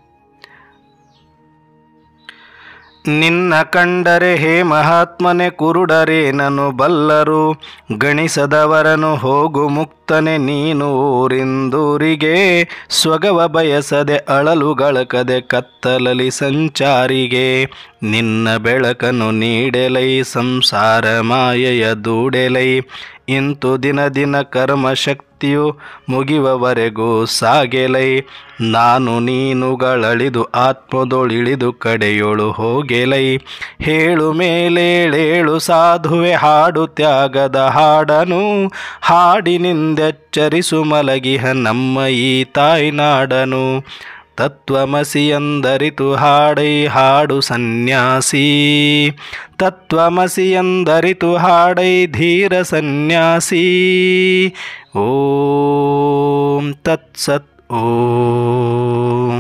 ನಿನ್ನ ಕಂಡರೆ ಹೇ ಮಹಾತ್ಮನೆ ಕುರುಡರೆ ನನು ಬಲ್ಲರು ಗಣಿಸದವರನು ಹೋಗು ಮುಕ್ತನೆ ನೀನು ಊರಿಂದೂರಿಗೆ ಸ್ವಗವ ಬಯಸದೆ ಅಳಲು ಗಳಕದೆ ಕತ್ತಲಲಿ ಸಂಚಾರಿಗೆ ನಿನ್ನ ಬೆಳಕನ್ನು ನೀಡೆಲೈ ಸಂಸಾರ ಮಾಯೆಯ ದೂಡೆಲೈ ಇಂತು ದಿನ ದಿನ ಕರ್ಮ ಶಕ್ತಿಯು ಮುಗಿಯುವವರೆಗೂ ಸಾಗೆಲೈ ನಾನು ನೀನುಗಳಳಿದು ಆತ್ಮದೊಳಿಳಿದು ಕಡೆಯೊಳು ಹೋಗೆಲೈ ಹೇಳು ಮೇಲೇಳೇಳು ಸಾಧುವೆ ಹಾಡು ತ್ಯಾಗದ ಹಾಡನು ಹಾಡಿನಿಂದೆಚ್ಚರಿಸು ಮಲಗಿಹ ನಮ್ಮ ಈ ತಾಯ್ನಾಡನು ತತ್ವಮಸಿಯಂದರಿತು ಹಾಡೈ ಹಾಡು ಸನ್ಯಾಸಿ ತತ್ವಮಸಿಯಂದರಿತು ಹಾಡೈ ಧೀರ ಸನ್ಯಾಸಿ ಓಂ ತತ್ಸತ್ ಓಂ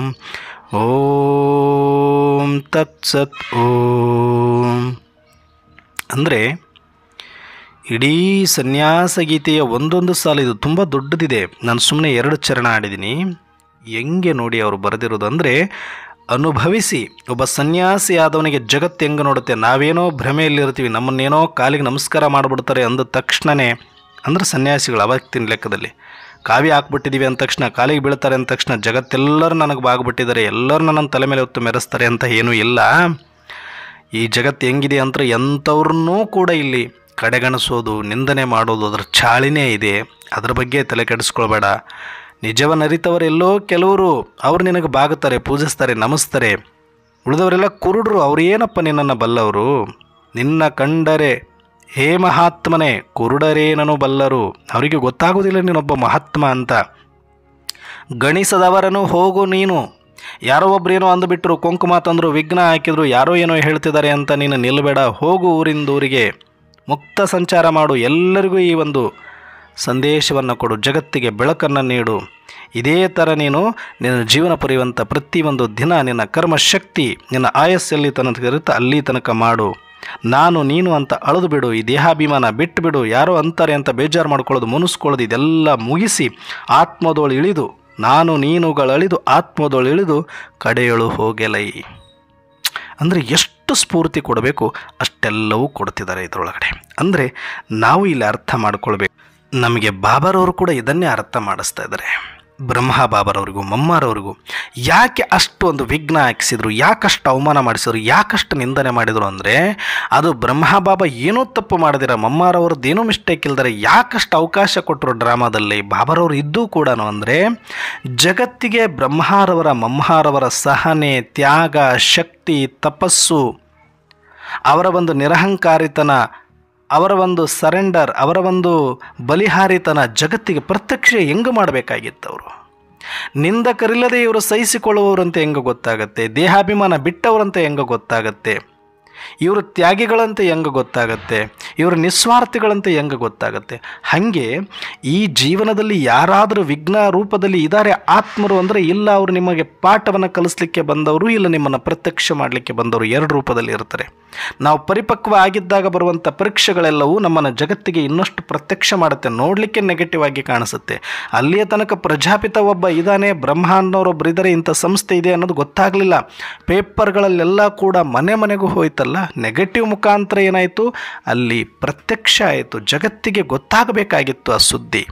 ಓಂ ತತ್ಸತ್ ಓಂ ಅಂದರೆ ಇಡೀ ಸನ್ಯಾಸ ಗೀತೆಯ ಒಂದೊಂದು ಸಾಲ ಇದು ತುಂಬ ದೊಡ್ಡದಿದೆ ನಾನು ಸುಮ್ಮನೆ ಎರಡು ಚರಣ ಆಡಿದ್ದೀನಿ ಹೆಂಗೆ ನೋಡಿ ಅವರು ಬರೆದಿರೋದು ಅಂದರೆ ಅನುಭವಿಸಿ ಒಬ್ಬ ಸನ್ಯಾಸಿ ಆದವನಿಗೆ ಜಗತ್ತು ಹೆಂಗೆ ನೋಡುತ್ತೆ ನಾವೇನೋ ಭ್ರಮೆಯಲ್ಲಿರ್ತೀವಿ ನಮ್ಮನ್ನೇನೋ ಕಾಲಿಗೆ ನಮಸ್ಕಾರ ಮಾಡಿಬಿಡ್ತಾರೆ ಅಂದ ತಕ್ಷಣವೇ ಅಂದ್ರೆ ಸನ್ಯಾಸಿಗಳು ಅವತ್ತಿನ ಲೆಕ್ಕದಲ್ಲಿ ಕಾವಿ ಹಾಕ್ಬಿಟ್ಟಿದ್ದೀವಿ ಅಂದ ತಕ್ಷಣ ಕಾಲಿಗೆ ಬೀಳ್ತಾರೆ ಅಂದ ತಕ್ಷಣ ಜಗತ್ತೆಲ್ಲರೂ ನನಗೆ ಬಾಗ್ಬಿಟ್ಟಿದ್ದಾರೆ ಎಲ್ಲರೂ ನನ್ನ ತಲೆ ಮೇಲೆ ಹೊತ್ತು ಮೆರೆಸ್ತಾರೆ ಅಂತ ಏನೂ ಇಲ್ಲ ಈ ಜಗತ್ತು ಹೆಂಗಿದೆ ಅಂತ ಎಂಥವ್ರನ್ನೂ ಕೂಡ ಇಲ್ಲಿ ಕಡೆಗಣಿಸೋದು ನಿಂದನೆ ಮಾಡೋದು ಅದರ ಚಾಳಿನೇ ಇದೆ ಅದ್ರ ಬಗ್ಗೆ ತಲೆ ಕೆಡಿಸ್ಕೊಳ್ಬೇಡ ನಿಜವನ್ನರಿತವರೆಲ್ಲೋ ಕೆಲವರು ಅವ್ರು ನಿನಗೆ ಬಾಗುತ್ತಾರೆ ಪೂಜಿಸ್ತಾರೆ ನಮಿಸ್ತಾರೆ ಉಳಿದವರೆಲ್ಲ ಕುರುಡ್ರು ಅವ್ರು ಏನಪ್ಪ ನಿನ್ನನ್ನು ಬಲ್ಲವರು ನಿನ್ನ ಕಂಡರೆ ಹೇ ಮಹಾತ್ಮನೇ ಕುರುಡರೇನನು ಬಲ್ಲರು ಅವರಿಗೆ ಗೊತ್ತಾಗೋದಿಲ್ಲ ನೀನೊಬ್ಬ ಮಹಾತ್ಮ ಅಂತ ಗಣಿಸದವರನು ಹೋಗು ನೀನು ಯಾರೋ ಒಬ್ರೇನೋ ಅಂದುಬಿಟ್ರು ಕುಂಕುಮ ತಂದರು ವಿಘ್ನ ಹಾಕಿದ್ರು ಯಾರೋ ಏನೋ ಹೇಳ್ತಿದ್ದಾರೆ ಅಂತ ನೀನು ನಿಲ್ಲಬೇಡ ಹೋಗು ಊರಿಂದ ಊರಿಗೆ ಮುಕ್ತ ಸಂಚಾರ ಮಾಡು ಎಲ್ಲರಿಗೂ ಈ ಒಂದು ಸಂದೇಶವನ್ನು ಕೊಡು ಜಗತ್ತಿಗೆ ಬೆಳಕನ್ನು ನೀಡು ಇದೇ ಥರ ನೀನು ನಿನ್ನ ಜೀವನ ಪಡೆಯುವಂಥ ಪ್ರತಿಯೊಂದು ದಿನ ನಿನ್ನ ಕರ್ಮಶಕ್ತಿ ನಿನ್ನ ಆಯಸ್ಸಲ್ಲಿ ತನಕ ಇರುತ್ತೆ ಅಲ್ಲಿ ತನಕ ಮಾಡು ನಾನು ನೀನು ಅಂತ ಅಳೆದು ಬಿಡು ಈ ದೇಹಾಭಿಮಾನ ಬಿಟ್ಟು ಬಿಡು ಯಾರೋ ಅಂತಾರೆ ಅಂತ ಬೇಜಾರು ಮಾಡ್ಕೊಳ್ಳೋದು ಮುನಿಸ್ಕೊಳ್ಳೋದು ಇದೆಲ್ಲ ಮುಗಿಸಿ ಆತ್ಮದೋಳು ಇಳಿದು ನಾನು ನೀನುಗಳಳಿದು ಆತ್ಮದೋಳು ಇಳಿದು ಕಡೆಯಳು ಹೋಗೆಲೈ ಅಂದರೆ ಎಷ್ಟು ಸ್ಫೂರ್ತಿ ಕೊಡಬೇಕು ಅಷ್ಟೆಲ್ಲವೂ ಕೊಡ್ತಿದ್ದಾರೆ ಇದರೊಳಗಡೆ ಅಂದರೆ ನಾವು ಇಲ್ಲಿ ಅರ್ಥ ಮಾಡ್ಕೊಳ್ಬೇಕು ನಮಗೆ ಬಾಬಾರವರು ಕೂಡ ಇದನ್ನೇ ಅರ್ಥ ಮಾಡಿಸ್ತಾ ಇದ್ದಾರೆ ಬ್ರಹ್ಮ ಬಾಬರವ್ರಿಗೂ ಮಮ್ಮಾರವ್ರಿಗೂ ಯಾಕೆ ಅಷ್ಟು ಒಂದು ವಿಘ್ನ ಹಾಕಿಸಿದ್ರು ಯಾಕಷ್ಟು ಅವಮಾನ ಮಾಡಿಸಿದ್ರು ಯಾಕಷ್ಟು ನಿಂದನೆ ಮಾಡಿದರು ಅಂದರೆ ಅದು ಬ್ರಹ್ಮ ಬಾಬಾ ಏನೂ ತಪ್ಪು ಮಾಡಿದಿರ ಮಮ್ಮಾರವ್ರದ್ದು ಏನೂ ಮಿಸ್ಟೇಕ್ ಇಲ್ದರೆ ಯಾಕಷ್ಟು ಅವಕಾಶ ಕೊಟ್ಟರು ಡ್ರಾಮಾದಲ್ಲಿ ಬಾಬರವ್ರು ಇದ್ದೂ ಕೂಡ ಅಂದರೆ ಜಗತ್ತಿಗೆ ಬ್ರಹ್ಮಾರವರ ಮಮ್ಮಾರವರ ಸಹನೆ ತ್ಯಾಗ ಶಕ್ತಿ ತಪಸ್ಸು ಅವರ ಒಂದು ನಿರಹಂಕಾರಿತನ ಅವರ ಒಂದು ಸರೆಂಡರ್ ಅವರ ಒಂದು ಬಲಿಹಾರಿತನ ಜಗತ್ತಿಗೆ ಪ್ರತ್ಯಕ್ಷ ಹೆಂಗೆ ಮಾಡಬೇಕಾಗಿತ್ತು ಅವರು ನಿಂದಕರಿಲ್ಲದೆ ಇವರು ಸಹಿಸಿಕೊಳ್ಳುವವರಂತೆ ಹೆಂಗೆ ಗೊತ್ತಾಗತ್ತೆ ದೇಹಾಭಿಮಾನ ಬಿಟ್ಟವರಂತೆ ಹೆಂಗೆ ಗೊತ್ತಾಗತ್ತೆ ಇವರು ತ್ಯಾಗಿಗಳಂತೆ ಹೆಂಗೆ ಗೊತ್ತಾಗತ್ತೆ ಇವರು ನಿಸ್ವಾರ್ಥಿಗಳಂತೆ ಹೆಂಗೆ ಗೊತ್ತಾಗತ್ತೆ ಹಾಗೆ ಈ ಜೀವನದಲ್ಲಿ ಯಾರಾದರೂ ವಿಘ್ನ ರೂಪದಲ್ಲಿ ಇದ್ದಾರೆ ಆತ್ಮರು ಅಂದರೆ ಇಲ್ಲ ಅವರು ನಿಮಗೆ ಪಾಠವನ್ನು ಕಲಿಸ್ಲಿಕ್ಕೆ ಬಂದವರು ಇಲ್ಲ ನಿಮ್ಮನ್ನು ಪ್ರತ್ಯಕ್ಷ ಮಾಡಲಿಕ್ಕೆ ಬಂದವರು ಎರಡು ರೂಪದಲ್ಲಿ ಇರ್ತಾರೆ ನಾವು ಪರಿಪಕ್ವ ಆಗಿದ್ದಾಗ ಬರುವಂಥ ಪರೀಕ್ಷೆಗಳೆಲ್ಲವೂ ನಮ್ಮನ್ನು ಜಗತ್ತಿಗೆ ಇನ್ನಷ್ಟು ಪ್ರತ್ಯಕ್ಷ ಮಾಡುತ್ತೆ ನೋಡಲಿಕ್ಕೆ ನೆಗೆಟಿವ್ ಆಗಿ ಕಾಣಿಸುತ್ತೆ ಅಲ್ಲಿಯ ತನಕ ಪ್ರಜಾಪಿತ ಒಬ್ಬ ಇದ್ದಾನೆ ಬ್ರಹ್ಮ ಅನ್ನೋರೊಬ್ಬರು ಇದ್ದಾರೆ ಇಂಥ ಸಂಸ್ಥೆ ಇದೆ ಅನ್ನೋದು ಗೊತ್ತಾಗಲಿಲ್ಲ ಪೇಪರ್ಗಳಲ್ಲೆಲ್ಲ ಕೂಡ ಮನೆ ಮನೆಗೂ ಹೋಯ್ತಲ್ಲ ನೆಗೆಟಿವ್ ಮುಖಾಂತರ ಏನಾಯಿತು ಅಲ್ಲಿ ಪ್ರತ್ಯಕ್ಷ ಆಯಿತು ಜಗತ್ತಿಗೆ ಗೊತ್ತಾಗಬೇಕಾಗಿತ್ತು ಆ ಸುದ್ದಿ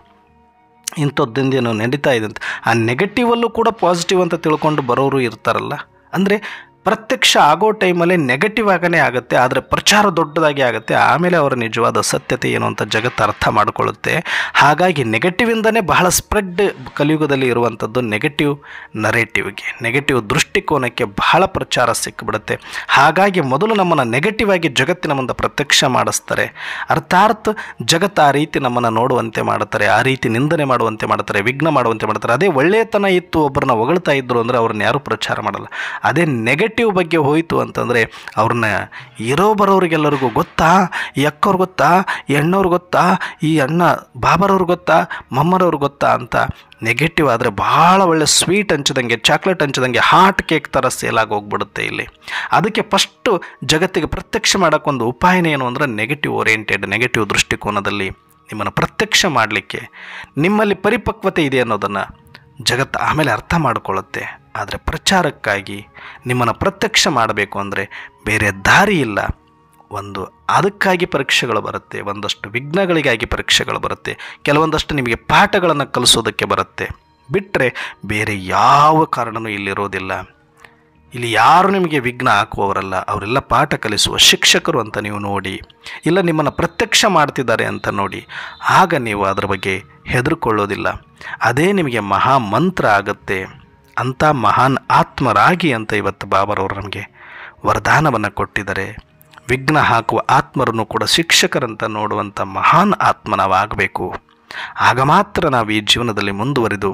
ಇಂಥದ್ದೇನೋ ನಡೀತಾ ಇದೆ ಅಂತ ಆ ನೆಗೆಟಿವಲ್ಲೂ ಕೂಡ ಪಾಸಿಟಿವ್ ಅಂತ ತಿಳ್ಕೊಂಡು ಬರೋರು ಇರ್ತಾರಲ್ಲ ಅಂದರೆ ಪ್ರತ್ಯಕ್ಷ ಆಗೋ ಟೈಮಲ್ಲಿ ನೆಗೆಟಿವ್ ಆಗನೇ ಆಗುತ್ತೆ ಆದರೆ ಪ್ರಚಾರ ದೊಡ್ಡದಾಗಿ ಆಗುತ್ತೆ ಆಮೇಲೆ ಅವರ ನಿಜವಾದ ಸತ್ಯತೆ ಏನು ಅಂತ ಜಗತ್ತು ಅರ್ಥ ಮಾಡಿಕೊಳ್ಳುತ್ತೆ ಹಾಗಾಗಿ ನೆಗೆಟಿವಿಂದನೇ ಬಹಳ ಸ್ಪ್ರೆಡ್ ಕಲಿಯುಗದಲ್ಲಿ ಇರುವಂಥದ್ದು ನೆಗೆಟಿವ್ ನರೇಟಿವ್ಗೆ ನೆಗೆಟಿವ್ ದೃಷ್ಟಿಕೋನಕ್ಕೆ ಬಹಳ ಪ್ರಚಾರ ಸಿಕ್ಕಿಬಿಡುತ್ತೆ ಹಾಗಾಗಿ ಮೊದಲು ನಮ್ಮನ್ನು ನೆಗೆಟಿವ್ ಆಗಿ ಜಗತ್ತಿನ ಮುಂದೆ ಪ್ರತ್ಯಕ್ಷ ಮಾಡಿಸ್ತಾರೆ ಅರ್ಥಾತ್ ಜಗತ್ತು ಆ ರೀತಿ ನಮ್ಮನ್ನು ನೋಡುವಂತೆ ಮಾಡ್ತಾರೆ ಆ ರೀತಿ ನಿಂದನೆ ಮಾಡುವಂತೆ ಮಾಡ್ತಾರೆ ವಿಘ್ನ ಮಾಡುವಂತೆ ಮಾಡ್ತಾರೆ ಅದೇ ಒಳ್ಳೆಯತನ ಇತ್ತು ಒಬ್ಬರನ್ನ ಹೊಗಳ್ತಾ ಇದ್ರು ಅಂದರೆ ಅವ್ರನ್ನ ಯಾರೂ ಪ್ರಚಾರ ಮಾಡಲ್ಲ ಅದೇ ನೆಗೆಟಿವ್ ಬಗ್ಗೆ ಹೋಯಿತು ಅಂತಂದರೆ ಅವ್ರನ್ನ ಇರೋ ಬರೋರಿಗೆಲ್ಲರಿಗೂ ಗೊತ್ತಾ ಈ ಅಕ್ಕವ್ರು ಗೊತ್ತಾ ಈ ಅಣ್ಣವ್ರು ಗೊತ್ತಾ ಈ ಅಣ್ಣ ಬಾಬರವ್ರು ಗೊತ್ತಾ ಮಮ್ಮರವ್ರು ಗೊತ್ತಾ ಅಂತ ನೆಗೆಟಿವ್ ಆದರೆ ಭಾಳ ಒಳ್ಳೆ ಸ್ವೀಟ್ ಹಂಚಿದಂಗೆ ಚಾಕ್ಲೇಟ್ ಹಂಚಿದಂಗೆ ಹಾಟ್ ಕೇಕ್ ಥರ ಸೇಲಾಗಿ ಹೋಗ್ಬಿಡುತ್ತೆ ಇಲ್ಲಿ ಅದಕ್ಕೆ ಫಸ್ಟು ಜಗತ್ತಿಗೆ ಪ್ರತ್ಯಕ್ಷ ಮಾಡೋಕ್ಕೊಂದು ಉಪಾಯನೇ ಏನು ಅಂದರೆ ನೆಗೆಟಿವ್ ಓರಿಯೆಂಟೆಡ್ ನೆಗೆಟಿವ್ ದೃಷ್ಟಿಕೋನದಲ್ಲಿ ನಿಮ್ಮನ್ನು ಪ್ರತ್ಯಕ್ಷ ಮಾಡಲಿಕ್ಕೆ ನಿಮ್ಮಲ್ಲಿ ಪರಿಪಕ್ವತೆ ಇದೆ ಅನ್ನೋದನ್ನು ಜಗತ್ತು ಆಮೇಲೆ ಅರ್ಥ ಮಾಡಿಕೊಳ್ಳುತ್ತೆ ಆದರೆ ಪ್ರಚಾರಕ್ಕಾಗಿ ನಿಮ್ಮನ್ನು ಪ್ರತ್ಯಕ್ಷ ಮಾಡಬೇಕು ಅಂದರೆ ಬೇರೆ ದಾರಿ ಇಲ್ಲ ಒಂದು ಅದಕ್ಕಾಗಿ ಪರೀಕ್ಷೆಗಳು ಬರುತ್ತೆ ಒಂದಷ್ಟು ವಿಘ್ನಗಳಿಗಾಗಿ ಪರೀಕ್ಷೆಗಳು ಬರುತ್ತೆ ಕೆಲವೊಂದಷ್ಟು ನಿಮಗೆ ಪಾಠಗಳನ್ನು ಕಲಿಸೋದಕ್ಕೆ ಬರುತ್ತೆ ಬಿಟ್ಟರೆ ಬೇರೆ ಯಾವ ಕಾರಣವೂ ಇಲ್ಲಿರೋದಿಲ್ಲ ಇಲ್ಲಿ ಯಾರು ನಿಮಗೆ ವಿಘ್ನ ಹಾಕುವವರಲ್ಲ ಅವರೆಲ್ಲ ಪಾಠ ಕಲಿಸುವ ಶಿಕ್ಷಕರು ಅಂತ ನೀವು ನೋಡಿ ಇಲ್ಲ ನಿಮ್ಮನ್ನು ಪ್ರತ್ಯಕ್ಷ ಮಾಡ್ತಿದ್ದಾರೆ ಅಂತ ನೋಡಿ ಆಗ ನೀವು ಅದರ ಬಗ್ಗೆ ಹೆದರ್ಕೊಳ್ಳೋದಿಲ್ಲ ಅದೇ ನಿಮಗೆ ಮಹಾ ಮಂತ್ರ ಆಗುತ್ತೆ ಅಂಥ ಮಹಾನ್ ಆತ್ಮರಾಗಿ ಅಂತ ಇವತ್ತು ಬಾಬರವರು ನಮಗೆ ವರದಾನವನ್ನು ಕೊಟ್ಟಿದ್ದಾರೆ ವಿಘ್ನ ಹಾಕುವ ಆತ್ಮರನ್ನು ಕೂಡ ಶಿಕ್ಷಕರಂತ ನೋಡುವಂಥ ಮಹಾನ್ ಆತ್ಮ ನಾವಾಗಬೇಕು ಆಗ ಮಾತ್ರ ನಾವು ಈ ಜೀವನದಲ್ಲಿ ಮುಂದುವರಿದು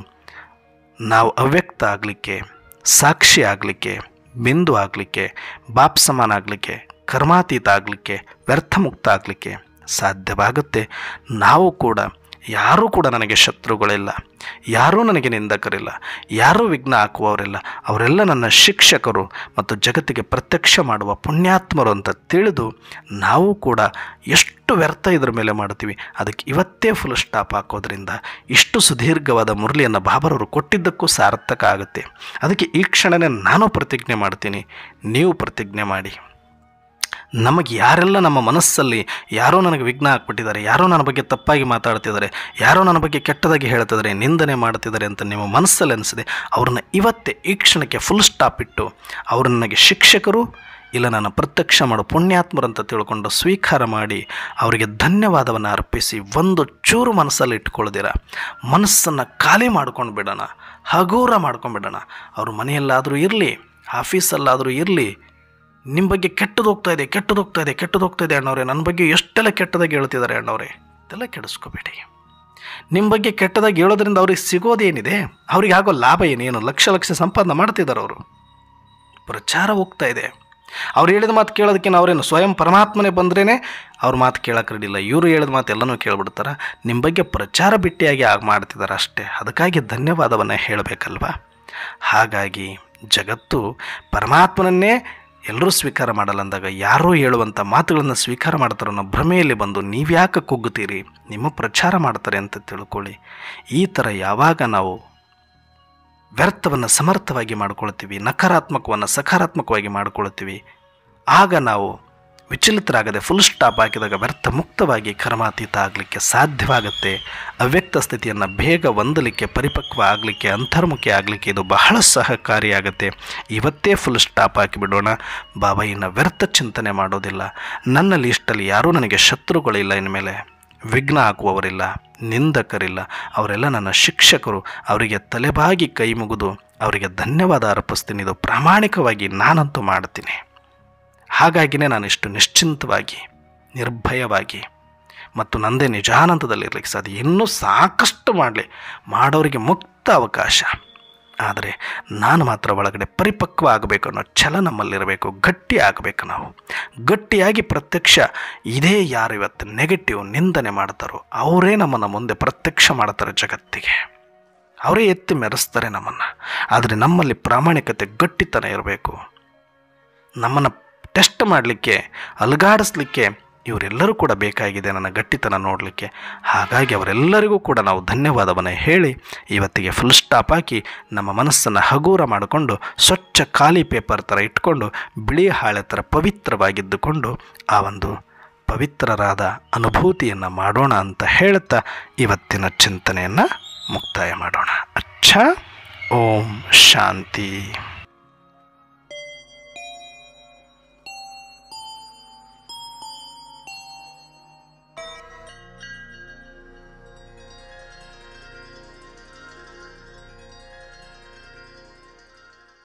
ನಾವು ಅವ್ಯಕ್ತ ಆಗಲಿಕ್ಕೆ ಸಾಕ್ಷಿ ಆಗಲಿಕ್ಕೆ ಬಿಂದು ಆಗಲಿಕ್ಕೆ ಬಾಪ್ ಸಮಾನ ಆಗಲಿಕ್ಕೆ ಕರ್ಮಾತೀತ ಆಗಲಿಕ್ಕೆ ವ್ಯರ್ಥಮುಕ್ತ ಆಗಲಿಕ್ಕೆ ಸಾಧ್ಯವಾಗುತ್ತೆ ನಾವು ಕೂಡ ಯಾರೂ ಕೂಡ ನನಗೆ ಶತ್ರುಗಳಿಲ್ಲ ಯಾರೂ ನನಗೆ ನಿಂದಕರಿಲ್ಲ ಯಾರೂ ವಿಘ್ನ ಹಾಕುವವರಿಲ್ಲ ಅವರೆಲ್ಲ ನನ್ನ ಶಿಕ್ಷಕರು ಮತ್ತು ಜಗತ್ತಿಗೆ ಪ್ರತ್ಯಕ್ಷ ಮಾಡುವ ಪುಣ್ಯಾತ್ಮರು ಅಂತ ತಿಳಿದು ನಾವು ಕೂಡ ಎಷ್ಟು ವ್ಯರ್ಥ ಇದ್ರ ಮೇಲೆ ಮಾಡ್ತೀವಿ ಅದಕ್ಕೆ ಇವತ್ತೇ ಫುಲ್ ಸ್ಟಾಪ್ ಹಾಕೋದ್ರಿಂದ ಇಷ್ಟು ಸುದೀರ್ಘವಾದ ಮುರಳಿಯನ್ನು ಬಾಬರವರು ಕೊಟ್ಟಿದ್ದಕ್ಕೂ ಸಾರ್ಥಕ ಆಗುತ್ತೆ ಅದಕ್ಕೆ ಈ ಕ್ಷಣನೇ ನಾನು ಪ್ರತಿಜ್ಞೆ ಮಾಡ್ತೀನಿ ನೀವು ಪ್ರತಿಜ್ಞೆ ಮಾಡಿ ನಮಗೆ ಯಾರೆಲ್ಲ ನಮ್ಮ ಮನಸ್ಸಲ್ಲಿ ಯಾರೋ ನನಗೆ ವಿಘ್ನ ಹಾಕ್ಬಿಟ್ಟಿದ್ದಾರೆ ಯಾರೋ ನನ್ನ ಬಗ್ಗೆ ತಪ್ಪಾಗಿ ಮಾತಾಡ್ತಿದ್ದಾರೆ ಯಾರೋ ನನ್ನ ಬಗ್ಗೆ ಕೆಟ್ಟದಾಗಿ ಹೇಳ್ತಿದ್ದಾರೆ ನಿಂದನೆ ಮಾಡ್ತಿದ್ದಾರೆ ಅಂತ ನಿಮ್ಮ ಮನಸ್ಸಲ್ಲಿ ಅನಿಸಿದೆ ಅವ್ರನ್ನ ಇವತ್ತೇ ಈ ಕ್ಷಣಕ್ಕೆ ಫುಲ್ ಸ್ಟಾಪ್ ಇಟ್ಟು ಅವರು ನನಗೆ ಶಿಕ್ಷಕರು ಇಲ್ಲ ನನ್ನ ಪ್ರತ್ಯಕ್ಷ ಮಾಡೋ ಪುಣ್ಯಾತ್ಮರು ಅಂತ ತಿಳ್ಕೊಂಡು ಸ್ವೀಕಾರ ಮಾಡಿ ಅವರಿಗೆ ಧನ್ಯವಾದವನ್ನು ಅರ್ಪಿಸಿ ಒಂದು ಚೂರು ಮನಸ್ಸಲ್ಲಿ ಇಟ್ಕೊಳ್ದಿರ ಮನಸ್ಸನ್ನು ಖಾಲಿ ಮಾಡ್ಕೊಂಡು ಬಿಡೋಣ ಹಗೂರ ಮಾಡ್ಕೊಂಡ್ಬಿಡೋಣ ಅವ್ರ ಮನೆಯಲ್ಲಾದರೂ ಇರಲಿ ಆಫೀಸಲ್ಲಾದರೂ ಇರಲಿ ನಿಮ್ಮ ಬಗ್ಗೆ ಕೆಟ್ಟದ್ದು ಹೋಗ್ತಾ ಇದೆ ಕೆಟ್ಟದ್ದು ಹೋಗ್ತಾ ಇದೆ ಕೆಟ್ಟದ್ದು ಹೋಗ್ತಾ ಇದೆ ಅಣ್ಣವ್ರೆ ನನ್ನ ಬಗ್ಗೆ ಎಷ್ಟೆಲ್ಲ ಕೆಟ್ಟದಾಗಿ ಹೇಳ್ತಿದ್ದಾರೆ ಅಣ್ಣವ್ರೆ ಇದೆಲ್ಲ ಕೆಡಿಸ್ಕೋಬೇಡಿ ನಿಮ್ಮ ಬಗ್ಗೆ ಕೆಟ್ಟದಾಗಿ ಹೇಳೋದ್ರಿಂದ ಅವ್ರಿಗೆ ಸಿಗೋದೇನಿದೆ ಅವ್ರಿಗೆ ಆಗೋ ಲಾಭ ಏನೇನು ಲಕ್ಷ ಲಕ್ಷ ಸಂಪಾದನೆ ಮಾಡ್ತಿದ್ದಾರೆ ಅವರು ಪ್ರಚಾರ ಹೋಗ್ತಾ ಇದೆ ಅವ್ರು ಹೇಳಿದ ಮಾತು ಕೇಳೋದಕ್ಕಿಂತ ಅವರೇನು ಸ್ವಯಂ ಪರಮಾತ್ಮನೇ ಬಂದ್ರೇ ಅವ್ರ ಮಾತು ಕೇಳಕ್ಕೆ ರೆಡಿಲ್ಲ ಇವರು ಹೇಳಿದ ಮಾತು ಎಲ್ಲನೂ ಕೇಳ್ಬಿಡ್ತಾರೆ ನಿಮ್ಮ ಬಗ್ಗೆ ಪ್ರಚಾರ ಬಿಟ್ಟಿಯಾಗಿ ಆಗ ಮಾಡ್ತಿದ್ದಾರೆ ಅಷ್ಟೇ ಅದಕ್ಕಾಗಿ ಧನ್ಯವಾದವನ್ನು ಹೇಳಬೇಕಲ್ವಾ ಹಾಗಾಗಿ ಜಗತ್ತು ಪರಮಾತ್ಮನನ್ನೇ ಎಲ್ಲರೂ ಸ್ವೀಕಾರ ಮಾಡಲ್ಲ ಅಂದಾಗ ಯಾರೋ ಹೇಳುವಂಥ ಮಾತುಗಳನ್ನು ಸ್ವೀಕಾರ ಮಾಡ್ತಾರೋ ಅನ್ನೋ ಭ್ರಮೆಯಲ್ಲಿ ಬಂದು ನೀವ್ಯಾಕೆ ಕುಗ್ಗುತ್ತೀರಿ ನಿಮ್ಮ ಪ್ರಚಾರ ಮಾಡ್ತಾರೆ ಅಂತ ತಿಳ್ಕೊಳ್ಳಿ ಈ ಥರ ಯಾವಾಗ ನಾವು ವ್ಯರ್ಥವನ್ನು ಸಮರ್ಥವಾಗಿ ಮಾಡ್ಕೊಳ್ತೀವಿ ನಕಾರಾತ್ಮಕವನ್ನು ಸಕಾರಾತ್ಮಕವಾಗಿ ಮಾಡ್ಕೊಳ್ತೀವಿ ಆಗ ನಾವು ವಿಚಲಿತರಾಗದೆ ಫುಲ್ ಸ್ಟಾಪ್ ಹಾಕಿದಾಗ ವ್ಯರ್ಥ ಮುಕ್ತವಾಗಿ ಕರ್ಮಾತೀತ ಆಗಲಿಕ್ಕೆ ಸಾಧ್ಯವಾಗುತ್ತೆ ಅವ್ಯಕ್ತ ಸ್ಥಿತಿಯನ್ನು ಬೇಗ ಹೊಂದಲಿಕ್ಕೆ ಪರಿಪಕ್ವ ಆಗಲಿಕ್ಕೆ ಅಂತರ್ಮುಖಿ ಆಗಲಿಕ್ಕೆ ಇದು ಬಹಳ ಸಹಕಾರಿಯಾಗುತ್ತೆ ಇವತ್ತೇ ಫುಲ್ ಸ್ಟಾಪ್ ಹಾಕಿಬಿಡೋಣ ಬಾಬಾ ಇನ್ನು ವ್ಯರ್ಥ ಚಿಂತನೆ ಮಾಡೋದಿಲ್ಲ ನನ್ನ ಲೀಸ್ಟಲ್ಲಿ ಯಾರೂ ನನಗೆ ಶತ್ರುಗಳಿಲ್ಲ ಇನ್ಮೇಲೆ ವಿಘ್ನ ಹಾಕುವವರಿಲ್ಲ ನಿಂದಕರಿಲ್ಲ ಅವರೆಲ್ಲ ನನ್ನ ಶಿಕ್ಷಕರು ಅವರಿಗೆ ತಲೆಬಾಗಿ ಕೈ ಮುಗಿದು ಅವರಿಗೆ ಧನ್ಯವಾದ ಅರ್ಪಿಸ್ತೀನಿ ಇದು ಪ್ರಾಮಾಣಿಕವಾಗಿ ನಾನಂತೂ ಮಾಡ್ತೀನಿ ಹಾಗಾಗಿನೇ ನಾನು ಇಷ್ಟು ನಿಶ್ಚಿಂತವಾಗಿ ನಿರ್ಭಯವಾಗಿ ಮತ್ತು ನಂದೇ ನಿಜಾನಂದದಲ್ಲಿರ್ಲಿಕ್ಕೆ ಸಾಧ್ಯ ಇನ್ನೂ ಸಾಕಷ್ಟು ಮಾಡಲಿ ಮಾಡೋರಿಗೆ ಮುಕ್ತ ಅವಕಾಶ ಆದರೆ ನಾನು ಮಾತ್ರ ಒಳಗಡೆ ಪರಿಪಕ್ವ ಆಗಬೇಕು ಅನ್ನೋ ಛಲ ನಮ್ಮಲ್ಲಿರಬೇಕು ಗಟ್ಟಿ ಆಗಬೇಕು ನಾವು ಗಟ್ಟಿಯಾಗಿ ಪ್ರತ್ಯಕ್ಷ ಇದೇ ಯಾರು ಇವತ್ತು ನೆಗೆಟಿವ್ ನಿಂದನೆ ಮಾಡ್ತಾರೋ ಅವರೇ ನಮ್ಮನ್ನು ಮುಂದೆ ಪ್ರತ್ಯಕ್ಷ ಮಾಡ್ತಾರೆ ಜಗತ್ತಿಗೆ ಅವರೇ ಎತ್ತಿ ಮೆರೆಸ್ತಾರೆ ನಮ್ಮನ್ನು ಆದರೆ ನಮ್ಮಲ್ಲಿ ಪ್ರಾಮಾಣಿಕತೆ ಗಟ್ಟಿತನ ಇರಬೇಕು ನಮ್ಮನ್ನು ಟೆಸ್ಟ್ ಮಾಡಲಿಕ್ಕೆ ಅಲುಗಾಡಿಸ್ಲಿಕ್ಕೆ ಇವರೆಲ್ಲರೂ ಕೂಡ ಬೇಕಾಗಿದೆ ನನ್ನ ಗಟ್ಟಿತನ ನೋಡಲಿಕ್ಕೆ ಹಾಗಾಗಿ ಅವರೆಲ್ಲರಿಗೂ ಕೂಡ ನಾವು ಧನ್ಯವಾದವನ್ನು ಹೇಳಿ ಇವತ್ತಿಗೆ ಫುಲ್ ಸ್ಟಾಪ್ ಹಾಕಿ ನಮ್ಮ ಮನಸ್ಸನ್ನು ಹಗೂರ ಮಾಡಿಕೊಂಡು ಸ್ವಚ್ಛ ಖಾಲಿ ಪೇಪರ್ ಥರ ಇಟ್ಕೊಂಡು ಬಿಳಿ ಹಾಳೆ ಥರ ಪವಿತ್ರವಾಗಿದ್ದುಕೊಂಡು ಆ ಒಂದು ಪವಿತ್ರರಾದ ಅನುಭೂತಿಯನ್ನು ಮಾಡೋಣ ಅಂತ ಹೇಳ್ತಾ ಇವತ್ತಿನ ಚಿಂತನೆಯನ್ನು ಮುಕ್ತಾಯ ಮಾಡೋಣ ಅಚ್ಚ ಓಂ ಶಾಂತಿ